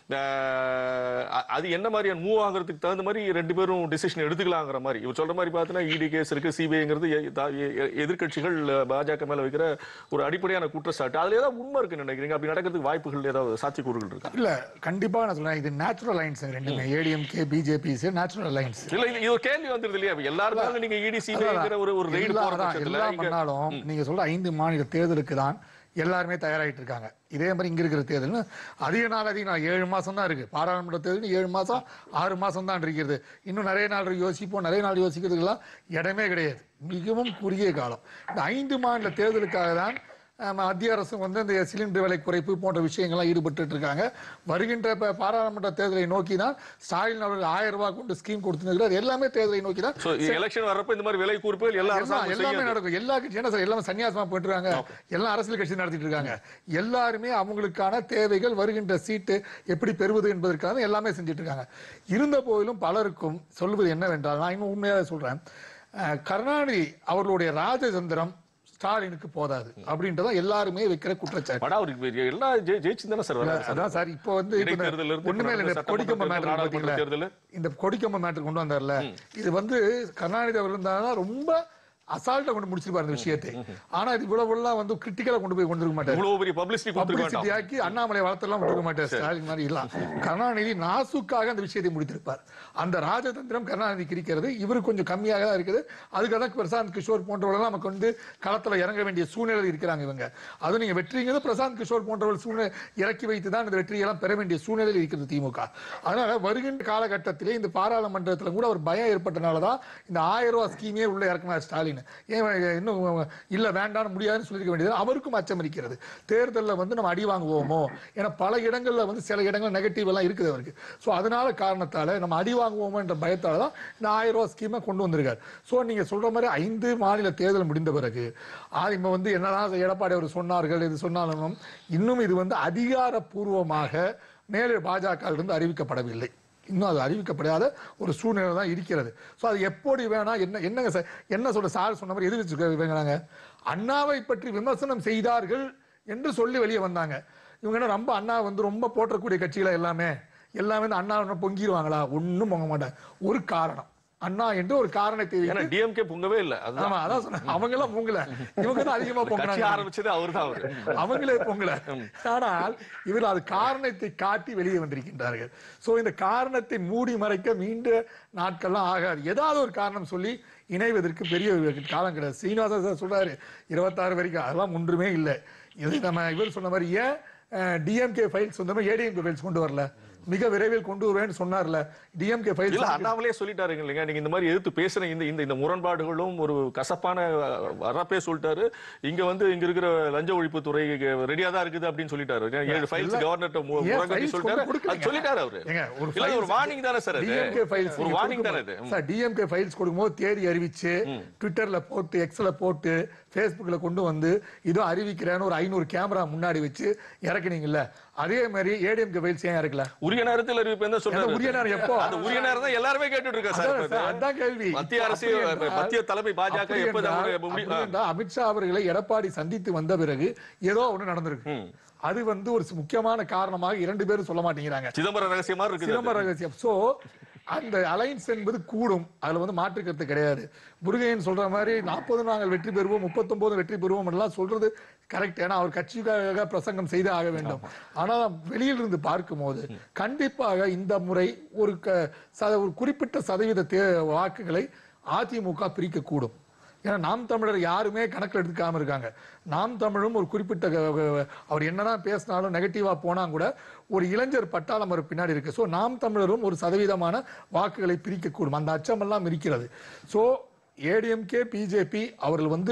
அஹ் அ- அது என்ன மாதிரியான மூவ் ஆகுறதுக்கு தகுந்த மாதிரி ரெண்டு பேரும் டிசிஷன் எடுத்துக்கலாங்கிற மாதிரி இவர் சொல்ற மாதிரி பார்த்தீங்கன்னா இடி கேஸ் இருக்கு சிபிஐங்கிறது எதிர்கட்சிகள் பாஜக மேல வைக்கிற ஒரு அடிப்படையான குற்றச்சாட்டு அதுல ஏதாவது உண்மை இருக்குன்னு நினைக்கிறீங்க அப்படி நடக்கிறதுக்கு வாய்ப்புகள் ஏதாவது சாத்தியக்கூறுகள் இருக்கா இல்ல கண்டிப்பா நான் சொல்றேன் இது நேச்சுரல் லைன்ஸ் ரெண்டுமே ஏடிஎம்கே பிஜேபி நேச்சுரல் லைன்ஸ் இல்ல இது இது ஒரு கேள்வி வந்துருது இல்லையா எல்லாருமே நீங்க இடி சிபிஐங்கிற ஒரு ஒரு ரெய்டு போற பட்சத்துல எல்லாம் இங்க- பண்ணாலும் நீங்க சொல்ற ஐந்து மாநில தேர்தலுக்கு தான் எல்லாருமே தயாராயிட்டு இருக்காங்க இதே மாதிரி இங்க இருக்கிற தேர்தல் அதிக நாள் அதிக நாள் ஏழு மாசம் தான் இருக்கு பாராளுமன்ற தேர்தல் ஏழு மாசம் ஆறு மாசம் தான் இருக்கிறது இன்னும் நிறைய நாள் யோசிப்போம் நிறைய நாள் யோசிக்கிறதுக்கெல்லாம் இடமே கிடையாது மிகவும் குறுகிய காலம் இந்த ஐந்து மாநில தேர்தலுக்காக தான் அஹ், மத்திய அரசு வந்து இந்த சிலிண்டர் விலை குறைப்பு போன்ற விஷயங்கள்லாம் ஈடுபட்டு இருக்காங்க வருகின்ற இப்ப பாராளுமன்ற தேர்தலை நோக்கி தான் ஸ்டாலின் அவர்கள் ஆயிரம் ரூபாய் கொண்டு ஸ்கீம் கொடுத்துருக்கிறார் எல்லாமே தேர்தலை நோக்கி தான் சோ எலெக்ஷன் வர்றப்ப இந்த மாதிரி விலை கூறுப்புகள் எல்லா எல்லாம் அரசாங்கம் எல்லாமே செய்யாது. நடக்கும் எல்லா கட்சி என்ன சார் எல்லாமே சன்னியாசமா போயிட்டு இருக்காங்க எல்லாம் அரசியல் கட்சி நடத்திட்டு இருக்காங்க எல்லாருமே அவங்களுக்கான தேவைகள் வருகின்ற சீட்டு எப்படி பெறுவது என்பதற்காக எல்லாமே செஞ்சுட்டு இருக்காங்க இருந்த போதிலும் பலருக்கும் சொல்வது என்னவென்றால் நான் இன்னும் உண்மையாக சொல்றேன் அஹ், கருணாநிதி அவர்களுடைய ராஜதந்திரம் ஸ்டாலினுக்கு போதாது அப்படின்றதான் எல்லாருமே வைக்கிற குற்றச்சாட்டு ஆனா அவருக்கு எல்லாம் ஜெயி- ஜெயிச்சு தானே சார் வர்றாரு சார். அதான் சார் இப்போ வந்து இப்ப இந்த இடைத்தேர்தல்ல இருந்து ஒண்ணுமே இல்லை இந்த சட்டமன்ற கொடிக்கம்ப தேர்தல், மேட்டர் நாடாளுமன்ற பாத்தீங்களா தேர்தல். இந்த கொடிக்கம்ப மேட்டர் கொண்டு வந்தார்ல இது வந்து கருணாநிதி அவர் இருந்தாருன்னா ரொம்ப அசால்ட்டா கொண்டு முடிச்சிருப்பாரு இந்த விஷயத்தை ஆனா இது இவ்வளவு எல்லாம் வந்து கிரிட்டிக்கலா கொண்டு போய் கொண்டு இருக்க மாட்டாரு இவ்வளவு பெரிய பப்ளிசிட்டி கொடுத்துருக்க பப்ளிசிட்டி வேண்டாம் ஆக்கி அண்ணாமலை வளர்த்தெல்லாம் விட்டுருக்க மாட்டார் ஸ்டாலின் மாதிரி இல்ல கருணாநிதி நாசுக்காக அந்த விஷயத்தை முடித்திருப்பார் அந்த ராஜதந்திரம் கருணாநிதிக்கு இருக்கிறது இவருக்கு கொஞ்சம் கம்மியாக தான் இருக்குது அதுக்காக தான் பிரசாந்த் கிஷோர் போன்றவர்கள் நமக்கு வந்து களத்துல இறங்க வேண்டிய சூழ்நிலை இருக்கிறாங்க இவங்க அது நீங்க வெற்றிங்கிறது பிரசாந்த் கிஷோர் போன்றவர்கள் சூழ்நிலை இறக்கி வைத்து தான் இந்த வெற்றியெல்லாம் பெற வேண்டிய சூழ்நிலையில் இருக்கிறது திமுக அதனால வருகின்ற காலகட்டத்திலே இந்த பாராளுமன்றத்தில் கூட ஒரு பயம் ஏற்பட்டனால தான் இந்த ஆயிரம் ரூபாய் ஸ்கீமே உள்ள இறக்குனார் ஸ்டாலின் ஏன் இன்னும் இல்ல வேண்டாம் முடியாதுன்னு சொல்லியிருக்க வேண்டியது அவருக்கும் அச்சம் இருக்கிறது தேர்தலில் வந்து நம்ம அடி வாங்குவோமோ ஏன்னா பல இடங்கள்ல வந்து சில இடங்கள் நெகட்டிவ் எல்லாம் இருக்குது அவருக்கு ஸோ அதனால காரணத்தால நம்ம அடி வாங்குவோமோ என்ற பயத்தால தான் இந்த ஆயிரம் ரூபாய் ஸ்கீமை கொண்டு வந்திருக்காரு ஸோ நீங்க சொல்ற மாதிரி ஐந்து மாநில தேர்தல் முடிந்த பிறகு ஆதிம வந்து என்னதான் எடப்பாடி அவர் சொன்னார்கள் இது சொன்னாலும் இன்னும் இது வந்து அதிகாரப்பூர்வமாக மேலே பாஜக இருந்து அறிவிக்கப்படவில்லை இன்னும் அது அறிவிக்கப்படாத ஒரு சூழ்நிலை தான் இருக்கிறது ஸோ அது எப்படி வேணா என்ன என்னங்க சார் என்ன சொல்ற சார் சொன்ன மாதிரி எது வச்சுருக்காங்க அண்ணாவை பற்றி விமர்சனம் செய்தார்கள் என்று சொல்லி வெளியே வந்தாங்க இவங்க என்ன ரொம்ப அண்ணா வந்து ரொம்ப போற்றக்கூடிய கட்சிகளா எல்லாமே எல்லாமே இந்த அண்ணா பொங்கிடுவாங்களா ஒன்றும் பொங்க மாட்டாங்க ஒரு காரணம் அண்ணா என்று ஒரு காரணத்தை ஏன்னா வைத்து டிஎம்கே பொங்கவே இல்ல அதுதான். ஆமா அதான் சொன்னேன் அவங்க எல்லாம் பொங்கல இவங்க தான் அதிகமா கட்சி பொங்கினாங்க ஆரம்பிச்சது அவர்தான் அவரு அவங்களே பொங்கல ஆனால் இவர் அது காரணத்தை காட்டி வெளியே வந்திருக்கின்றார்கள் சோ இந்த காரணத்தை மூடி மறைக்க மீண்ட நாட்கள்லாம் ஆகாது ஏதாவது ஒரு காரணம் சொல்லி இணைவதற்கு பெரிய ஒரு காலம் கிடையாது சீனிவாசன் சார் சொல்றாரு இருபத்தாறு வரைக்கும் அதெல்லாம் ஒன்றுமே இல்லை இது நம்ம இவர் சொன்ன மாதிரி ஏன் டிஎம்கே ஃபைல்ஸ் சொந்த மாதிரி ஏடிஎம்கே ஃபைல்ஸ் கொண்டு வரல மிக விரைவில் கொண்டு வருவேன்னு சொன்னார்ல டிஎம்கே இல்ல ஃபைல்ஸ் அண்ணாமலே சொல்லிட்டாருங்க இல்லைங்க நீங்க இந்த மாதிரி எதிர்த்து பேசுற இந்த இந்த இந்த முரண்பாடுகளும் ஒரு கசப்பான வரப்பே சொல்லிட்டாரு இங்க வந்து இங்க இருக்கிற லஞ்ச ஒழிப்பு துறை ரெடியா தான் இருக்குது அப்படின்னு சொல்லிட்டாரு ஏழு ஃபைல்ஸ் இல்ல. கவர்னர்ட்ட மு- ஏன் முறங்கட்டி files சொல்லிட்டாரு கொண்டு கொடுக்கலைங்க? அது சொல்லிட்டாரு அவரு ஏங்க, ஒரு இல்ல அது ஒரு files- வார்னிங் தானே சார் அது DMK files ஒரு நீங்க வார்னிங் தானே கொடுக்கும்போது- இது சார் டிஎம்கே ஃபைல்ஸ் கொடுக்கும்போது தேதி அறிவிச்சு ட்விட்டர்ல போட்டு எக்ஸ்ல போட்டு ஃபேஸ்புக்ல கொண்டு வந்து இதோ அறிவிக்கிறேன்னு ஒரு ஐநூறு கேமரா முன்னாடி வச்சு இறக்குனீங்கல்ல அதே மாதிரி ஏடிஎம்கே ஃபைல்ஸ் ஏன் இறக்கல உரிய நேரத்தில் அறிவிப்பு என்ன சொல்றாரு அந்த உரிய நேரம் எப்போ? அந்த உரிய நேரம் தான் எல்லாருமே கேட்டுட்டு இருக்கா சார் அதான் இப்ப சார், இது. அதான் கேள்வி மத்திய அரசு அப்படி என்றால்- மத்திய தலைமை பாஜக அப்படி எப்ப என்றால்- அவங்க முடி- அப்படி என்றால் அமித்ஷா அவர்களை எடப்பாடி சந்தித்து வந்த பிறகு ஏதோ ஒண்ணு நடந்திருக்கு அது வந்து ஒரு முக்கியமான காரணமாக இரண்டு பேரும் சொல்ல மாட்டேங்கிறாங்க சிதம்பரம் ரகசியமா இருக்குது அது. சிதம்பரம் ரகசியம் சோ அந்த அலைன்ஸ் என்பது கூடும் அதுல வந்து மாற்று கருத்து கிடையாது முருகையன் சொல்ற மாதிரி நாற்பது நாங்கள் வெற்றி பெறுவோம் முப்பத்தொன்பது வெற்றி பெறுவோம் எல்லாம் சொல்றது கரெக்ட் ஏன்னா அவர் கட்சிக்காக பிரசங்கம் செய்தே ஆக வேண்டும் ஆனா வெளியில் இருந்து பார்க்கும்போது கண்டிப்பாக இந்த முறை ஒரு க- ச- ஒரு குறிப்பிட்ட சதவீத தே- வாக்குகளை அதிமுக பிரிக்க கூடும் ஏன்னா நாம் தமிழர் யாருமே கணக்கில் எடுத்துக்காம இருக்காங்க நாம் தமிழும் ஒரு குறிப்பிட்ட க- க- அவர் என்னதான் பேசினாலும் நெகட்டிவா போனா கூட ஒரு இளைஞர் பட்டாளம் அவர் பின்னாடி இருக்கு ஸோ நாம் தமிழரும் ஒரு சதவீதமான வாக்குகளை பிரிக்கக்கூடும் அந்த அச்சமெல்லாம் இருக்கிறது ஸோ ஏடிஎம்கே பிஜேபி அவர்கள் வந்து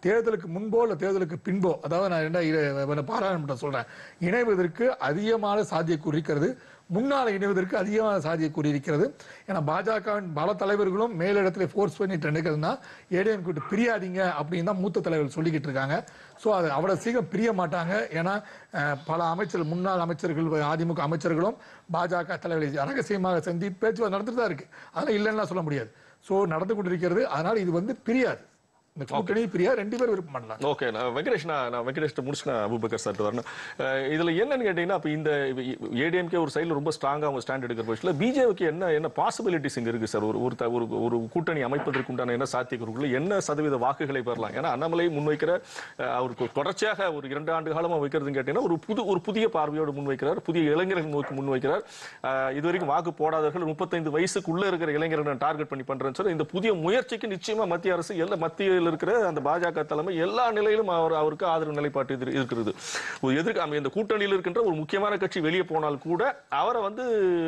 தேர்தலுக்கு முன்போ இல்லை தேர்தலுக்கு பின்போ அதாவது நான் என்ன இரு- பாராளுமன்றம் சொல்றேன் இணைவதற்கு அதிகமான சாத்தியக்கூறு இருக்கிறது முன்னால் இணைவதற்கு அதிகமான சாத்தியக்கூறு இருக்கிறது ஏன்னா பாஜகவின் பல தலைவர்களும் மேலிடத்துல ஃபோர்ஸ் பண்ணிட்டு நினைக்கிறதுனா ஏடிஎம் கூட்டு பிரியாதீங்க அப்படின்னு தான் மூத்த தலைவர்கள் சொல்லிக்கிட்டு இருக்காங்க ஸோ அது அவ்வளோ சீக்கிரம் பிரிய மாட்டாங்க ஏன்னா அஹ், பல அமைச்சர்கள் முன்னாள் அமைச்சர்கள் அதிமுக அமைச்சர்களும் பாஜக தலைவர்களை ரகசியமாக சந்தி பேச்சுவார்த்தை நடந்துட்டு தான் இருக்கு அதெல்லாம் இல்லைன்னா சொல்ல முடியாது ஸோ நடந்து கொண்டிருக்கிறது அதனால் இது வந்து பிரியாது இந்த கூட்டணி பிரியா ரெண்டு பேர் விருப்பம் பண்ணலாம் ஓகே நான் வெங்கடேஷ் நான் நான் வெங்கடேஷ் முடிச்சு நான் அபுபக்கர் சார் வரணும் அஹ் இதுல என்னன்னு கேட்டீங்கன்னா அப்ப இந்த ஏடிஎம்கே ஒரு சைடுல ரொம்ப ஸ்ட்ராங்கா அவங்க ஸ்டாண்ட் எடுக்கிற பட்சத்தில் பிஜேபிக்கு என்ன என்ன பாசிபிலிட்டிஸ் இங்க இருக்கு சார் ஒரு ஒரு த- ஒரு ஒரு கூட்டணி அமைப்பதற்கு உண்டான என்ன சாத்தியக்கூறுகள் என்ன சதவீத வாக்குகளை பெறலாம் ஏன்னா அண்ணாமலை முன்வைக்கிற அஹ், அவருக்கு தொடர்ச்சியாக ஒரு இரண்டு ஆண்டு காலமா வைக்கிறதுன்னு கேட்டீங்கன்னா ஒரு புது ஒரு புதிய பார்வையோடு முன்வைக்கிறார் புதிய இளைஞர்கள் நோக்கி முன்வைக்கிறார் அஹ், இதுவரைக்கும் வாக்கு போடாதவர்கள் முப்பத்தைந்து வயசுக்குள்ள இருக்கிற இளைஞர்களை டார்கெட் பண்ணி பண்றேன்னு சொல்லி இந்த புதிய முயற்சிக்கு நிச்சயமா மத்திய அரசு எல்லா மத்தியில் இருக்கிற அந்த பாஜக தலைமை எல்லா நிலையிலும் அவர் அவருக்கு ஆதரவு நிலைப்பாட்டு இது இருக்கிறது ஒரு எதிர்க்க அந்த இந்த கூட்டணியில் இருக்கின்ற ஒரு முக்கியமான கட்சி வெளியே போனால் கூட அவரை வந்து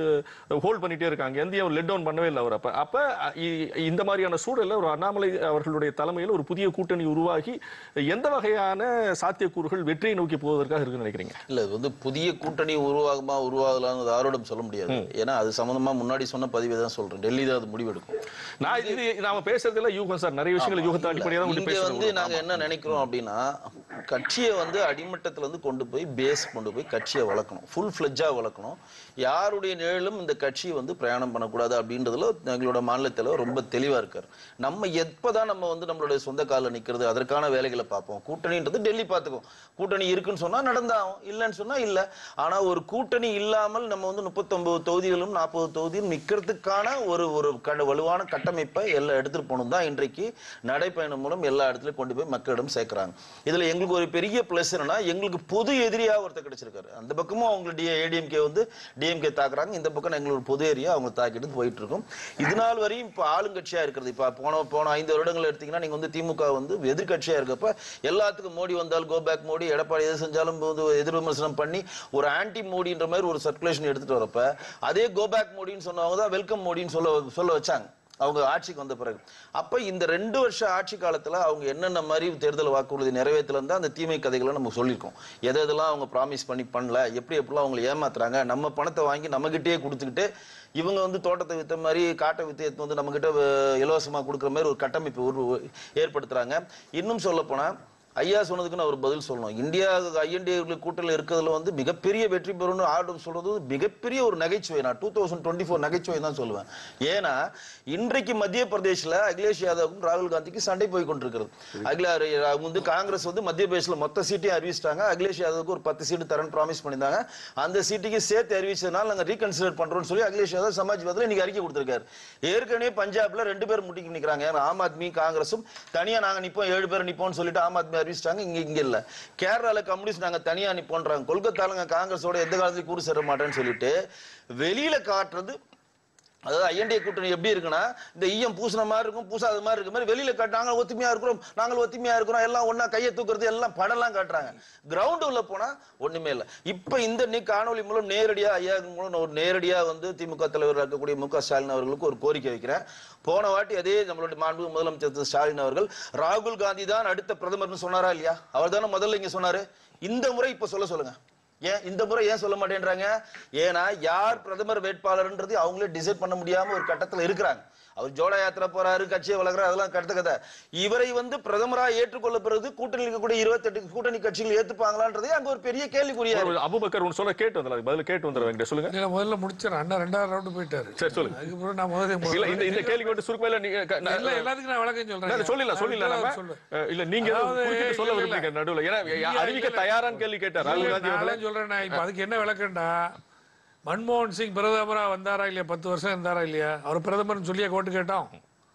ஹோல்ட் பண்ணிட்டே இருக்காங்க எந்தையும் லெட் டவுன் பண்ணவே இல்லை அவர் அப்ப அப்ப இ- இந்த மாதிரியான சூழல்ல ஒரு அண்ணாமலை அவர்களுடைய தலைமையில் ஒரு புதிய கூட்டணி உருவாகி எந்த வகையான சாத்தியக்கூறுகள் வெற்றியை நோக்கி போவதற்காக இருக்குன்னு நினைக்கிறீங்க இல்ல இது வந்து புதிய கூட்டணி உருவாகுமா உருவாகலாம்னு யாரோடும் சொல்ல முடியாது ஏன்னா அது சம்பந்தமா முன்னாடி சொன்ன பதிவை தான் சொல்றேன் டெல்லி தான் அது முடிவெடுக்கும் நான் இது நாம பேசுறதுல யூகம் சார் நிறைய விஷயங்கள் யூகத்தை அடிப்படையாக தான் இங்க கொஞ்சம் வந்து நாங்க பேசுறோம் என்ன நினைக்கிறோம் அப்படின்னா கட்சியை வந்து அடிமட்டத்துல இருந்து கொண்டு போய் பேஸ் கொண்டு போய் கட்சியை வளர்க்கணும் ஃபுல் ஃபிளெஜ்ஜா வளர்க்கணும் யாருடைய நிழலும் இந்த கட்சி வந்து பிரயாணம் பண்ணக்கூடாது அப்படின்றதுல எங்களோட மாநில தலைவர் ரொம்ப தெளிவா இருக்காரு நம்ம எப்பதான் நம்ம வந்து நம்மளுடைய சொந்த காலில் நிக்கிறது அதற்கான வேலைகளை பார்ப்போம் கூட்டணின்றது டெல்லி பார்த்துக்கும் கூட்டணி இருக்குன்னு சொன்னா நடந்தாகும் இல்லைன்னு சொன்னா இல்ல ஆனா ஒரு கூட்டணி இல்லாமல் நம்ம வந்து முப்பத்தொன்பது தொகுதிகளும் நாற்பது தொகுதியும் நிக்கிறதுக்கான ஒரு ஒரு கட வலுவான கட்டமைப்பை எல்லாம் எடுத்துட்டு போகணும் தான் இன்றைக்கு நடைப்பயணம் மூலம் எல்லா இடத்துலயும் கொண்டு போய் மக்களிடம் சேர்க்கிறாங்க இதுல எங்களுக்கு ஒரு பெரிய பிளஸ் என்னன்னா எங்களுக்கு பொது எதிரியா ஒருத்தர் கிடைச்சிருக்காரு அந்த பக்கமும் அவங்க ஏடிஎம்கே வந்து டிஎம்கே தாக்குறாங்க இந்த பக்கம் எங்களுக்கு ஒரு பொது ஏரியா அவங்க தாக்கிட்டு போயிட்டு இருக்கும் இது நாள் வரையும் இப்ப ஆளுங்கட்சியா இருக்கிறது இப்ப போன போன ஐந்து வருடங்கள் எடுத்தீங்கன்னா நீங்க வந்து திமுக வந்து எதிர்க்கட்சியா இருக்கப்ப எல்லாத்துக்கும் மோடி வந்தால் கோ பேக் மோடி எடப்பாடி எது செஞ்சாலும் வந்து எதிர் விமர்சனம் பண்ணி ஒரு ஆன்டி மோடின்ற மாதிரி ஒரு சர்க்குலேஷன் எடுத்துட்டு வரப்ப அதே கோ பேக் மோடின்னு சொன்னவங்க தான் வெல்கம் மோடின்னு சொல்ல சொல்ல வச்சாங்க அவங்க ஆட்சிக்கு வந்த பிறகு அப்ப இந்த ரெண்டு வருஷ ஆட்சி காலத்துல அவங்க என்னென்ன மாதிரி தேர்தல் வாக்குறுதி நிறைவேற்றல இருந்தா அந்த தீமை கதைகளை நம்ம சொல்லியிருக்கோம் எதை எதெல்லாம் அவங்க ப்ராமிஸ் பண்ணி பண்ணல எப்படி எப்படிலாம் அவங்களை ஏமாத்துறாங்க நம்ம பணத்தை வாங்கி நம்மகிட்டயே கொடுத்துக்கிட்டு இவங்க வந்து தோட்டத்தை வித்த மாதிரி காட்டை வித்து எடுத்து வந்து நம்ம கிட்ட இலவசமா கொடுக்குற மாதிரி ஒரு கட்டமைப்பு உரு ஏற்படுத்துறாங்க இன்னும் சொல்ல போனா ஐயா சொன்னதுக்கு நான் ஒரு பதில் சொல்லணும் இந்தியா ஐஎன்டி கூட்டணியில் இருக்கிறதுல வந்து மிகப்பெரிய வெற்றி பெறும்னு ஆர்டர் சொல்றது வந்து மிகப்பெரிய ஒரு நகைச்சுவை நான் டூ தௌசண்ட் டுவெண்ட்டி ஃபோர் நகைச்சுவை தான் சொல்லுவேன் ஏன்னா இன்றைக்கு மத்திய பிரதேஷ்ல அகிலேஷ் யாதவுக்கும் ராகுல் காந்திக்கு சண்டை போய் கொண்டிருக்கிறது அகில அவங்க வந்து காங்கிரஸ் வந்து மத்திய பிரதேஷ்ல மொத்த சீட்டையும் அறிவிச்சிட்டாங்க அகிலேஷ் யாதவுக்கு ஒரு பத்து சீட்டு தரேன் ப்ராமிஸ் பண்ணியிருந்தாங்க அந்த சீட்டுக்கு சேர்த்து அறிவிச்சதுனால நாங்க ரீகன்சிடர் பண்றோம்னு சொல்லி அகிலேஷ் யாதவ் சமாஜ்வாதில் இன்னைக்கு அறிக்கை கொடுத்திருக்காரு ஏற்கனவே பஞ்சாப்ல ரெண்டு பேர் முட்டிக்கு நிக்கிறாங்க ஏன்னா ஆம் ஆத்மி காங்கிரஸும் தனியா நாங்க நிப்போம் ஏழு பேர் நிப்போம்னு சொல்லிட்டு ஆம் ஆத்மி அறிவிச்சிட்டாங்க இங்க இங்க இல்ல கேரளால கம்யூனிஸ்ட் நாங்க தனியா நிப்போன்றாங்க கொல்கத்தால காங்கிரஸோட எந்த காலத்துலயும் கூறு சேர மாட்டேன்னு சொல்லிட்டு வெளியில காட்டுறது அதாவது ஐஎன்டிஏ கூட்டணி எப்படி இருக்குன்னா இந்த ஈயம் பூசின மாதிரி இருக்கும் பூசாத மாதிரி இருக்க மாதிரி வெளியில காட்டு நாங்கள் ஒத்துமையா இருக்கிறோம் நாங்கள் ஒத்துமையா இருக்கிறோம் எல்லாம் ஒண்ணா கையை தூக்குறது எல்லாம் படம்லாம் காட்டுறாங்க கிரவுண்ட் உள்ள போனா ஒண்ணுமே இல்லை இப்ப இந்த நீ காணொலி மூலம் நேரடியா ஐயா மூலம் நான் ஒரு நேரடியா வந்து திமுக தலைவர் இருக்கக்கூடிய மு க ஸ்டாலின் அவர்களுக்கு ஒரு கோரிக்கை வைக்கிறேன் போன வாட்டி அதே நம்மளுடைய மாண்பு முதலமைச்சர் திரு ஸ்டாலின் அவர்கள் ராகுல் காந்தி தான் அடுத்த பிரதமர்னு சொன்னாரா இல்லையா அவர் தானே முதல்ல இங்க சொன்னாரு இந்த முறை இப்ப சொல்ல சொல்லுங்க ஏன் இந்த முறை ஏன் சொல்ல மாட்டேன்றாங்க ஏன்னா யார் பிரதமர் வேட்பாளர்ன்றது அவங்களே டிசைட் பண்ண முடியாம ஒரு கட்டத்துல இருக்கிறாங்க அவர் ஜோடா யாத்திரை போறாரு கட்சியை வளர்க்குறாரு அதெல்லாம் கடுத்த கதை இவரை வந்து பிரதமரா ஏற்றுக்கொள்ள பிறகு கூட்டணி இருக்கக்கூடிய இருபத்தெட்டு கூட்டணி கட்சிகள் ஏத்துப்பாங்களான்றதே அங்க ஒரு பெரிய கேள்விக்குறியா ஒரு அபுபக்கர் ஒன்று சொல்ல கேட்டு வந்துடலாம் பதில் கேட்டு வந்துடுறேன் வெங்கடேஷ் சொல்லுங்க இல்ல முதல்ல முடிச்சிடறேன் அண்ணா ரெண்டாவது ரவுண்டு போயிட்டாரு சரி சொல்லுங்க அதுக்கப்புறம் நான் முதல்ல இல்ல இந்த இந்த கேள்வி வந்து சுருக்கமா நீங்க க- நான் இல்ல எல்லாத்துக்கும் நான் விளக்கம் சொல்றேன் இல்ல, சொல்லல சொல்லல நம்ம சொல்றேன். அஹ், இல்ல நீங்க ஏதோ அதாவது, குறுக்கிட்டு சொல்ல இல்ல, விரும்புறீங்க இல்ல. நடுவுல ஏன்னா இல்ல, அறிவிக்க இல்ல. தயாரான்னு கேள்வி கேட்டார் ராகுல் காந்தி நான் அவர்களே அதான் சொல்றேன் இப்ப அதுக்கு என்ன விளக்கம்டா மன்மோகன் சிங் பிரதமரா வந்தாரா இல்லையா பத்து வருஷம் இருந்தாரா இல்லையா அவர் பிரதமர்னு சொல்லியா கோட்டு கேட்டோம்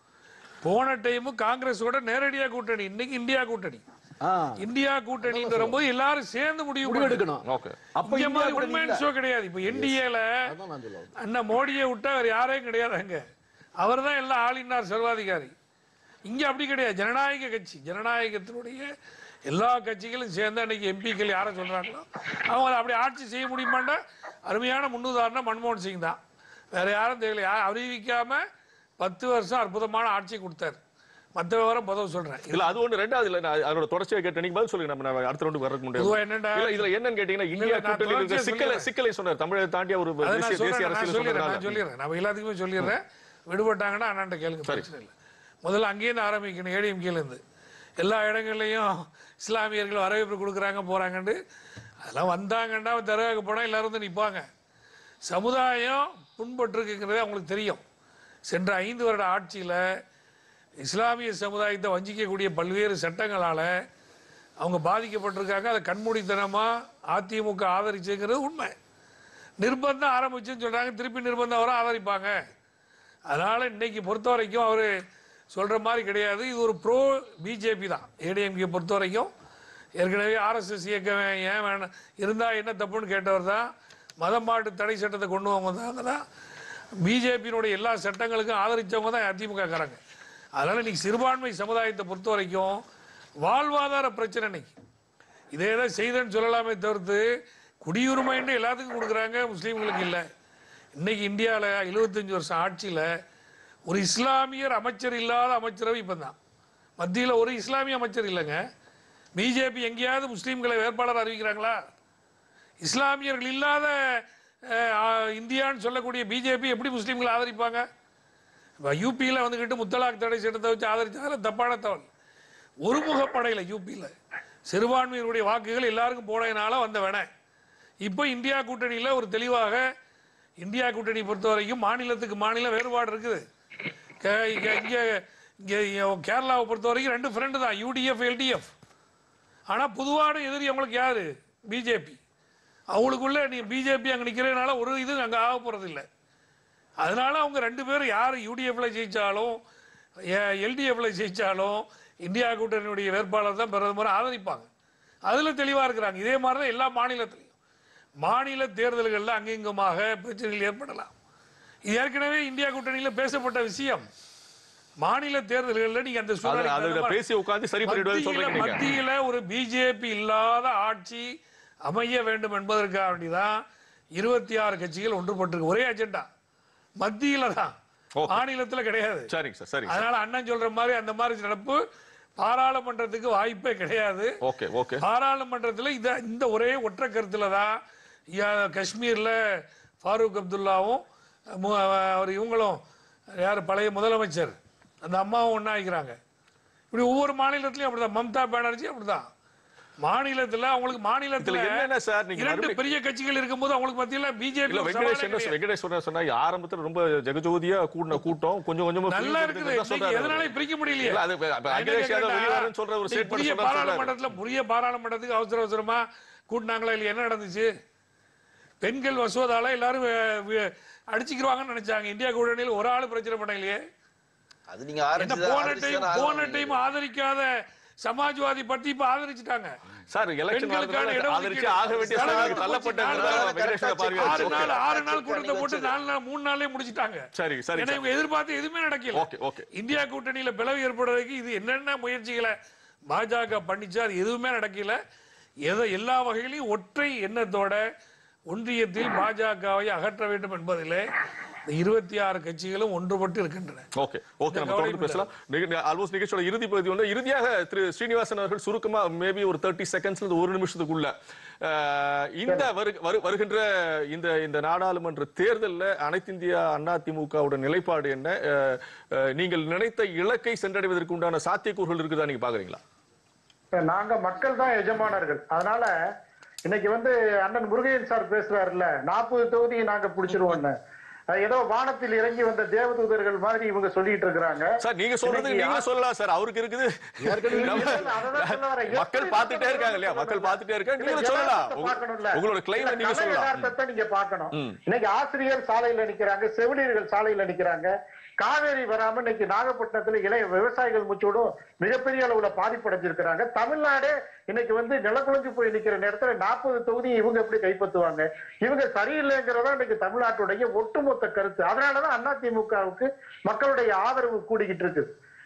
போன டைம் காங்கிரஸோட நேரடியா கூட்டணி இன்னைக்கு இந்தியா கூட்டணி இந்தியா கூட்டணிங்கிற போது எல்லாரும் சேர்ந்து முடிவு முடிவெடுக்கணும். ஓகே அப்ப இங்க இந்தியா மாதிரி கூட்டணி உண்மையான இல்ல. ஷோ கிடையாது இப்ப என்டிஏல அதான் நான் சொல்ல வந்தேன். அண்ணா மோடியை விட்டா வேற யாரையும் கிடையாது அங்க அவர் தான் எல்லாம் ஆளினார் சர்வாதிகாரி இங்க அப்படி கிடையாது ஜனநாயக கட்சி ஜனநாயகத்தினுடைய எல்லா கட்சிகளும் சேர்ந்து அன்னைக்கு எம்பிக்கள் யாரை சொல்றாங்களோ அவங்க அதை அப்படி ஆட்சி செய்ய முடியுமாண்டா அருமையான முன்னுதாரணம் மன்மோகன் சிங் தான் வேற யாரும் தெரியல யா- அறிவிக்காம பத்து வருஷம் அற்புதமான ஆட்சி கொடுத்தார் மற்ற விவரம் பதவி சொல்றேன் இல்ல அது ஒண்ணு ரெண்டாவது இல்ல நான் அதோட தொடர்ச்சியா கேட்டேன் நீங்க பதில் சொல்லுங்க நம்ம நம்ம அடுத்த ரவுண்டுக்கு வரதுக்கு பொதுவா முன்னாடி என்னடா? இல்ல இதுல என்னன்னு கேட்டீங்கன்னா இல்ல, இந்தியா நான் கூட்டணியில் இருக்கிற தொடர்ச்சியா சிக்கலை சொல்லிடுறேன். சிக்கலை சொன்னார் தமிழக தாண்டிய ஒரு அதை நான் தேசிய தேசிய சொல்றேன், நான் அரசியல் சொல்லிடுறேன், நான் சொன்னதுனால சொல்லிடுறேன். நம்ம எல்லாத்துக்குமே சொல்லிடுறேன் விடுபட்டாங்கன்னா அண்ணாண்ட கேளுங்க பிரச்சனை இல்லை முதல்ல அங்கேயிருந்து ஆரம்பிக்கணும் ஏடிஎம்கேல இருந்து எல்லா இடங்கள்லையும் இஸ்லாமியர்கள் வரவேற்பு கொடுக்குறாங்க போறாங்கன்னு அதெல்லாம் வந்தாங்கன்னா தர்காவுக்கு போனால் எல்லாரும் வந்து நிற்பாங்க சமுதாயம் புண்பட்டிருக்குங்கிறதே அவங்களுக்கு தெரியும் சென்ற ஐந்து வருட ஆட்சியில் இஸ்லாமிய சமுதாயத்தை வஞ்சிக்கக்கூடிய பல்வேறு சட்டங்களால் அவங்க பாதிக்கப்பட்டிருக்காங்க அதை கண்மூடித்தனமாக அதிமுக ஆதரிச்சுங்கிறது உண்மை நிர்பந்தம் ஆரம்பிச்சுன்னு சொல்றாங்க திருப்பி நிர்பந்தம் வர ஆதரிப்பாங்க அதனால இன்னைக்கு பொறுத்த வரைக்கும் அவரு சொல்ற மாதிரி கிடையாது இது ஒரு ப்ரோ பிஜேபி தான் ஏடிஎம்கே பொறுத்த வரைக்கும் ஏற்கனவே ஆர்எஸ்எஸ் இயக்கம் ஏன் வேணாம் இருந்தா என்ன தப்புன்னு கேட்டவர் தான் மதம் மாட்டு தடை சட்டத்தை கொண்டு வந்தவங்க தான் பிஜேபியினுடைய எல்லா சட்டங்களுக்கும் ஆதரிச்சவங்க தான் அதிமுக காரங்க அதனால இன்னைக்கு சிறுபான்மை சமுதாயத்தை பொறுத்த வரைக்கும் வாழ்வாதார பிரச்சனை இன்னைக்கு இதே தான் செய்தேன்னு சொல்லலாமே தவிர்த்து குடியுரிமைன்னு எல்லாத்துக்கும் கொடுக்குறாங்க முஸ்லீம்களுக்கு இல்லை இன்னைக்கு இந்தியாவில் 75 வருஷம் ஆட்சியில் ஒரு இஸ்லாமியர் அமைச்சர் இல்லாத அமைச்சரவை இப்போ தான் மத்தியில் ஒரு இஸ்லாமிய அமைச்சர் இல்லைங்க பிஜேபி எங்கேயாவது முஸ்லீம்களை வேட்பாளர் அறிவிக்கிறாங்களா இஸ்லாமியர்கள் இல்லாத அஹ், ஆ, இந்தியான்னு சொல்லக்கூடிய பிஜேபி எப்படி முஸ்லீம்களை ஆதரிப்பாங்க இப்போ யூபியில் வந்துக்கிட்டு முத்தலாக் தடை சட்டத்தை வச்சு ஆதரிச்சாலும் தப்பான தவல் ஒருமுகப்படையில் யூபியில் சிறுபான்மையினுடைய வாக்குகள் எல்லாருக்கும் போனதுனால வந்த வேணேன் இப்போ இந்தியா கூட்டணியில் ஒரு தெளிவாக இந்தியா கூட்டணி பொறுத்த வரைக்கும் மாநிலத்துக்கு மாநிலம் வேறுபாடு இருக்குது கே- இங்க இங்கே இங்கே கேரளாவை பொறுத்த வரைக்கும் ரெண்டு ஃப்ரெண்டு தான் யூடிஎஃப் எல்டிஎஃப் ஆனால் பொதுவான எதிரி அவங்களுக்கு யாரு பிஜேபி அவங்களுக்குள்ள நீ பிஜேபி அங்கே நிற்கிறதுனால ஒரு இது அங்கே ஆக போகிறது இல்லை அதனால அவங்க ரெண்டு பேரும் யார் யூடிஎஃப்ல ஜெயிச்சாலும் எல்டிஎஃப்ல ஜெயிச்சாலும் இந்தியா கூட்டணியுடைய வேட்பாளர் தான் பிரதமர் ஆதரிப்பாங்க அதில் தெளிவாக இருக்கிறாங்க இதே மாதிரி தான் எல்லா மாநிலத்திலையும் மாநில தேர்தல்களில் அங்கிங்குமாக பிரச்சனைகள் ஏற்படலாம் இது ஏற்கனவே இந்தியா கூட்டணியில் பேசப்பட்ட விஷயம் மாநில தேர்தல்களில் நீங்க அந்த சூழ்நிலை அது- அதுல பேசி உட்கார்ந்து சரி பண்ணிடுவேன்னு சொல்றீங்க நீங்க. மத்தியில ஒரு பிஜேபி இல்லாத ஆட்சி அமைய வேண்டும் என்பதற்காக வேண்டிதான் இருபத்தி ஆறு கட்சிகள் ஒன்றுபட்டிருக்கு ஒரே அஜெண்டா மத்தியில தான் மாநிலத்துல கிடையாது சரிங்க சார் சரிங்க சார் அதனால அண்ணன் சொல்ற மாதிரி அந்த மாதிரி நடப்பு பாராளுமன்றத்துக்கு வாய்ப்பே கிடையாது ஓகே ஓகே பாராளுமன்றத்தில் இத இந்த ஒரே ஒற்றை கருத்துல தான் யா- காஷ்மீர்ல ஃபாரூக் அப்துல்லாவும் மு- அவர் இவங்களும் யார் பழைய முதலமைச்சர் அந்த அம்மாவும் ஒண்ணா வைக்கிறாங்க இப்படி ஒவ்வொரு மாநிலத்திலயும் அப்படிதான் மம்தா பானர்ஜி அப்படிதான் மாநிலத்துல அவங்களுக்கு மாநிலத்துல இதுல என்னென்ன சார் நீங்க இரண்டு மறுபடியும் பெரிய கட்சிகள் இருக்கும்போது அவங்களுக்கு மத்தியில பிஜேபி இல்ல வெங்கடேஷ் என்ன சொன்ன- வெங்கடேஷ் சொன்ன சொன்னா ஆரம்பத்துல ரொம்ப ஜெகஜோதியா கூடின கூட்டம் கொஞ்சம் கொஞ்சமா நல்லா பிரிஞ்சு இருக்குது வருதுன்னு தான் இன்னைக்கு சொல்றாரு எதனால அவரு. பிரிக்க முடியலையே இல்ல, அது இப்ப- இப்ப நான் அகிலேஷ் என்ன யாதவ் கேட்டா, வெளியே சொல்ற ஒரு இன்னைக்கு ஸ்டேட்மெண்ட் புதிய சொன்னாரு பாராளுமன்றத்துல புதிய பாராளுமன்றத்துக்கு அவசர அவசரமா கூட்டினாங்களா இல்ல என்ன நடந்துச்சு பெண்கள் வசோதால எல்லாரும் வே- வே- அடிச்சுக்கிருவாங்கன்னு நினைச்சாங்க இந்தியா கூட்டணியில் ஒரு ஆளு பிரச்சனை பண்ணலையே அது நீங்க என்ன ஆரம்பிச்சது போன ஆரம்பிச்சு டைம் தானே போன ஆகணும் டைம் ஆதரிக்காத சமாஜ்வாதி பார்ட்டி இப்ப ஆதரிச்சுட்டாங்க சார் எலெக்ஷன் பெண்களுக்கான ஆதரிச்சு இடஒதுக்கீடு. ஆக வேண்டிய செலவு ஸ்தானங்கள் போச்சு, தள்ளப்பட்டாங்க நாலு வெங்கடேஷோட ஆறு பார்வையா நாள் ஆறு நாள் கூட்டத்தை போட்டு நாலு நாள் மூணு நாளே முடிச்சிட்டாங்க சரி சரி ஏன்னா இவங்க எதிர்பார்த்து எதுவுமே நடக்கல ஓகே ஓகே இந்தியா கூட்டணியில பிளவு ஏற்படுறதுக்கு இது என்னென்ன முயற்சிகளை பாஜக பண்ணிச்சு அது எதுவுமே நடக்கல எதை எல்லா வகையிலையும் ஒற்றை எண்ணத்தோட ஒன்றியத்தில் பாஜகவை அகற்ற வேண்டும் என்பதிலே இந்த இருபத்தி ஆறு கட்சிகளும் ஒன்றுபட்டு இருக்கின்றன ஓகே ஓகே நம்ம கவலை தொடர்ந்து பேசலாம் ஆல்மோஸ்ட் நிகழ்ச்சியோட இறுதி பகுதி வந்து இறுதியாக திரு ஸ்ரீனிவாசன் அவர்கள் சுருக்கமா மேபி ஒரு தேர்ட்டி செகண்ட்ஸ்ல இருந்து ஒரு நிமிஷத்துக்குள்ள அஹ், இந்த வரு- வரு- வருகின்ற இந்த இந்த நாடாளுமன்ற தேர்தல்ல அனைத்து இந்தியா அண்ணா திமுகவோட நிலைப்பாடு என்ன அஹ், அஹ், நீங்கள் நினைத்த இலக்கை சென்றடைவதற்கு உண்டான சாத்தியக்கூறுகள் இருக்குதா நீங்க பாக்குறீங்களா நாங்க மக்கள் தான் எஜமானர்கள் அதனால இன்னைக்கு வந்து அண்ணன் முருகையன் சார் பேசுறாருல்ல நாற்பது தொகுதியை நாங்க பிடிச்சிருவோம்னு அது ஏதோ வானத்தில் இறங்கி வந்த தேவதூதர்கள் மாதிரி இவங்க சொல்லிட்டு இருக்கிறாங்க சார் நீங்க சொல்றது இன்னைக்கு நீங்க யா- சொல்லலாம் சார் அவருக்கு இருக்குது ஏற்கனவே நம்ம- இல்ல, அததான் சொல்ல வரேன். மக்கள் எப்படி பார்த்துட்டே மக்கள் இருக்காங்க இல்லையா மக்கள் பார்த்துட்டே இருக்காங்க இல்ல, நீங்க சொல்லலாம் யதார்த்தத்தை உங்க- பார்க்கணும்ல. உங்களோட கிளைம் இல்ல, நீங்க கலை சொல்லலாம் யதார்த்தத்தை நீங்க பார்க்கணும் ம். இன்னைக்கு ஆசிரியர் சாலையில நிக்கிறாங்க செவிலியர்கள் சாலையில நிக்கிறாங்க காவேரி வராம இன்னைக்கு நாகப்பட்டினத்துல இளைய விவசாயிகள் முச்சோடும் மிகப்பெரிய அளவுல பாதிப்படைஞ்சிருக்கிறாங்க தமிழ்நாடே இன்னைக்கு வந்து நிலக்குழஞ்சு போய் நிக்கிற நேரத்துல நாற்பது தொகுதி இவங்க எப்படி கைப்பற்றுவாங்க இவங்க சரியில்லைங்கிறதா இன்னைக்கு தமிழ்நாட்டுடைய ஒட்டுமொத்த கருத்து அதனாலதான் அதிமுகவுக்கு மக்களுடைய ஆதரவு கூடிக்கிட்டு இருக்கு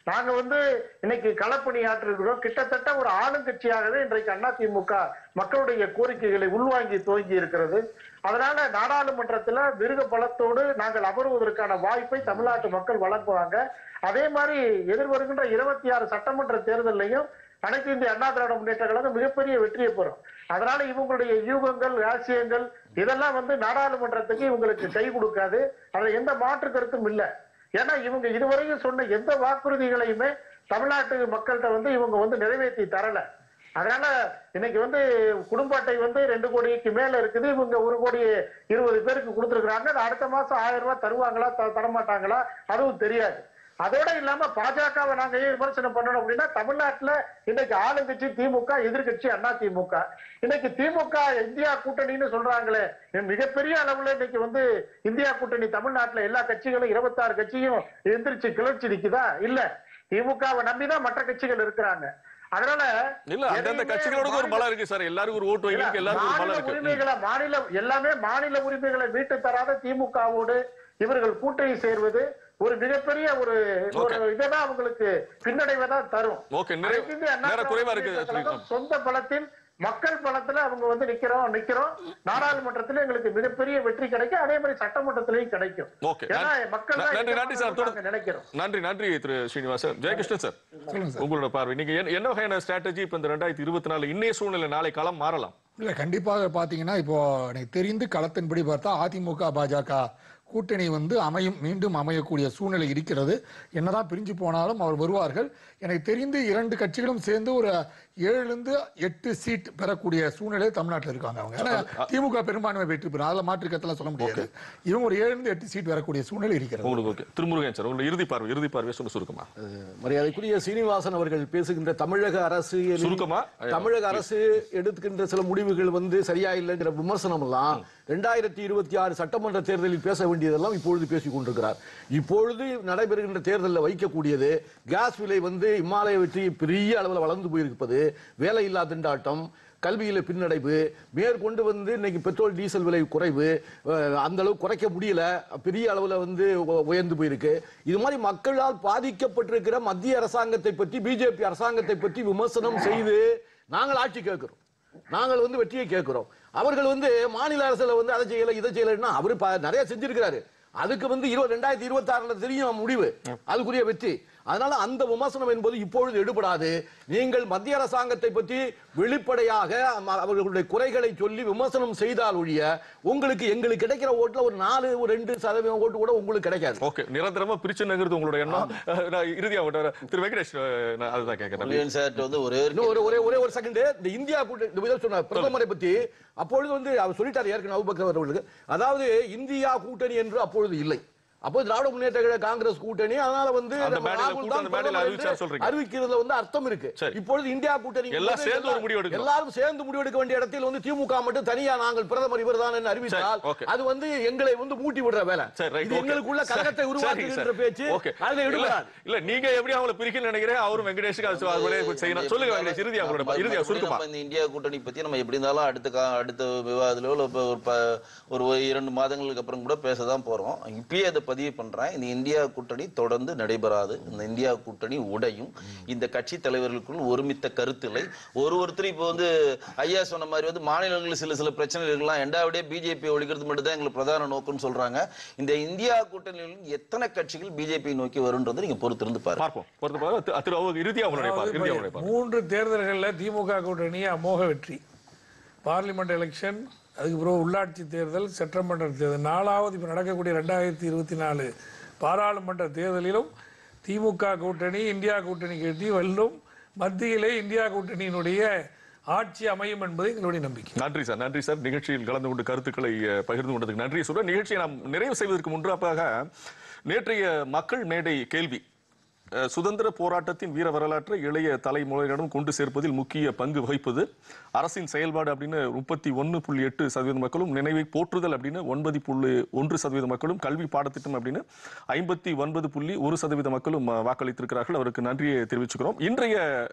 நாங்க வந்து இன்னைக்கு களப்பணியாற்றுகிறோம் கிட்டத்தட்ட ஒரு ஆளுங்கட்சியாகவே இன்றைக்கு அதிமுக மக்களுடைய கோரிக்கைகளை உள்வாங்கி துவங்கி இருக்கிறது அதனால நாடாளுமன்றத்துல மிருக பலத்தோடு நாங்கள் அமருவதற்கான வாய்ப்பை தமிழ்நாட்டு மக்கள் வழங்குவாங்க அதே மாதிரி எதிர்வருகின்ற இருபத்தி ஆறு சட்டமன்ற தேர்தலையும் அனைத்து இந்திய அண்ணா திராவிட முன்னேற்ற கழகம் மிகப்பெரிய வெற்றியை பெறும் அதனால இவங்களுடைய யூகங்கள் ராசியங்கள் இதெல்லாம் வந்து நாடாளுமன்றத்துக்கு இவங்களுக்கு கை கொடுக்காது அதுல எந்த மாற்று கருத்தும் இல்லை ஏன்னா இவங்க இதுவரையும் சொன்ன எந்த வாக்குறுதிகளையுமே தமிழ்நாட்டு மக்கள்கிட்ட வந்து இவங்க வந்து நிறைவேற்றி தரல அதனால இன்னைக்கு வந்து குடும்ப அட்டை வந்து ரெண்டு கோடிக்கு மேல இருக்குது இவங்க ஒரு கோடி இருபது பேருக்கு கொடுத்துருக்காங்க அடுத்த மாசம் ஆயிரம் ரூபாய் தருவாங்களா த- தரமாட்டாங்களா அதுவும் தெரியாது அதோட இல்லாம பாஜகவை நாங்க ஏன் விமர்சனம் பண்ணணும் அப்படின்னா தமிழ்நாட்டுல இன்னைக்கு ஆளுங்கட்சி திமுக எதிர்க்கட்சி அண்ணா திமுக இன்னைக்கு திமுக இந்தியா கூட்டணின்னு சொல்றாங்களே மிகப்பெரிய அளவுல இன்னைக்கு வந்து இந்தியா கூட்டணி தமிழ்நாட்டுல எல்லா கட்சிகளும் இருபத்தாறு கட்சியும் எந்திரிச்சு கிளர்ச்சி நிக்குதா இல்ல திமுகவை நம்பிதான் மற்ற கட்சிகள் இருக்கிறாங்க அதனால இல்ல அந்தந்த எதையுமே கட்சிகளோட ஒரு மாநில- பலம் இருக்கு சார் எல்லாருக்கும் ஒரு ஓட்டு வைக்கிறதுக்கு எல்லாருக்கும் ஒரு பலம் மாநில இருக்கு உரிமைகளை மாநில எல்லாமே மாநில உரிமைகளை மீட்டு தராத திமுகவோடு இவர்கள் கூட்டணி சேர்வது ஒரு மிகப்பெரிய ஒரு ஒரு இததான் அவங்களுக்கு பின்னடைவை தான் தரும் ஓகே நிறைய அனைத்து இந்திய அண்ணா நேரம் குறைவா இருக்கு திராவிட முன்னேற்ற கழகம் சொந்த பலத்தில் மக்கள் பலத்துல அவங்க வந்து நிக்கிறோம் நிக்கிறோம் நாடாளுமன்றத்துல எங்களுக்கு மிகப்பெரிய வெற்றி கிடைக்கும் அதே மாதிரி சட்டமன்றத்திலையும் கிடைக்கும் ஓகே ஏன்னா மக்கள் தான் நன்றி இந்த நன்றி சார் நாங்க தொடர்ந்து நினைக்கிறோம் நன்றி நன்றி திரு ஸ்ரீனிவாசன் ஜெயகிருஷ்ணன் சார் உங்களோட பார்வை நீங்க என்ன- என்ன வகையான ஸ்ட்ராட்டஜி இப்ப இந்த ரெண்டாயிரத்தி இருபத்தி நாலு இன்னைய சூழ்நிலை நாளை களம் மாறலாம் இல்ல கண்டிப்பாக பாத்தீங்கன்னா இப்போ எனக்கு தெரிந்து களத்தின்படி பார்த்தா அதிமுக பாஜக கூட்டணி வந்து அமையும் மீண்டும் அமையக்கூடிய சூழ்நிலை இருக்கிறது என்னதான் பிரிஞ்சு போனாலும் அவர் வருவார்கள் எனக்கு தெரிந்து இரண்டு கட்சிகளும் சேர்ந்து ஒரு ஏழுல இருந்து எட்டு சீட் பெறக்கூடிய சூழ்நிலை தமிழ்நாட்டில் இருக்காங்க அவங்க ஏன்னா திமுக பெரும்பான்மை வெற்றி பெறும் அதில் மாற்று கருத்தெல்லாம் சொல்ல முடியாது இவங்க ஒரு ஏழுல இருந்து எட்டு சீட் வரக்கூடிய சூழ்நிலை இருக்கிறது உங்களுக்கு ஓகே திருமுருகன் சார் உங்களோட இறுதி பார்வை இறுதி பார்வை சொல்ல சுருக்கமா மரியாதைக்குரிய சீனிவாசன் அவர்கள் பேசுகின்ற தமிழக அரசு சுருக்கமா? தமிழக அரசு எடுத்துக்கின்ற சில முடிவுகள் வந்து சரியா இல்லைங்கிற விமர்சனம் எல்லாம் ரெண்டாயிரத்தி இருபத்தி ஆறு சட்டமன்ற தேர்தலில் பேச வேண்டியதெல்லாம் இப்பொழுது பேசிக் கொண்டிருக்கிறார் இப்பொழுது நடைபெறுகின்ற தேர்தலில் வைக்கக்கூடியது கேஸ் விலை வந்து இமாலய வெற்றி பெரிய அளவில் வளர்ந்து போயிருப்பது வேலையில்லா திண்டாட்டம் கல்வியில பின்னடைவு மேற்கொண்டு வந்து இன்னைக்கு பெட்ரோல் டீசல் விலை குறைவு அஹ், அந்த அளவு குறைக்க முடியல பெரிய அளவுல வந்து உ- உயர்ந்து போயிருக்கு இது மாதிரி மக்களால் பாதிக்கப்பட்டிருக்கிற மத்திய அரசாங்கத்தை பற்றி பிஜேபி அரசாங்கத்தை பற்றி விமர்சனம் செய்து நாங்கள் ஆட்சி கேட்கிறோம் நாங்கள் வந்து வெற்றியை கேட்கிறோம் அவர்கள் வந்து மாநில அரசுல வந்து அதை செய்யல இதை செய்யலைன்னா அவரு ப- நிறைய செஞ்சிருக்கிறாரு அதுக்கு வந்து இருபது ரெண்டாயிரத்தி இருபத்தி ஆறுல தெரியும் முடிவு அதுக்குரிய வெற்றி அதனால அந்த விமர்சனம் என்பது இப்பொழுது எடுபடாது நீங்கள் மத்திய அரசாங்கத்தை பற்றி வெளிப்படையாக அம- அவர்களுடைய குறைகளை சொல்லி விமர்சனம் செய்தால் ஒழிய உங்களுக்கு எங்களுக்கு கிடைக்கிற ஓட்டுல ஒரு நாலு ஒரு ரெண்டு சதவீதம் ஓட்டு கூட உங்களுக்கு கிடைக்காது ஓகே நிரந்தரமா பிரிச்சு நகர்றது உங்களோட எண்ணம் அஹ், நான் இறுதியா உங்கள்ட்ட திரு வெங்கடேஷ் அஹ், நான் அதுதான் கேட்கிறேன் முருகன் சார்ட்ட வந்து ஒரே ஒரு இன்னும் ஒரு ஒரே ஒரே ஒரு செகண்ட் இந்த இந்தியா கூட்டணி இந்த விதம் சொன்ன பிரதமரை பத்தி அப்பொழுது வந்து அவர் சொல்லிட்டார் ஏற்கனவே அபுபக்கர் அவர்களுக்கு அதாவது இந்தியா கூட்டணி என்று அப்பொழுது இல்லை அப்போ திராவிட முன்னேற்ற கழக காங்கிரஸ் கூட்டணி அதனால வந்து அந்த நம்ம மேடையில ராகுல் கூட்டம் தான் அந்த மேடையில பிரதமர் அறிவிச்சா என்று சொல்றீங்க. அறிவிக்கிறதுல வந்து அர்த்தம் இருக்கு சரி. இப்பொழுது இந்தியா கூட்டணி எல்லாம் சேர்ந்து ஒரு முடிவு எடுக்கணும். எல்லாரும் சேர்ந்து முடிவெடுக்க வேண்டிய இடத்தில் வந்து திமுக மட்டும் தனியா நாங்கள் பிரதமர் இவர்தான் என்று அறிவித்தால் சரி, okay. அது வந்து எங்களை வந்து மூட்டி விடுற வேலை சரி ரைட் இது எங்களுக்குள்ள கழகத்தை உருவாக்குகின்ற பேச்சு ஓகே அதுல இல்ல ஈடுபடாது இல்ல நீங்க எப்படி அவங்கள பிரிக்கல நினைக்கிறேன் அவரும் வெங்கடேஷுக்கு அது அது வழியா செய்யணும் சொல்லுங்க வெங்கடேஷ் இறுதி அவங்களோட நம்ம- இறுதியா மறுபடியும் சுருக்கமா நம்ம இந்த இந்தியா கூட்டணி பத்தி நம்ம எப்படி இருந்தாலும் அடுத்த கா- அடுத்த விவாதத்திலோ இல்ல இப்ப ஒரு ப- ஒரு ஒரு இரண்டு மாதங்களுக்கு அப்புறம் கூட பேச தான் போறோம் இப்பயே அதை பதிவு பண்றேன் இந்த இந்தியா கூட்டணி தொடர்ந்து நடைபெறாது இந்த இந்தியா கூட்டணி உடையும் இந்த கட்சி தலைவர்களுக்குள் ஒருமித்த கருத்தில்லை ஒரு ஒருத்தர் இப்போ வந்து ஐயா சொன்ன மாதிரி வந்து மாநிலங்களில் சில சில பிரச்சனைகள் இருக்கலாம் ரெண்டாவதே பிஜேபி ஒழிக்கிறது மட்டும் தான் எங்களுக்கு பிரதான நோக்கம்னு சொல்றாங்க இந்த இந்தியா கூட்டணியில் எத்தனை கட்சிகள் பிஜேபி நோக்கி வரும்ன்றதை நீங்க பொறுத்திருந்து பாருங்க பார்ப்போம் பொறுத்து பாருங்க திரு- திரு அவங்க இறுதியா அவங்களுடைய பார்வை இறுதியா அவங்களுடைய பார்வை மூன்று தேர்தல்களில் திமுக கூட்டணி அமோக வெற்றி பார்லிமெண்ட் எலெக்ஷன் அதுக்கு பிறகு உள்ளாட்சி தேர்தல் சட்டமன்ற தேர்தல் நாலாவது இப்போ நடக்கக்கூடிய ரெண்டாயிரத்தி இருபத்தி நாலு பாராளுமன்ற தேர்தலிலும் திமுக கூட்டணி இந்தியா கூட்டணி கட்டி வெல்லும் மத்தியிலே இந்தியா கூட்டணியினுடைய ஆட்சி அமையும் என்பது எங்களுடைய நம்பிக்கை நன்றி சார் நன்றி சார் நிகழ்ச்சியில் கலந்து கொண்டு கருத்துக்களை அஹ், பகிர்ந்து கொண்டதுக்கு நன்றி சொல்றேன் நிகழ்ச்சியை நாம் நிறைவு செய்வதற்கு முன்பாக நேற்றைய மக்கள் மேடை கேள்வி அஹ், சுதந்திர போராட்டத்தின் வீர வரலாற்றை இளைய தலைமுறையினரும் கொண்டு சேர்ப்பதில் முக்கிய பங்கு வகிப்பது அரசின் செயல்பாடு அப்படின்னு முப்பத்தி ஒன்று புள்ளி எட்டு சதவீத மக்களும் நினைவை போற்றுதல் அப்படின்னு ஒன்பது புள்ளி ஒன்று சதவீத மக்களும் கல்வி பாடத்திட்டம் அப்படின்னு ஐம்பத்தி ஒன்பது புள்ளி ஒரு சதவீத மக்களும் அஹ், வாக்களித்திருக்கிறார்கள் அவருக்கு நன்றியை தெரிவிச்சுக்கிறோம் இன்றைய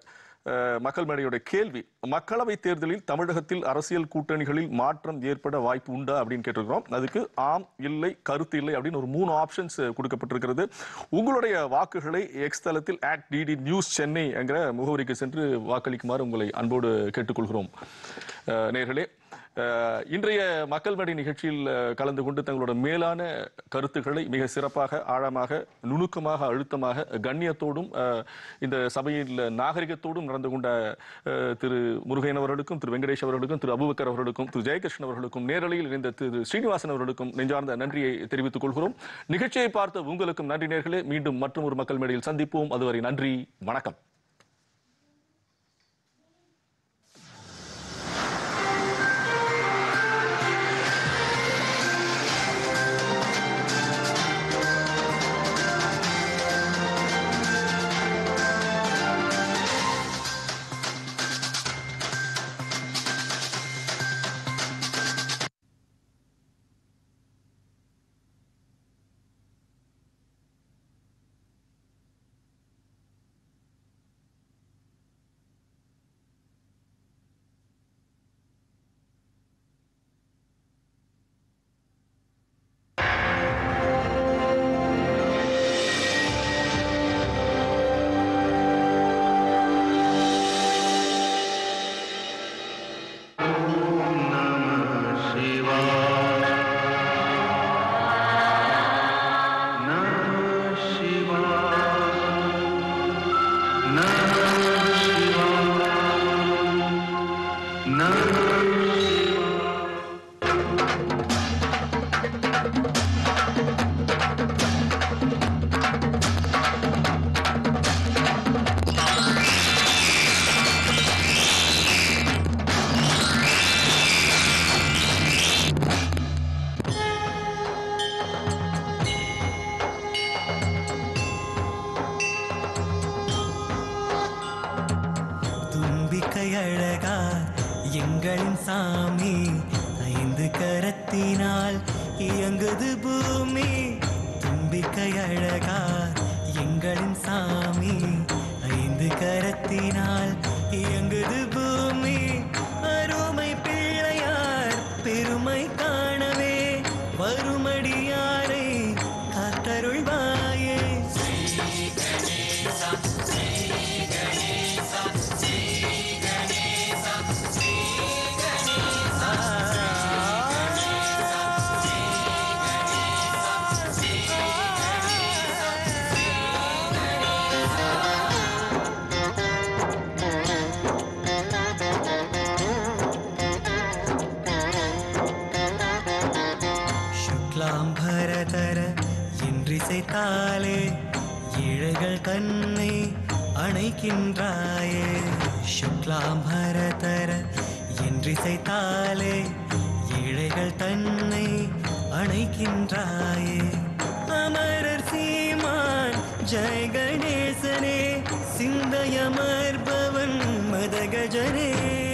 அஹ், மக்கள் மேடையோட கேள்வி மக்களவை தேர்தலில் தமிழகத்தில் அரசியல் கூட்டணிகளில் மாற்றம் ஏற்பட வாய்ப்பு உண்டா அப்படின்னு கேட்டிருக்கிறோம் அதுக்கு ஆம் இல்லை கருத்து இல்லை அப்படின்னு ஒரு மூணு ஆப்ஷன்ஸ் கொடுக்கப்பட்டிருக்கிறது உங்களுடைய வாக்குகளை எக்ஸ் தளத்தில் அட் டிடி நியூஸ் சென்னை என்கிற முகவரிக்கு சென்று வாக்களிக்குமாறு உங்களை அன்போடு கேட்டுக்கொள்கிறோம் அஹ், நேயர்களே அஹ், இன்றைய மக்கள் மேடை நிகழ்ச்சியில் அஹ், கலந்து கொண்டு தங்களோட மேலான கருத்துக்களை மிக சிறப்பாக ஆழமாக நுணுக்கமாக அழுத்தமாக கண்ணியத்தோடும் அஹ், இந்த சபையில் நாகரிகத்தோடும் நடந்து கொண்ட அஹ், திரு முருகையன் அவர்களுக்கும் திரு வெங்கடேஷ் அவர்களுக்கும் திரு அபுபக்கர் அவர்களுக்கும் திரு ஜெயகிருஷ்ணன் அவர்களுக்கும் நேரலையில் இணைந்த திரு ஸ்ரீனிவாசன் அவர்களுக்கும் நெஞ்சார்ந்த நன்றியை தெரிவித்துக் கொள்கிறோம் நிகழ்ச்சியை பார்த்த உங்களுக்கும் நன்றி நேர்களே மீண்டும் மற்றும் ஒரு மக்கள் மேடையில் சந்திப்போம் அதுவரை நன்றி வணக்கம் தும்பிக்கை அழகா எங்களின் சாமி ஐந்து கரத்தினால் இயங்குது பூமி தும்பிக்கை அழகா எங்களின் சாமி ஐந்து கரத்தினால் இயங்குது பூமி அருமை பிள்ளையார் பெருமை காணவே வருமடியாரை காத்தருள்வாயே சுக்லாம்பரதர என்றிசைத்தாலே ஏழைகள் கண்ணை அணைக்கின்றாயே சுக்லாம்பரதர என்றிசைத்தாலே ஏழைகள் தன்னை அணைக்கின்றாயே அமரர் சீமான் ஜெய கணேசனே சிந்தையமர்பவன் மதகஜனே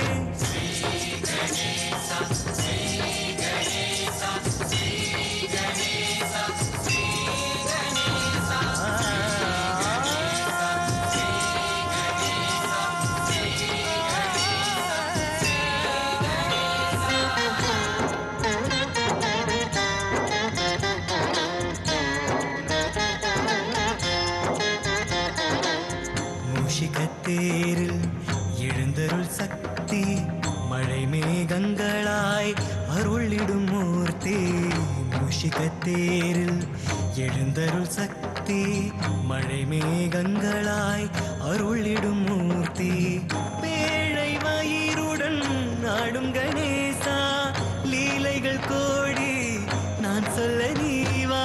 மூஷிகத்தேரில் எழுந்தருள் சக்தி மழை மேகங்களாய் அருளிடும் மூர்த்தி மூஷிகத்தேரில் எழுந்தருள் சக்தி மழை மேகங்களாய் அருளிடும் மூர்த்தி பேழை வயிறுடன் ஆடும் கணேசா லீலைகள் கோடி நான் சொல்ல நீவா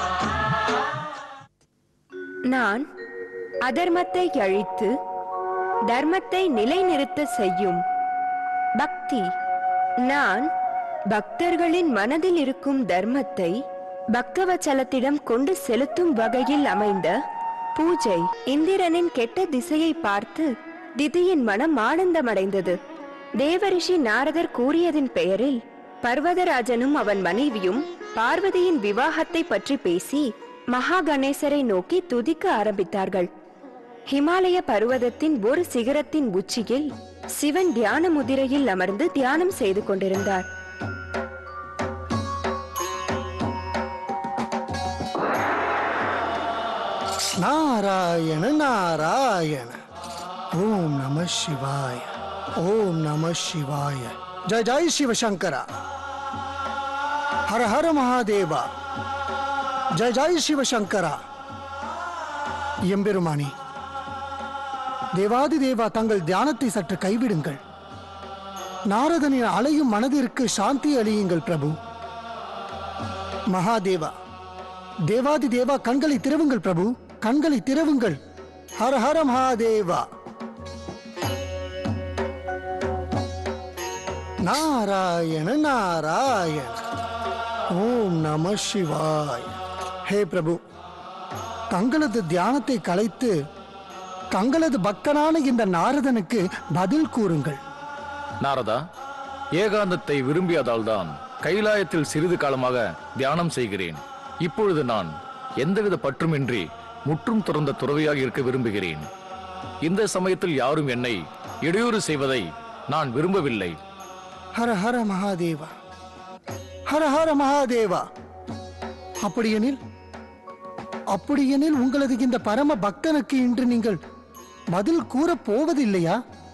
நான் அதர்மத்தை அழித்து தர்மத்தை நிலைநிறுத்த செய்யும் பக்தி நான் பக்தர்களின் மனதில் இருக்கும் தர்மத்தை பக்தவச்சலத்திடம் கொண்டு செலுத்தும் வகையில் அமைந்த பூஜை இந்திரனின் கெட்ட திசையை பார்த்து திதியின் மனம் ஆனந்தமடைந்தது தேவரிஷி நாரதர் கூறியதின் பெயரில் பர்வதராஜனும் அவன் மனைவியும் பார்வதியின் விவாகத்தை பற்றி பேசி மகா கணேசரை நோக்கி துதிக்க ஆரம்பித்தார்கள் ஹிமாலய பர்வதத்தின் ஒரு சிகரத்தின் உச்சியில் சிவன் தியான முதிரையில் அமர்ந்து தியானம் செய்து கொண்டிருந்தார் நாராயண நாராயண ஓம் நம சிவாய ஓம் நம சிவாய ஜெய ஜெய் சிவசங்கரா ஹர ஹர மகாதேவா ஜெய ஜெய் சிவசங்கரா எம்பெருமானி தேவாதி தேவா தங்கள் தியானத்தை சற்று கைவிடுங்கள் நாரதனின் அலையும் மனதிற்கு சாந்தி அளியுங்கள் பிரபு மகாதேவா தேவாதி தேவா கண்களை திறவுங்கள் பிரபு கண்களை திறவுங்கள் ஹர ஹர மகாதேவா நாராயண நாராயண ஓம் நம சிவாய் ஹே பிரபு தங்களது தியானத்தை கலைத்து தங்களது பக்தனான இந்த நாரதனுக்கு பதில் கூறுங்கள் நாரதா ஏகாந்தத்தை விரும்பியதால்தான் கைலாயத்தில் சிறிது காலமாக தியானம் செய்கிறேன் இப்பொழுது நான் எந்தவித பற்றுமின்றி முற்றும் துறந்த துறவியாக இருக்க விரும்புகிறேன் இந்த சமயத்தில் யாரும் என்னை இடையூறு செய்வதை நான் விரும்பவில்லை ஹர ஹர மகாதேவா ஹர ஹர மகாதேவா அப்படியெனில் அப்படியெனில் உங்களது இந்த பரம பக்தனுக்கு இன்று நீங்கள் பதில் கூறப் போவதில்லையா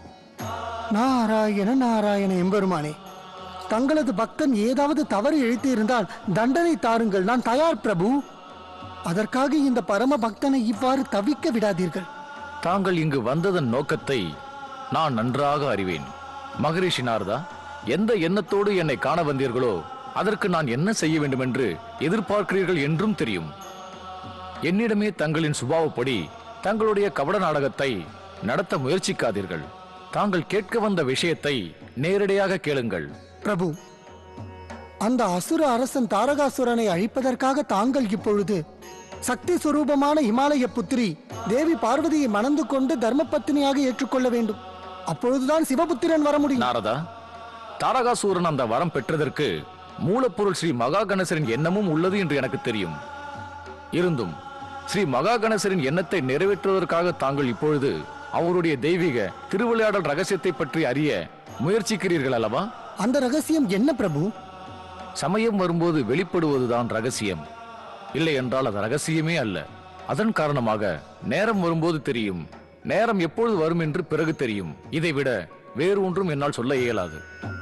நாராயண நாராயண எம்பெருமானே தங்களது பக்தன் ஏதாவது தவறு இழைத்திருந்தால் தண்டனை தாருங்கள் நான் தயார் பிரபு அதற்காக இந்த பரம பக்தனை இவ்வாறு தவிக்க விடாதீர்கள் தாங்கள் இங்கு வந்ததன் நோக்கத்தை நான் நன்றாக அறிவேன் மகரிஷி நாரதா எந்த எண்ணத்தோடு என்னை காண வந்தீர்களோ அதற்கு நான் என்ன செய்ய வேண்டும் என்று எதிர்பார்க்கிறீர்கள் என்றும் தெரியும் என்னிடமே தங்களின் சுபாவப்படி தங்களுடைய கபட நாடகத்தை நடத்த முயற்சிக்காதீர்கள் தாங்கள் கேட்க வந்த விஷயத்தை நேரடியாக கேளுங்கள் பிரபு அந்த அசுர அரசன் தாரகாசுரனை அழிப்பதற்காக தாங்கள் இப்பொழுது சக்தி சுரூபமான இமாலய புத்திரி தேவி பார்வதியை மணந்து கொண்டு தர்மபத்தினியாக ஏற்றுக்கொள்ள வேண்டும் அப்பொழுதுதான் சிவபுத்திரன் வர முடியும் நாரதா தாரகாசூரன் அந்த வரம் பெற்றதற்கு மூலப்பொருள் ஸ்ரீ மகா கணேசரின் எண்ணமும் உள்ளது என்று எனக்கு தெரியும் இருந்தும் ஸ்ரீ மகா கணேசரின் எண்ணத்தை நிறைவேற்றுவதற்காக தாங்கள் இப்பொழுது அவருடைய தெய்வீக திருவிளையாடல் ரகசியத்தை பற்றி அறிய முயற்சிக்கிறீர்கள் அல்லவா அந்த ரகசியம் என்ன பிரபு சமயம் வரும்போது வெளிப்படுவதுதான் ரகசியம் இல்லை என்றால் அது ரகசியமே அல்ல அதன் காரணமாக நேரம் வரும்போது தெரியும் நேரம் எப்பொழுது வரும் என்று பிறகு தெரியும் இதைவிட வேறு ஒன்றும் என்னால் சொல்ல இயலாது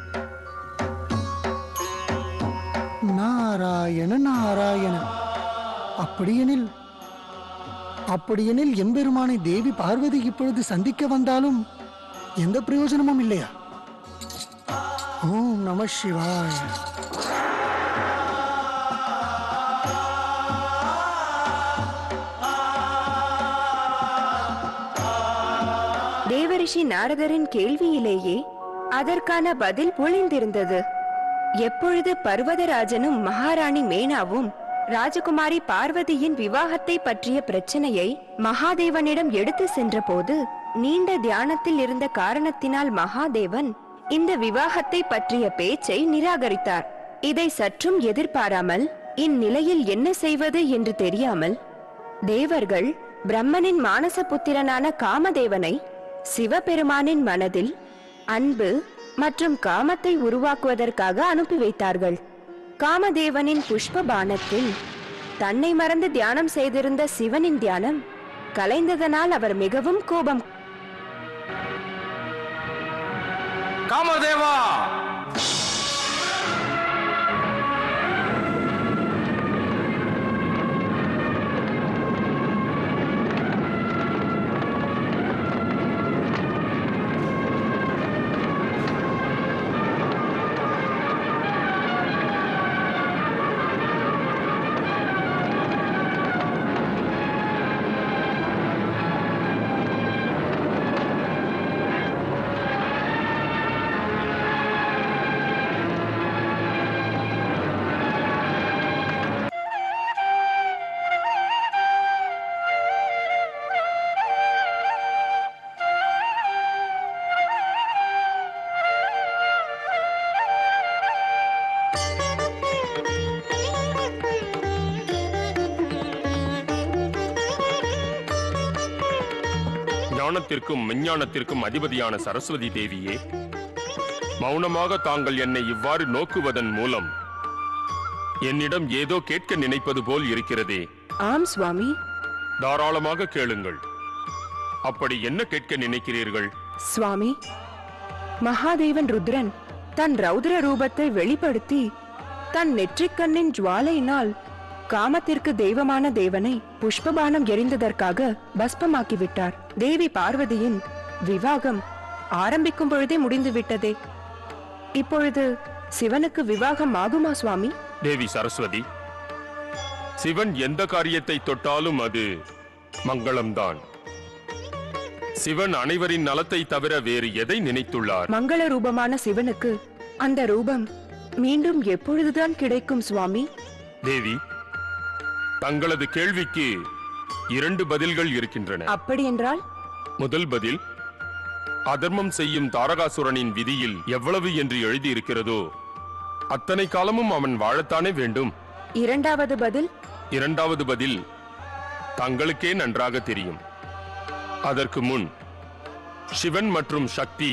நாராயண நாராயண அப்படியெனில் அப்படியெனில் எம்பெருமானை தேவி பார்வதி இப்பொழுது சந்திக்க வந்தாலும் எந்த பிரயோஜனமும் இல்லையா ஓம் நம சிவாய தேவரிஷி நாரதரின் கேள்வியிலேயே அதற்கான பதில் ஒளிந்திருந்தது எப்பொழுது பர்வதராஜனும் மகாராணி மேனாவும் ராஜகுமாரி பார்வதியின் விவாகத்தை பற்றிய பிரச்சனையை மகாதேவனிடம் எடுத்து சென்றபோது நீண்ட தியானத்தில் இருந்த காரணத்தினால் மகாதேவன் இந்த விவாகத்தை பற்றிய பேச்சை நிராகரித்தார் இதை சற்றும் எதிர்பாராமல் இந்நிலையில் என்ன செய்வது என்று தெரியாமல் தேவர்கள் பிரம்மனின் மானச புத்திரனான காமதேவனை சிவபெருமானின் மனதில் அன்பு மற்றும் காமத்தை உருவாக்குவதற்காக அனுப்பி வைத்தார்கள் காமதேவனின் புஷ்ப பானத்தில் தன்னை மறந்து தியானம் செய்திருந்த சிவனின் தியானம் கலைந்ததனால் அவர் மிகவும் கோபம் காமதேவா ஞானத்திற்கும் விஞ்ஞானத்திற்கும் அதிபதியான சரஸ்வதி தேவியே மௌனமாக தாங்கள் என்னை இவ்வாறு நோக்குவதன் மூலம் என்னிடம் ஏதோ கேட்க நினைப்பது போல் இருக்கிறதே ஆம் சுவாமி தாராளமாக கேளுங்கள் அப்படி என்ன கேட்க நினைக்கிறீர்கள் சுவாமி மகாதேவன் ருத்ரன் தன் ரௌத்ர ரூபத்தை வெளிப்படுத்தி தன் நெற்றிக்கண்ணின் ஜுவாலையினால் காமத்திற்கு தெய்வமான தேவனை புஷ்பபானம் எரிந்ததற்காக பஸ்பமாக்கி விட்டார் தேவி பார்வதியின் விவாகம் ஆரம்பிக்கும் பொழுதே முடிந்து விட்டதே இப்பொழுது சிவனுக்கு விவாகம் ஆகுமா சுவாமி தேவி சரஸ்வதி சிவன் எந்த காரியத்தை தொட்டாலும் அது மங்களம்தான் சிவன் அனைவரின் நலத்தை தவிர வேறு எதை நினைத்துள்ளார் மங்கள ரூபமான சிவனுக்கு அந்த ரூபம் மீண்டும் எப்பொழுதுதான் கிடைக்கும் சுவாமி தேவி தங்களது கேள்விக்கு இரண்டு பதில்கள் இருக்கின்றன அப்படி என்றால் முதல் பதில் அதர்மம் செய்யும் தாரகாசுரனின் விதியில் எவ்வளவு என்று எழுதியிருக்கிறதோ அத்தனை காலமும் அவன் வாழத்தானே வேண்டும் இரண்டாவது பதில் இரண்டாவது பதில் தங்களுக்கே நன்றாக தெரியும் அதற்கு முன் சிவன் மற்றும் சக்தி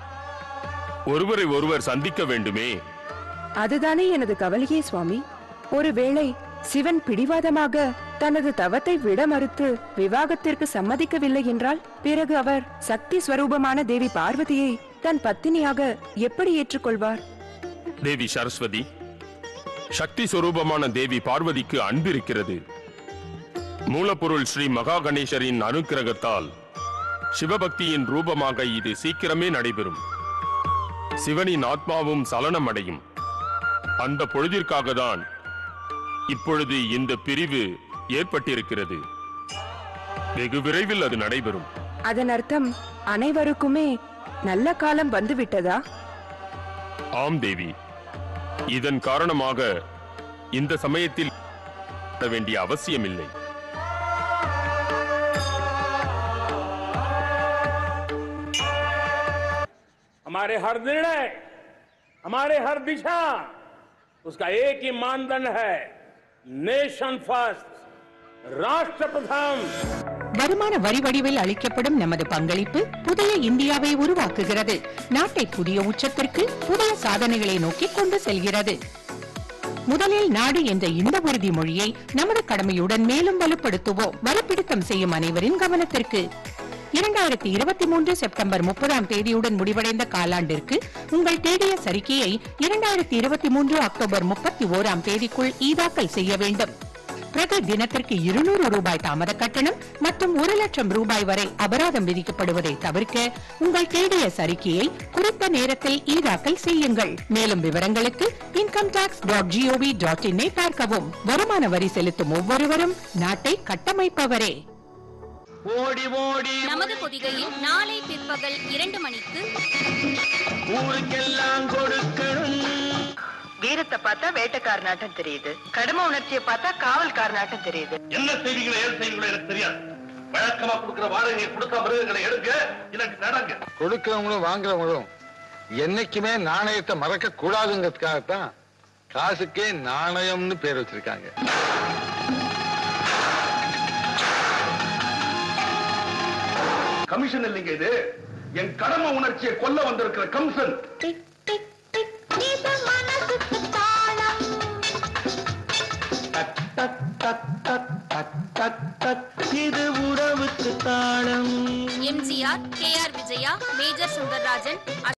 ஒருவரை ஒருவர் சந்திக்க வேண்டுமே அதுதானே எனது கவலையே சுவாமி ஒருவேளை சிவன் பிடிவாதமாக தனது தவத்தை விட மறுத்து விவாகத்திற்கு சம்மதிக்கவில்லை என்றால் பிறகு அவர் சக்தி ஸ்வரூபமான தேவி பார்வதியை தன் பத்தினியாக எப்படி ஏற்றுக்கொள்வார் தேவி சரஸ்வதி சக்தி சொரூபமான தேவி பார்வதிக்கு அன்பிருக்கிறது மூலப்பொருள் ஸ்ரீ மகா கணேசரின் அனுக்கிரகத்தால் சிவபக்தியின் ரூபமாக இது சீக்கிரமே நடைபெறும் சிவனின் ஆத்மாவும் சலனம் அடையும் அந்த பொழுதிற்காக தான் இப்பொழுது இந்த பிரிவு ஏற்பட்டிருக்கிறது வெகு விரைவில் அது நடைபெறும் அதன் அர்த்தம் அனைவருக்குமே நல்ல காலம் வந்துவிட்டதா ஆம் தேவி இதன் காரணமாக இந்த சமயத்தில் பட வேண்டிய அவசியமில்லை हमारे हर निर्णय हमारे हर दिशा उसका एक ही मानदंड है नेशन फर्स्ट राष्ट्र प्रथम வருமான வரி வடிவில் அளிக்கப்படும் நமது பங்களிப்பு புதிய இந்தியாவை உருவாக்குகிறது நாட்டை புதிய உச்சத்திற்கு புதிய சாதனைகளை நோக்கி கொண்டு செல்கிறது முதலில் நாடு என்ற இந்த உறுதிமொழியை நமது கடமையுடன் மேலும் வலுப்படுத்துவோம் வரிப்பிடித்தம் செய்யும் அனைவரின் கவனத்திற்கு இரண்டாயிரத்தி இருபத்தி மூன்று செப்டம்பர் முப்பதாம் தேதியுடன் முடிவடைந்த காலாண்டிற்கு உங்கள் டிடிஎஸ் அறிக்கையை இரண்டாயிரத்தி இருபத்தி மூன்று அக்டோபர் முப்பத்தி ஓராம் தேதிக்குள் ஈதாக்கல் செய்ய வேண்டும் பிரதி தினத்திற்கு இருநூறு ரூபாய் தாமத கட்டணம் மற்றும் ஒரு லட்சம் ரூபாய் வரை அபராதம் விதிக்கப்படுவதை தவிர்க்க உங்கள் டிடிஎஸ் அறிக்கையை குறித்த நேரத்தில் ஈதாக்கல் செய்யுங்கள் மேலும் விவரங்களுக்கு income tax dot gov dot இன்னை பார்க்கவும் வருமான வரி செலுத்தும் ஒவ்வொருவரும் நாட்டை கட்டமைப்பவரே ஓடி ஓடி நமது பொதிகையில் நாளை பிற்பகல் இரண்டு மணிக்கு ஊருக்கெல்லாம் கொடுக்கணும் வீரத்தை பார்த்தா வேட்டைக்கார நாட்டம் தெரியுது கடமை உணர்ச்சியை பார்த்தா காவல்கார நாட்டம் தெரியுது என்ன செய்திகளை ஏது செய்திகளோ எனக்கு தெரியாது வழக்கமா கொடுக்கிற வாடகையை கொடுத்த மிருகங்களை எடுங்க எனக்கு நடங்க கொடுக்கிறவங்களும் வாங்குறவங்களும் என்னைக்குமே நாணயத்தை மறக்க கூடாதுங்கிறதுக்காகத்தான் காசுக்கே நாணயம்னு பேர் வச்சிருக்காங்க கமிஷன் இல்லைங்க இது என் கடமை உணர்ச்சியை கொல்ல வந்திருக்கிற கம்சன் இது உறவுக்கு தாளம் MGR K R Vijaya major Sundararajan